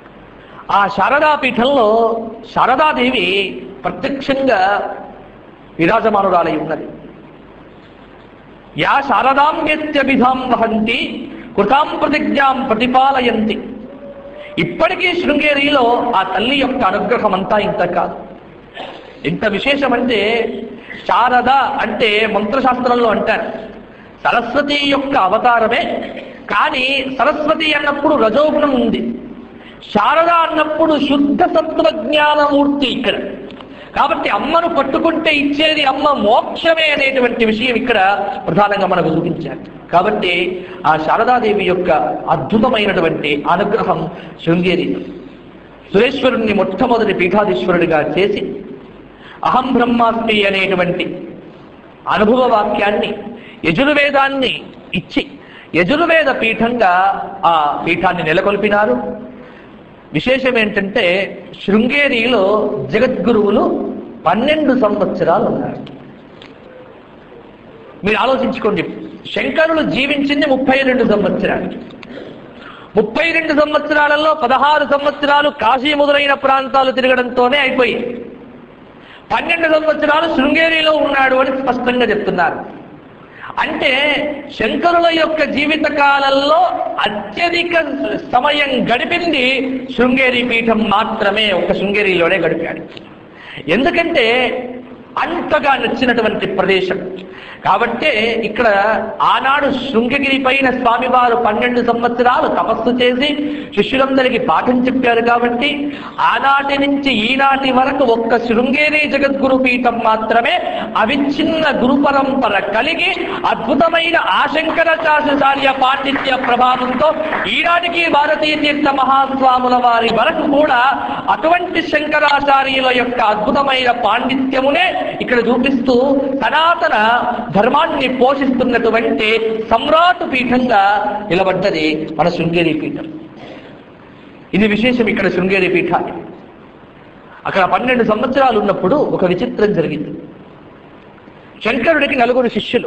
ఆ శారదా పీఠంలో శారదాదేవి ప్రత్యక్షంగా విరాజమానురాలై ఉన్నది యా శారదాంగత్యభిధాం వహంతి కృతాం ప్రతిజ్ఞాం ప్రతిపాలయంతి ఇప్పటికీ శృంగేరిలో ఆ తల్లి యొక్క అనుగ్రహం అంతా ఇంత కాదు ఎంత విశేషమంటే శారద అంటే మంత్రశాస్త్రంలో అంటారు సరస్వతి యొక్క అవతారమే కానీ సరస్వతి అన్నప్పుడు రజోగుణం ఉంది శారద అన్నప్పుడు శుద్ధ సత్వజ్ఞానమూర్తి ఇక్కడ కాబట్టి అమ్మను పట్టుకుంటే ఇచ్చేది అమ్మ మోక్షమే అనేటువంటి విషయం ఇక్కడ ప్రధానంగా మనకు చూపించారు కాబట్టి ఆ శారదాదేవి యొక్క అద్భుతమైనటువంటి అనుగ్రహం శృంగేరి సురేశ్వరుణ్ణి మొట్టమొదటి పీఠాధీశ్వరుడిగా చేసి అహం బ్రహ్మాస్మి అనేటువంటి అనుభవ వాక్యాన్ని యజుర్వేదాన్ని ఇచ్చి యజుర్వేద పీఠంగా ఆ పీఠాన్ని నెలకొల్పినారు విశేషం ఏంటంటే శృంగేరిలో జగద్గురువులు పన్నెండు సంవత్సరాలు ఉన్నారు మీరు ఆలోచించుకోండి శంకరులు జీవించింది ముప్పై రెండు సంవత్సరాలు ముప్పై రెండు సంవత్సరాలలో పదహారు సంవత్సరాలు కాశీ మొదలైన ప్రాంతాలు తిరగడంతోనే అయిపోయింది పన్నెండు సంవత్సరాలు శృంగేరిలో ఉన్నాడు అని స్పష్టంగా చెప్తున్నారు అంటే శంకరుల యొక్క జీవిత కాలంలో అత్యధిక సమయం గడిపింది శృంగేరి పీఠం మాత్రమే ఒక శృంగేరిలోనే గడిపాడు ఎందుకంటే అంతగా నచ్చినటువంటి ప్రదేశం కాబట్టే ఇక్కడ ఆనాడు శృంగగిరి పైన స్వామివారు పన్నెండు సంవత్సరాలు తపస్సు చేసి శిష్యులందరికీ పాఠం చెప్పారు కాబట్టి ఆనాటి నుంచి ఈనాటి వరకు ఒక్క శృంగేరి జగద్గురు పీఠం మాత్రమే అవిచ్ఛిన్న గురు పరంపర కలిగి అద్భుతమైన ఆశంకరాచార్య పాండిత్య ప్రభావంతో ఈనాటికి భారతీయ తీర్థ మహాస్వాముల వారి వరకు కూడా అటువంటి శంకరాచార్యుల యొక్క అద్భుతమైన పాండిత్యమునే ఇక్కడ చూపిస్తూ సనాతన ధర్మాన్ని పోషిస్తున్నటువంటి సమ్రాట్ పీఠంగా నిలబడ్డది మన శృంగేరి పీఠం ఇది విశేషం ఇక్కడ శృంగేరి పీఠాన్ని అక్కడ పన్నెండు సంవత్సరాలు ఉన్నప్పుడు ఒక విచిత్రం జరిగింది శంకరుడికి నలుగురు శిష్యులు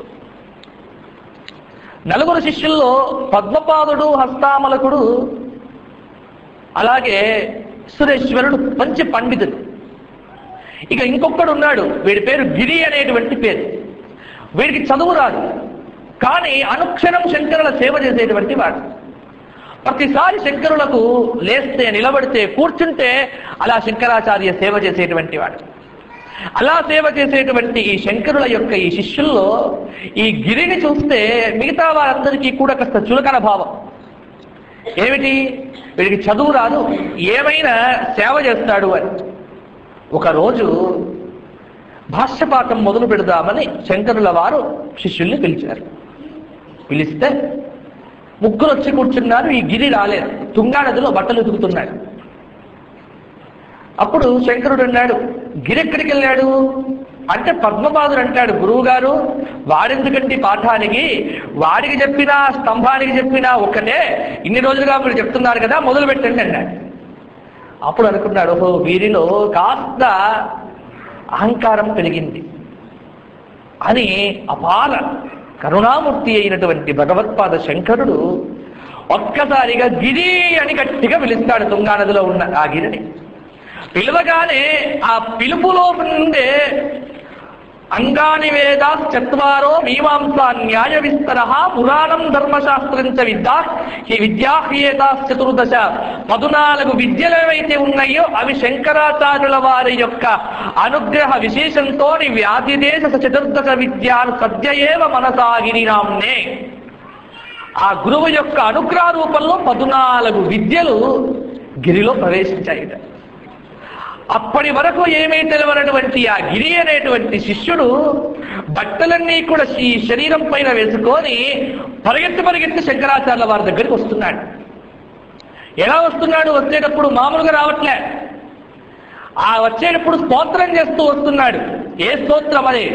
నలుగురు శిష్యుల్లో పద్మపాదుడు హస్తామలకుడు అలాగే సురేశ్వరుడు మంచి పండితుడు ఇక ఇంకొకడు ఉన్నాడు వీడి పేరు గిరి అనేటువంటి పేరు వీడికి చదువు రాదు కానీ అనుక్షణం శంకరుల సేవ చేసేటువంటి వాడు ప్రతిసారి శంకరులకు లేస్తే నిలబడితే కూర్చుంటే అలా శంకరాచార్య సేవ చేసేటువంటి వాడు అలా సేవ చేసేటువంటి ఈ శంకరుల యొక్క ఈ శిష్యుల్లో ఈ గిరిని చూస్తే మిగతా వారందరికీ కూడా కాస్త చులకన భావం ఏమిటి వీడికి చదువు రాదు ఏమైనా సేవ చేస్తాడు అని ఒకరోజు భాష్యపాఠం మొదలు పెడదామని శంకరుల వారు శిష్యుల్ని పిలిచారు పిలిస్తే ముగ్గురు వచ్చి కూర్చున్నారు ఈ గిరి రాలేదు తుంగా నదిలో బట్టలు ఉతుకుతున్నాడు అప్పుడు శంకరుడు అన్నాడు గిరి ఎక్కడికి వెళ్ళాడు అంటే పద్మపాదుడు అంటాడు గురువు గారు వాడెందుకంటే పాఠానికి వాడికి చెప్పినా స్తంభానికి చెప్పినా ఒక్కటే ఇన్ని రోజులుగా మీరు చెప్తున్నారు కదా మొదలు పెట్టండి అన్నాడు అప్పుడు అనుకున్నాడు ఓహో వీరిలో కాస్త అహంకారం పెరిగింది అని అపార కరుణామూర్తి అయినటువంటి భగవత్పాద శంకరుడు ఒక్కసారిగా గిరి అని గట్టిగా పిలుస్తాడు తుంగానదిలో ఉన్న ఆ గిరిని పిలవగానే ఆ పిలుపులో నుండే అంగాని వేదా చత్వారో మీమాంసా న్యాయ విస్తర పురాణం ధర్మశాస్త్రం చ విద్యా ఈ విద్యాహ్యేతా చతుర్దశ పదునాలుగు విద్యలు ఏవైతే ఉన్నాయో అవి శంకరాచార్యుల వారి యొక్క అనుగ్రహ విశేషంతో వ్యాధిదేశ చతుర్దశ విద్యాను సద్యయేవ మనసాగిరినాంనే ఆ గురువు యొక్క అనుగ్రహ రూపంలో పదునాలుగు విద్యలు గిరిలో ప్రవేశించాయిట అప్పటి వరకు ఏమీ తెలియనటువంటి ఆ గిరి అనేటువంటి శిష్యుడు బట్టలన్నీ కూడా ఈ శరీరం పైన వేసుకొని పరిగెత్తి పరిగెత్తి శంకరాచార్యుల వారి దగ్గరికి వస్తున్నాడు ఎలా వస్తున్నాడు వచ్చేటప్పుడు మామూలుగా రావట్లే ఆ వచ్చేటప్పుడు స్తోత్రం చేస్తూ వస్తున్నాడు ఏ స్తోత్రం అది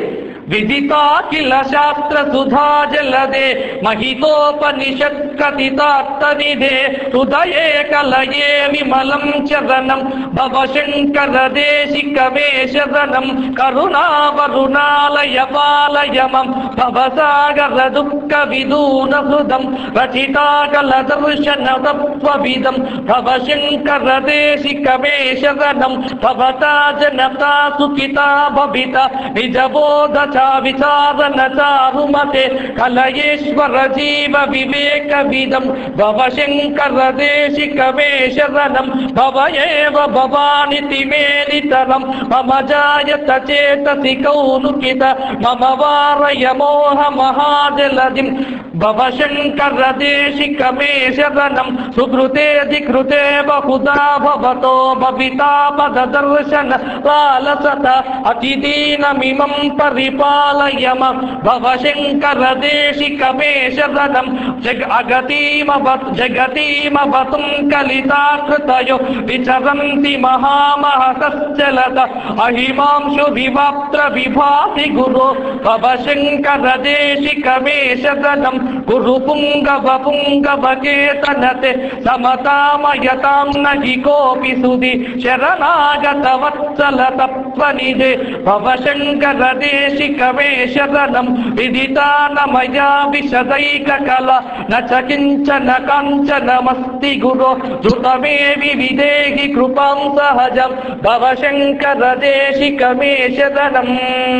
విదితాఖిల శాస్త్ర సుధా జలదే మహితోపనిషత్ కథితార్థ నిధే హృదయే కలయే విమలం చదనం భవశంకర దేశిక వేషదనం కరుణావరుణాలయ పాలయమం భవసాగర దుఃఖ విదూన హృదం రచితాకల దర్శన తత్వవిదం భవశంకర దేశిక వేషదనం భవతా జనతా సుఖితా భవిత నిజబోధ చ విచారణ చారుమతే కలయేశ్వర జీవ వివేక విదం భవశంకర దేశిక వేషదనం భవయేవ భవానితి మేనితరం మమ జాయత చేతసి కౌనుకిత మమ వారయ మోహ మహాజలదిం భవశంకర దేశిక మేషదనం సుకృతేధికృతే బహుదా భవతో భవితా పద దర్శన లాలసత అతిదీనమిమం పరిపాలయమ భవశంకర దేశిక మేషదనం జగ అగతీమవత్ జగతీమవతుం కలితాకృతయో విచరంతి మహామహసశ్చలత అహిమాంశు వివాప్త్ర విభాతి గురు భవశంకర దేశిక మేషదనం గురు పుంగవ పుంగవ కేతనతే సమతామయతాం నహి కోపి సుది శరణాగత వత్సల తత్వనిధే భవశంకర దేశిక వేషదనం విదితానమయా విశదైక కల నచ కించన కాంచనమస్తి గురు ధృతమే వివిదేహి కృపాం సహజం భవశంకర దేశిక మేషదనం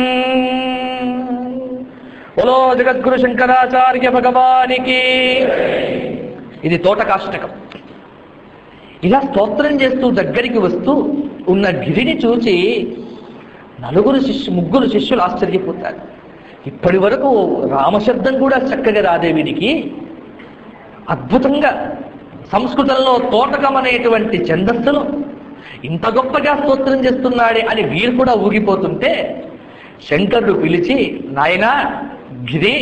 బలో జగద్గురు శంకరాచార్య భగవానికి ఇది తోటకాష్టకం ఇలా స్తోత్రం చేస్తూ దగ్గరికి వస్తూ ఉన్న గిరిని చూచి నలుగురు శిష్యు ముగ్గురు శిష్యులు ఆశ్చర్యపోతారు ఇప్పటి వరకు రామశబ్దం కూడా చక్కగా రాదే వీడికి అద్భుతంగా సంస్కృతంలో తోటకం అనేటువంటి ఛందస్సులో ఇంత గొప్పగా స్తోత్రం చేస్తున్నాడే అని వీరు కూడా ఊగిపోతుంటే శంకరుడు పిలిచి నాయనా గిరి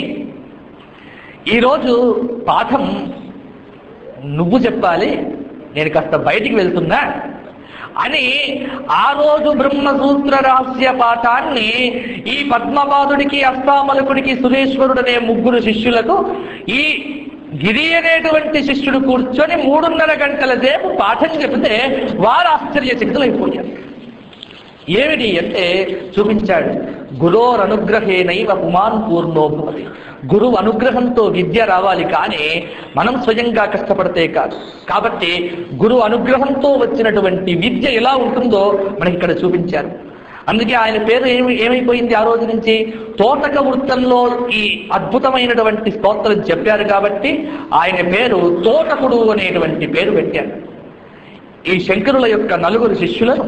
ఈరోజు పాఠం నువ్వు చెప్పాలి నేను కాస్త బయటికి వెళ్తున్నా అని ఆ రోజు బ్రహ్మసూత్ర రహస్య పాఠాన్ని ఈ పద్మపాదుడికి అస్తామలకుడికి సురేశ్వరుడు అనే ముగ్గురు శిష్యులకు ఈ గిరి అనేటువంటి శిష్యుడు కూర్చొని మూడున్నర గంటల సేపు పాఠం చెబితే వారు ఆశ్చర్యచకితులు అయిపోయారు ఏమిటి అంటే చూపించాడు గురోర్ అనుగ్రహేనైవ పుమాన్ పూర్ణో భవతి గురువు అనుగ్రహంతో విద్య రావాలి కానీ మనం స్వయంగా కష్టపడితే కాదు కాబట్టి గురువు అనుగ్రహంతో వచ్చినటువంటి విద్య ఎలా ఉంటుందో మనకి ఇక్కడ చూపించారు అందుకే ఆయన పేరు ఏమి ఏమైపోయింది ఆ రోజు నుంచి తోటక వృత్తంలో ఈ అద్భుతమైనటువంటి స్తోత్రం చెప్పారు కాబట్టి ఆయన పేరు తోటకుడు అనేటువంటి పేరు పెట్టారు ఈ శంకరుల యొక్క నలుగురు శిష్యులను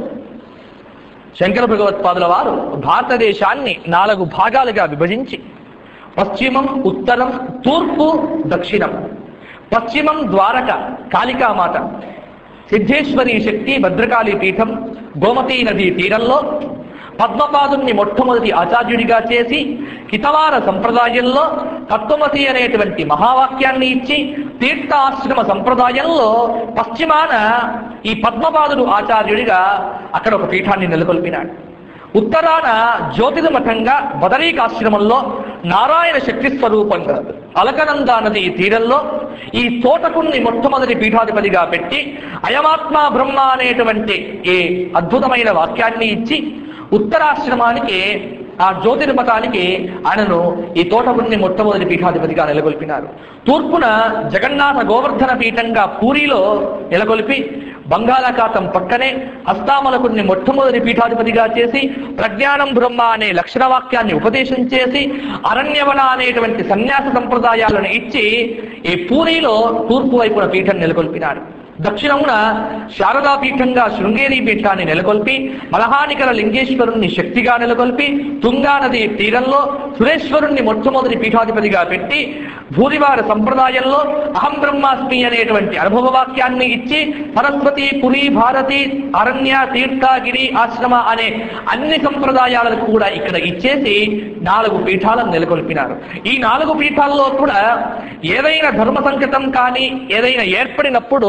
శంకర భగవత్పాదుల వారు భారతదేశాన్ని నాలుగు భాగాలుగా విభజించి పశ్చిమం ఉత్తరం తూర్పు దక్షిణం పశ్చిమం ద్వారక కాళికామాత సిద్ధేశ్వరి శక్తి భద్రకాళి పీఠం గోమతీ నదీ తీరంలో పద్మపాదుని మొట్టమొదటి ఆచార్యుడిగా చేసి హితవార సంప్రదాయంలో తత్వమసి అనేటువంటి మహావాక్యాన్ని ఇచ్చి తీర్థాశ్రమ సంప్రదాయంలో పశ్చిమాన ఈ పద్మపాదుడు ఆచార్యుడిగా అక్కడ ఒక పీఠాన్ని నెలకొల్పినాడు ఉత్తరాన జ్యోతిద మఠంగా బదరీకాశ్రమంలో నారాయణ శక్తి స్వరూపంగా అలకనందా నది తీరంలో ఈ తోటకుణ్ణి మొట్టమొదటి పీఠాధిపతిగా పెట్టి అయమాత్మ బ్రహ్మ అనేటువంటి ఈ అద్భుతమైన వాక్యాన్ని ఇచ్చి ఉత్తరాశ్రమానికి ఆ జ్యోతిర్మఠానికి ఆయనను ఈ తోటకుణ్ణి మొట్టమొదటి పీఠాధిపతిగా నెలకొల్పినారు తూర్పున జగన్నాథ గోవర్ధన పీఠంగా పూరిలో నెలకొల్పి బంగాళాఖాతం పక్కనే హస్తామలకుడిని మొట్టమొదటి పీఠాధిపతిగా చేసి ప్రజ్ఞానం బ్రహ్మ అనే లక్షణ వాక్యాన్ని ఉపదేశం చేసి అరణ్యవన అనేటువంటి సన్యాస సంప్రదాయాలను ఇచ్చి ఈ పూరిలో తూర్పు వైపున పీఠం నెలకొల్పినారు దక్షిణమున శారదా పీఠంగా శృంగేరి పీఠాన్ని నెలకొల్పి మలహానికర లింగేశ్వరుణ్ణి శక్తిగా నెలకొల్పి తుంగా నది తీరంలో సురేశ్వరుణ్ణి మొట్టమొదటి పీఠాధిపతిగా పెట్టి భూరివార సంప్రదాయంలో అహం బ్రహ్మాస్మి అనేటువంటి అనుభవ వాక్యాన్ని ఇచ్చి సరస్వతి పురి భారతి అరణ్య తీర్థగిరి ఆశ్రమ అనే అన్ని సంప్రదాయాలను కూడా ఇక్కడ ఇచ్చేసి నాలుగు పీఠాలను నెలకొల్పినారు ఈ నాలుగు పీఠాల్లో కూడా ఏదైనా ధర్మ సంకటం కానీ ఏదైనా ఏర్పడినప్పుడు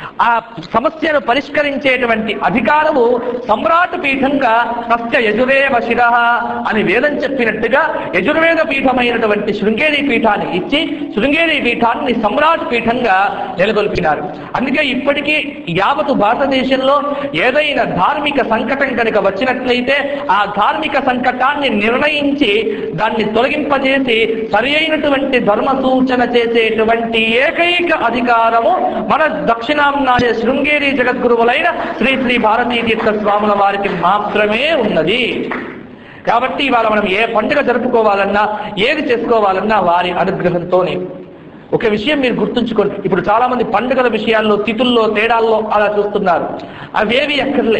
ఆ సమస్యను పరిష్కరించేటువంటి అధికారము సమ్రాట్ పీఠంగా సత్య యజురేవ శిర అని వేదం చెప్పినట్టుగా యజుర్వేద పీఠమైనటువంటి శృంగేరి పీఠాన్ని ఇచ్చి శృంగేరి పీఠాన్ని సమ్రాట్ పీఠంగా నెలకొల్పినారు అందుకే ఇప్పటికీ యావత్ భారతదేశంలో ఏదైనా ధార్మిక సంకటం కనుక వచ్చినట్లయితే ఆ ధార్మిక సంకటాన్ని నిర్ణయించి దాన్ని తొలగింపజేసి సరి అయినటువంటి ధర్మ సూచన చేసేటువంటి ఏకైక అధికారము మన దక్షిణాంనాయ శృంగేరి జగద్గురువులైన శ్రీ శ్రీ భారతీ తీర్థ స్వాముల వారికి మాత్రమే ఉన్నది కాబట్టి ఇవాళ మనం ఏ పండుగ జరుపుకోవాలన్నా ఏది చేసుకోవాలన్నా వారి అనుగ్రహంతోనే ఒక విషయం మీరు గుర్తుంచుకోండి ఇప్పుడు చాలా మంది పండుగల విషయాల్లో తిథుల్లో తేడాల్లో అలా చూస్తున్నారు అవేవి అక్కర్లే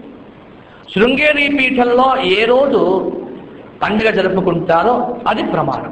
శృంగేరి పీఠంలో ఏ రోజు పండుగ జరుపుకుంటారో అది ప్రమాణం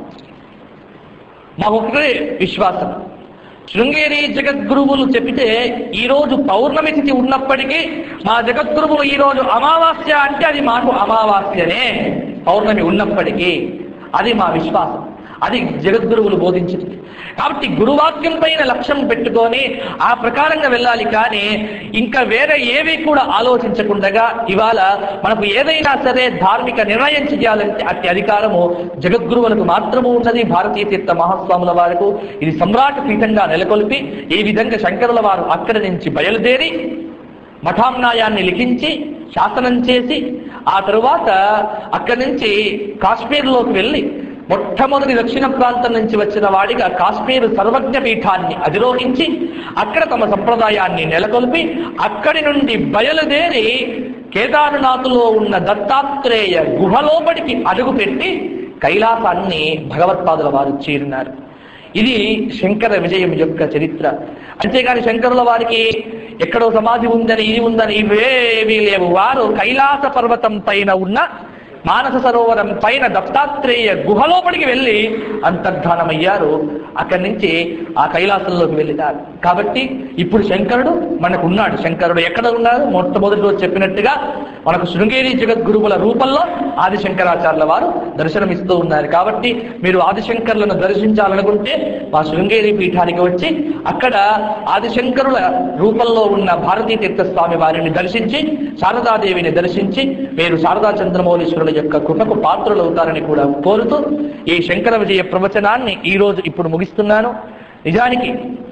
మా ఒకటే విశ్వాసం శృంగేరి జగద్గురువులు చెబితే ఈ రోజు పౌర్ణమి తిథి ఉన్నప్పటికీ మా జగద్గురువులు ఈ రోజు అమావాస్య అంటే అది మాకు అమావాస్యనే పౌర్ణమి ఉన్నప్పటికీ అది మా విశ్వాసం అది జగద్గురువులు బోధించింది కాబట్టి గురువాక్యం పైన లక్ష్యం పెట్టుకొని ఆ ప్రకారంగా వెళ్ళాలి కానీ ఇంకా వేరే ఏవి కూడా ఆలోచించకుండా ఇవాళ మనకు ఏదైనా సరే ధార్మిక నిర్ణయం చేయాలంటే అట్టి అధికారము జగద్గురువులకు మాత్రము ఉన్నది భారతీయ తీర్థ మహాస్వాముల వారికి ఇది సమ్రాట్ పీఠంగా నెలకొల్పి ఈ విధంగా శంకరుల వారు అక్కడి నుంచి బయలుదేరి మఠామ్నాయాన్ని లిఖించి శాసనం చేసి ఆ తరువాత అక్కడి నుంచి కాశ్మీర్లోకి వెళ్ళి మొట్టమొదటి దక్షిణ ప్రాంతం నుంచి వచ్చిన వాడిగా కాశ్మీర్ సర్వజ్ఞ పీఠాన్ని అధిరోహించి అక్కడ తమ సంప్రదాయాన్ని నెలకొల్పి అక్కడి నుండి బయలుదేరి కేదార్నాథ్లో ఉన్న దత్తాత్రేయ గుహలోపటికి అడుగుపెట్టి కైలాసాన్ని భగవత్పాదుల వారు చేరినారు ఇది శంకర విజయం యొక్క చరిత్ర అంతేగాని శంకరుల వారికి ఎక్కడో సమాధి ఉందని ఇది ఉందని ఇవేవీ లేవు వారు కైలాస పర్వతం పైన ఉన్న మానస సరోవరం పైన దత్తాత్రేయ గుహలోపలికి వెళ్ళి అంతర్ధానమయ్యారు అక్కడి నుంచి ఆ కైలాసంలోకి వెళ్ళినారు కాబట్టి ఇప్పుడు శంకరుడు మనకు ఉన్నాడు శంకరుడు ఎక్కడ ఉన్నారు మొట్టమొదటి రోజు చెప్పినట్టుగా మనకు శృంగేరి జగద్గురువుల రూపంలో ఆదిశంకరాచార్యుల వారు దర్శనమిస్తూ ఉన్నారు కాబట్టి మీరు ఆదిశంకరులను దర్శించాలనుకుంటే మా శృంగేరి పీఠానికి వచ్చి అక్కడ ఆదిశంకరుల రూపంలో ఉన్న భారతీ తీర్థస్వామి వారిని దర్శించి శారదాదేవిని దర్శించి మీరు శారదా చంద్రమౌళీశ్వరుల యొక్క కృపకు పాత్రులవుతారని కూడా కోరుతూ ఈ శంకర విజయ ప్రవచనాన్ని ఈ రోజు ఇప్పుడు ముగిస్తున్నాను నిజానికి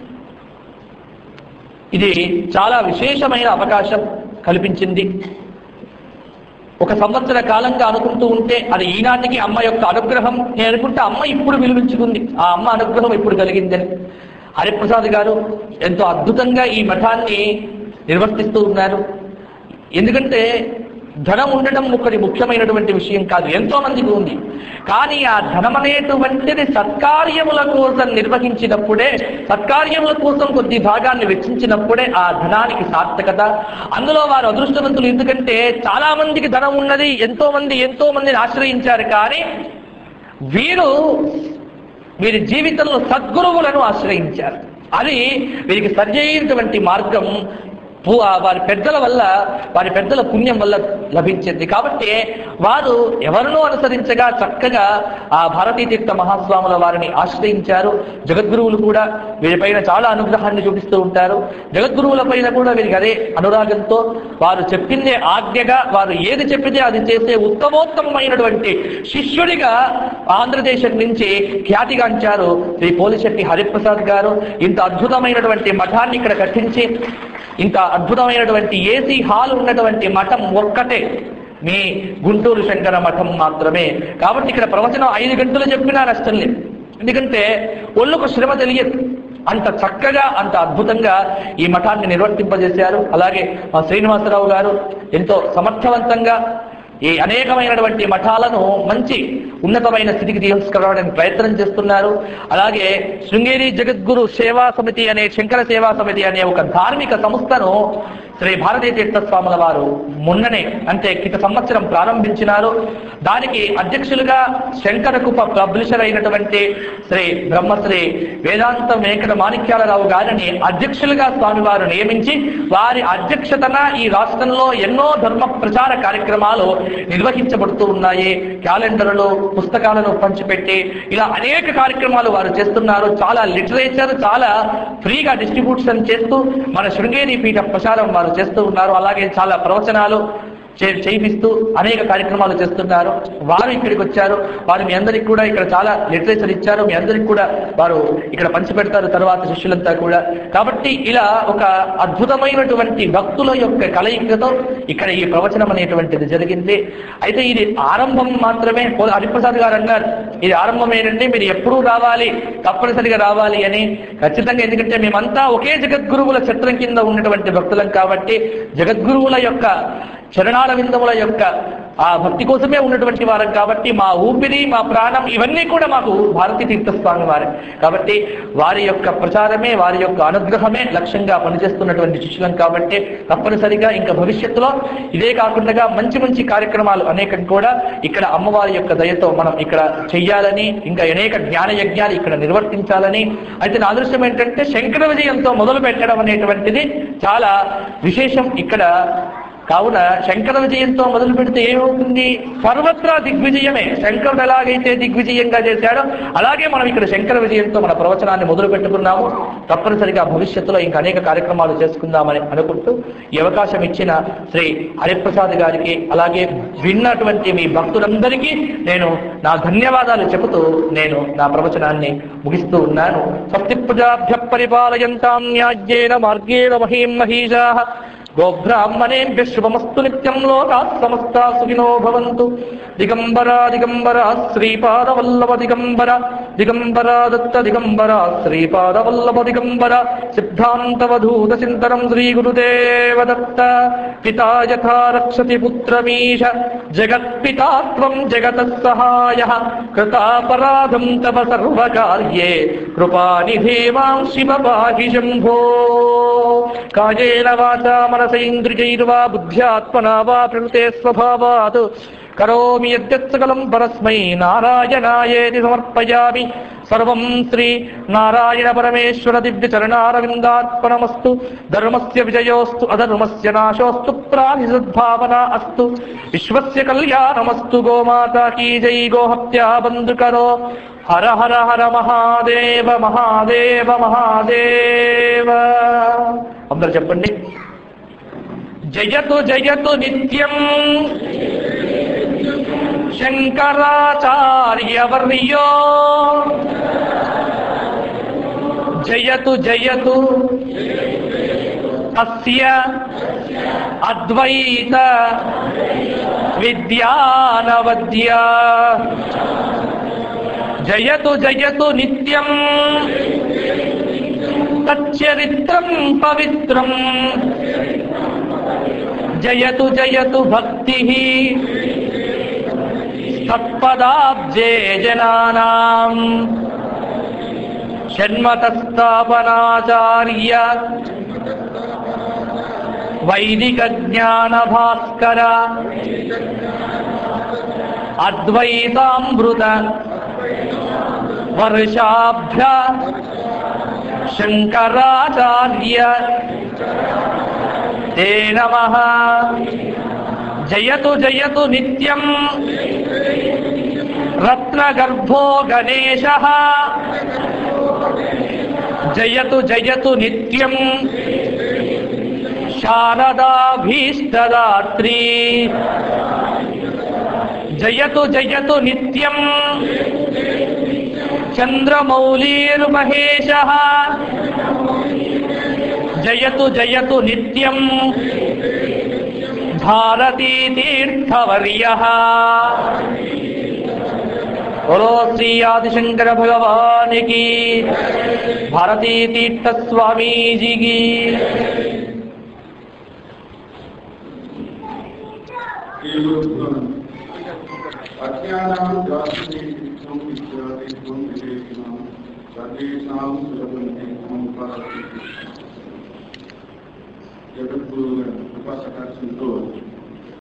ఇది చాలా విశేషమైన అవకాశం కల్పించింది ఒక సంవత్సర కాలంగా అనుకుంటూ ఉంటే అది ఈనాటికి అమ్మ యొక్క అనుగ్రహం నేను అనుకుంటే అమ్మ ఇప్పుడు విలువించుకుంది ఆ అమ్మ అనుగ్రహం ఇప్పుడు కలిగిందని హరిప్రసాద్ గారు ఎంతో అద్భుతంగా ఈ మఠాన్ని నిర్వర్తిస్తూ ఉన్నారు ఎందుకంటే ధనం ఉండడం ఒకటి ముఖ్యమైనటువంటి విషయం కాదు ఎంతో మందికి ఉంది కానీ ఆ ధనం అనేటువంటిది సత్కార్యముల కోసం నిర్వహించినప్పుడే సత్కార్యముల కోసం కొద్ది భాగాన్ని వెచ్చించినప్పుడే ఆ ధనానికి సార్థకత అందులో వారు అదృష్టవంతులు ఎందుకంటే చాలా మందికి ధనం ఉన్నది ఎంతో మంది ఎంతో మందిని ఆశ్రయించారు కానీ వీరు వీరి జీవితంలో సద్గురువులను ఆశ్రయించారు అది వీరికి సరియైనటువంటి మార్గం పూ- ఆ వారి పెద్దల వల్ల వారి పెద్దల పుణ్యం వల్ల లభించింది కాబట్టి వారు ఎవరినో అనుసరించగా చక్కగా ఆ భారతీ తీర్థ మహాస్వాముల వారిని ఆశ్రయించారు జగద్గురువులు కూడా వీరిపైన చాలా అనుగ్రహాన్ని చూపిస్తూ ఉంటారు జగద్గురువుల పైన కూడా వీరికి అదే అనురాగంతో వారు చెప్పిందే ఆజ్ఞగా వారు ఏది చెప్పితే అది చేసే ఉత్తమోత్తమైనటువంటి శిష్యుడిగా ఆంధ్రదేశం నుంచి ఖ్యాతిగాంచారు శ్రీ పోలిశెట్టి హరిప్రసాద్ గారు ఇంత అద్భుతమైనటువంటి మఠాన్ని ఇక్కడ కట్టించి ఇంత అద్భుతమైనటువంటి ఏసీ హాల్ ఉన్నటువంటి మఠం ఒక్కటే మీ గుంటూరు శంకర మఠం మాత్రమే కాబట్టి ఇక్కడ ప్రవచనం ఐదు గంటలు చెప్పినా నష్టం లేదు ఎందుకంటే ఒళ్ళుకు శ్రమ తెలియదు అంత చక్కగా అంత అద్భుతంగా ఈ మఠాన్ని నిర్వర్తింపజేశారు అలాగే మా శ్రీనివాసరావు గారు ఎంతో సమర్థవంతంగా ఈ అనేకమైనటువంటి మఠాలను మంచి ఉన్నతమైన స్థితికి తీసుకురావడానికి ప్రయత్నం చేస్తున్నారు అలాగే శృంగేరి జగద్గురు సేవా సమితి అనే శంకర సేవా సమితి అనే ఒక ధార్మిక సంస్థను శ్రీ భారతీ తీర్థ స్వాముల వారు మొన్ననే అంటే కిత సంవత్సరం ప్రారంభించినారు దానికి అధ్యక్షులుగా శంకరకుప పబ్లిషర్ అయినటువంటి శ్రీ బ్రహ్మశ్రీ వేదాంత వెంకట మాణిక్యాలరావు గారిని అధ్యక్షులుగా స్వామివారు నియమించి వారి అధ్యక్షతన ఈ రాష్ట్రంలో ఎన్నో ధర్మ ప్రచార కార్యక్రమాలు నిర్వహించబడుతూ ఉన్నాయి క్యాలెండర్లు పుస్తకాలను పంచిపెట్టి ఇలా అనేక కార్యక్రమాలు వారు చేస్తున్నారు చాలా లిటరేచర్ చాలా ఫ్రీగా డిస్ట్రిబ్యూషన్ చేస్తూ మన శృంగేరి పీఠ ప్రచారం వారు చేస్తూ ఉన్నారు అలాగే చాలా ప్రవచనాలు చే- చేయిస్తూ అనేక కార్యక్రమాలు చేస్తున్నారు వారు ఇక్కడికి వచ్చారు వారు మీ అందరికి కూడా ఇక్కడ చాలా లిటరేచర్ ఇచ్చారు మీ అందరికి కూడా వారు ఇక్కడ పంచిపెడతారు తర్వాత శిష్యులంతా కూడా కాబట్టి ఇలా ఒక అద్భుతమైనటువంటి భక్తుల యొక్క కలయికతో ఇక్కడ ఈ ప్రవచనం అనేటువంటిది జరిగింది అయితే ఇది ఆరంభం మాత్రమే పో- హరిప్రసాద్ గారు అన్నారు ఇది ఆరంభమేనండి మీరు ఎప్పుడూ రావాలి తప్పనిసరిగా రావాలి అని ఖచ్చితంగా ఎందుకంటే మేమంతా ఒకే జగద్గురువుల చిత్రం కింద ఉన్నటువంటి భక్తులం కాబట్టి జగద్గురువుల యొక్క చరణాల విందముల యొక్క ఆ భక్తి కోసమే ఉన్నటువంటి వారం కాబట్టి మా ఊపిరి మా ప్రాణం ఇవన్నీ కూడా మాకు భారతీ తీర్థస్వామి వారే కాబట్టి వారి యొక్క ప్రచారమే వారి యొక్క అనుగ్రహమే లక్ష్యంగా పనిచేస్తున్నటువంటి శిష్యులం కాబట్టి తప్పనిసరిగా ఇంకా భవిష్యత్తులో ఇదే కాకుండా మంచి మంచి కార్యక్రమాలు అనేకం కూడా ఇక్కడ అమ్మవారి యొక్క దయతో మనం ఇక్కడ చెయ్యాలని ఇంకా అనేక జ్ఞాన యజ్ఞాలు ఇక్కడ నిర్వర్తించాలని అయితే నా అదృష్టం ఏంటంటే శంకర విజయంతో మొదలు పెట్టడం అనేటువంటిది చాలా విశేషం ఇక్కడ కావున శంకర విజయంతో మొదలు పెడితే ఏమవుతుంది సర్వత్రా దిగ్విజయమే శంకరుడు ఎలాగైతే దిగ్విజయంగా చేశాడో అలాగే మనం ఇక్కడ శంకర విజయంతో మన ప్రవచనాన్ని మొదలు పెట్టుకున్నాము తప్పనిసరిగా భవిష్యత్తులో ఇంకా అనేక కార్యక్రమాలు చేసుకుందామని అనుకుంటూ ఈ అవకాశం ఇచ్చిన శ్రీ హరిప్రసాద్ గారికి అలాగే విన్నటువంటి మీ భక్తులందరికీ నేను నా ధన్యవాదాలు చెబుతూ నేను నా ప్రవచనాన్ని ముగిస్తూ ఉన్నాను స్వస్తి ప్రజాభ్య పరిపాలయంతాం న్యాజ్యేన మార్గేణ మహీం మహీషా గోబ్రాహ్మణేభ్య శుభమస్తు నిత్యం లోకా సమస్తా సుఖినో భవంతు దిగంబరా దిగంబరా శ్రీపాదవల్లభ దిగంబర దిగంబరా దత్త దిగంబర శ్రీపాదవల్లభ దిగంబర సిద్ధాంతవధూత చింతనం శ్రీ గురుదేవ దత్త పితా యథా రక్షతి పుత్రమీశ జగత్పితా త్వం జగత సహాయ కృతాపరాధం తవ సర్వకార్యే కృపానిధే మాం శివ పాహి శంభో కాయేన వాచా మనసైంద్రియైర్వా బుద్ధ్యాత్మనా వా ప్రకృతే స్వభావాత్ కరోమి యద్యత్సకలం పరస్మై నారాయణాయేతి సమర్పయామి సర్వం శ్రీ నారాయణ పరమేశ్వర దివ్య చరణారవిందార్పణమస్తు ధర్మస్య విజయోస్తు అధర్మస్య నాశోస్తు ప్రాణి సద్భావన అస్తు విశ్వస్య కళ్యాణమస్తు గోమాతా కీ జై గోహత్యా బంధుకరో హర హర హర మహాదేవ మహాదేవ మహాదేవ అందరు చెప్పండి జయతు జయతు నిత్యం శంకరాచార్యవర్యో జయతు జయతు అస్య అద్వైత విద్యానవద్య జయతు జయతు నిత్యం తచ్చరిత్రం పవిత్రం జయతు జయతు భక్తి తత్పదాబ్జే జనానాం షణ్మతస్థాపనాచార్య వైదిక జ్ఞాన భాస్కర అద్వైతామృత వర్షాభ్య శంకరాచార్య తే నమ జయతు జయతు నిత్యం రత్నగర్భో గణేశ జయతు జయతు నిత్యం శారదాభీష్టదాత్రీ జయతు జయతు నిత్యం చంద్రమౌళీర్మహేశ జయతు జయతు నిత్యం భారతీతీర్థవర్య बोलो श्री आदिशंकर भगवान की भारती तीर्थ स्वामी जी की అజ్ఞానం జాతి ఇత్యాది వివేకినాం సర్వేషాం సులభంతి సంపరతి జగద్గురు ఉపాసకార్యంతో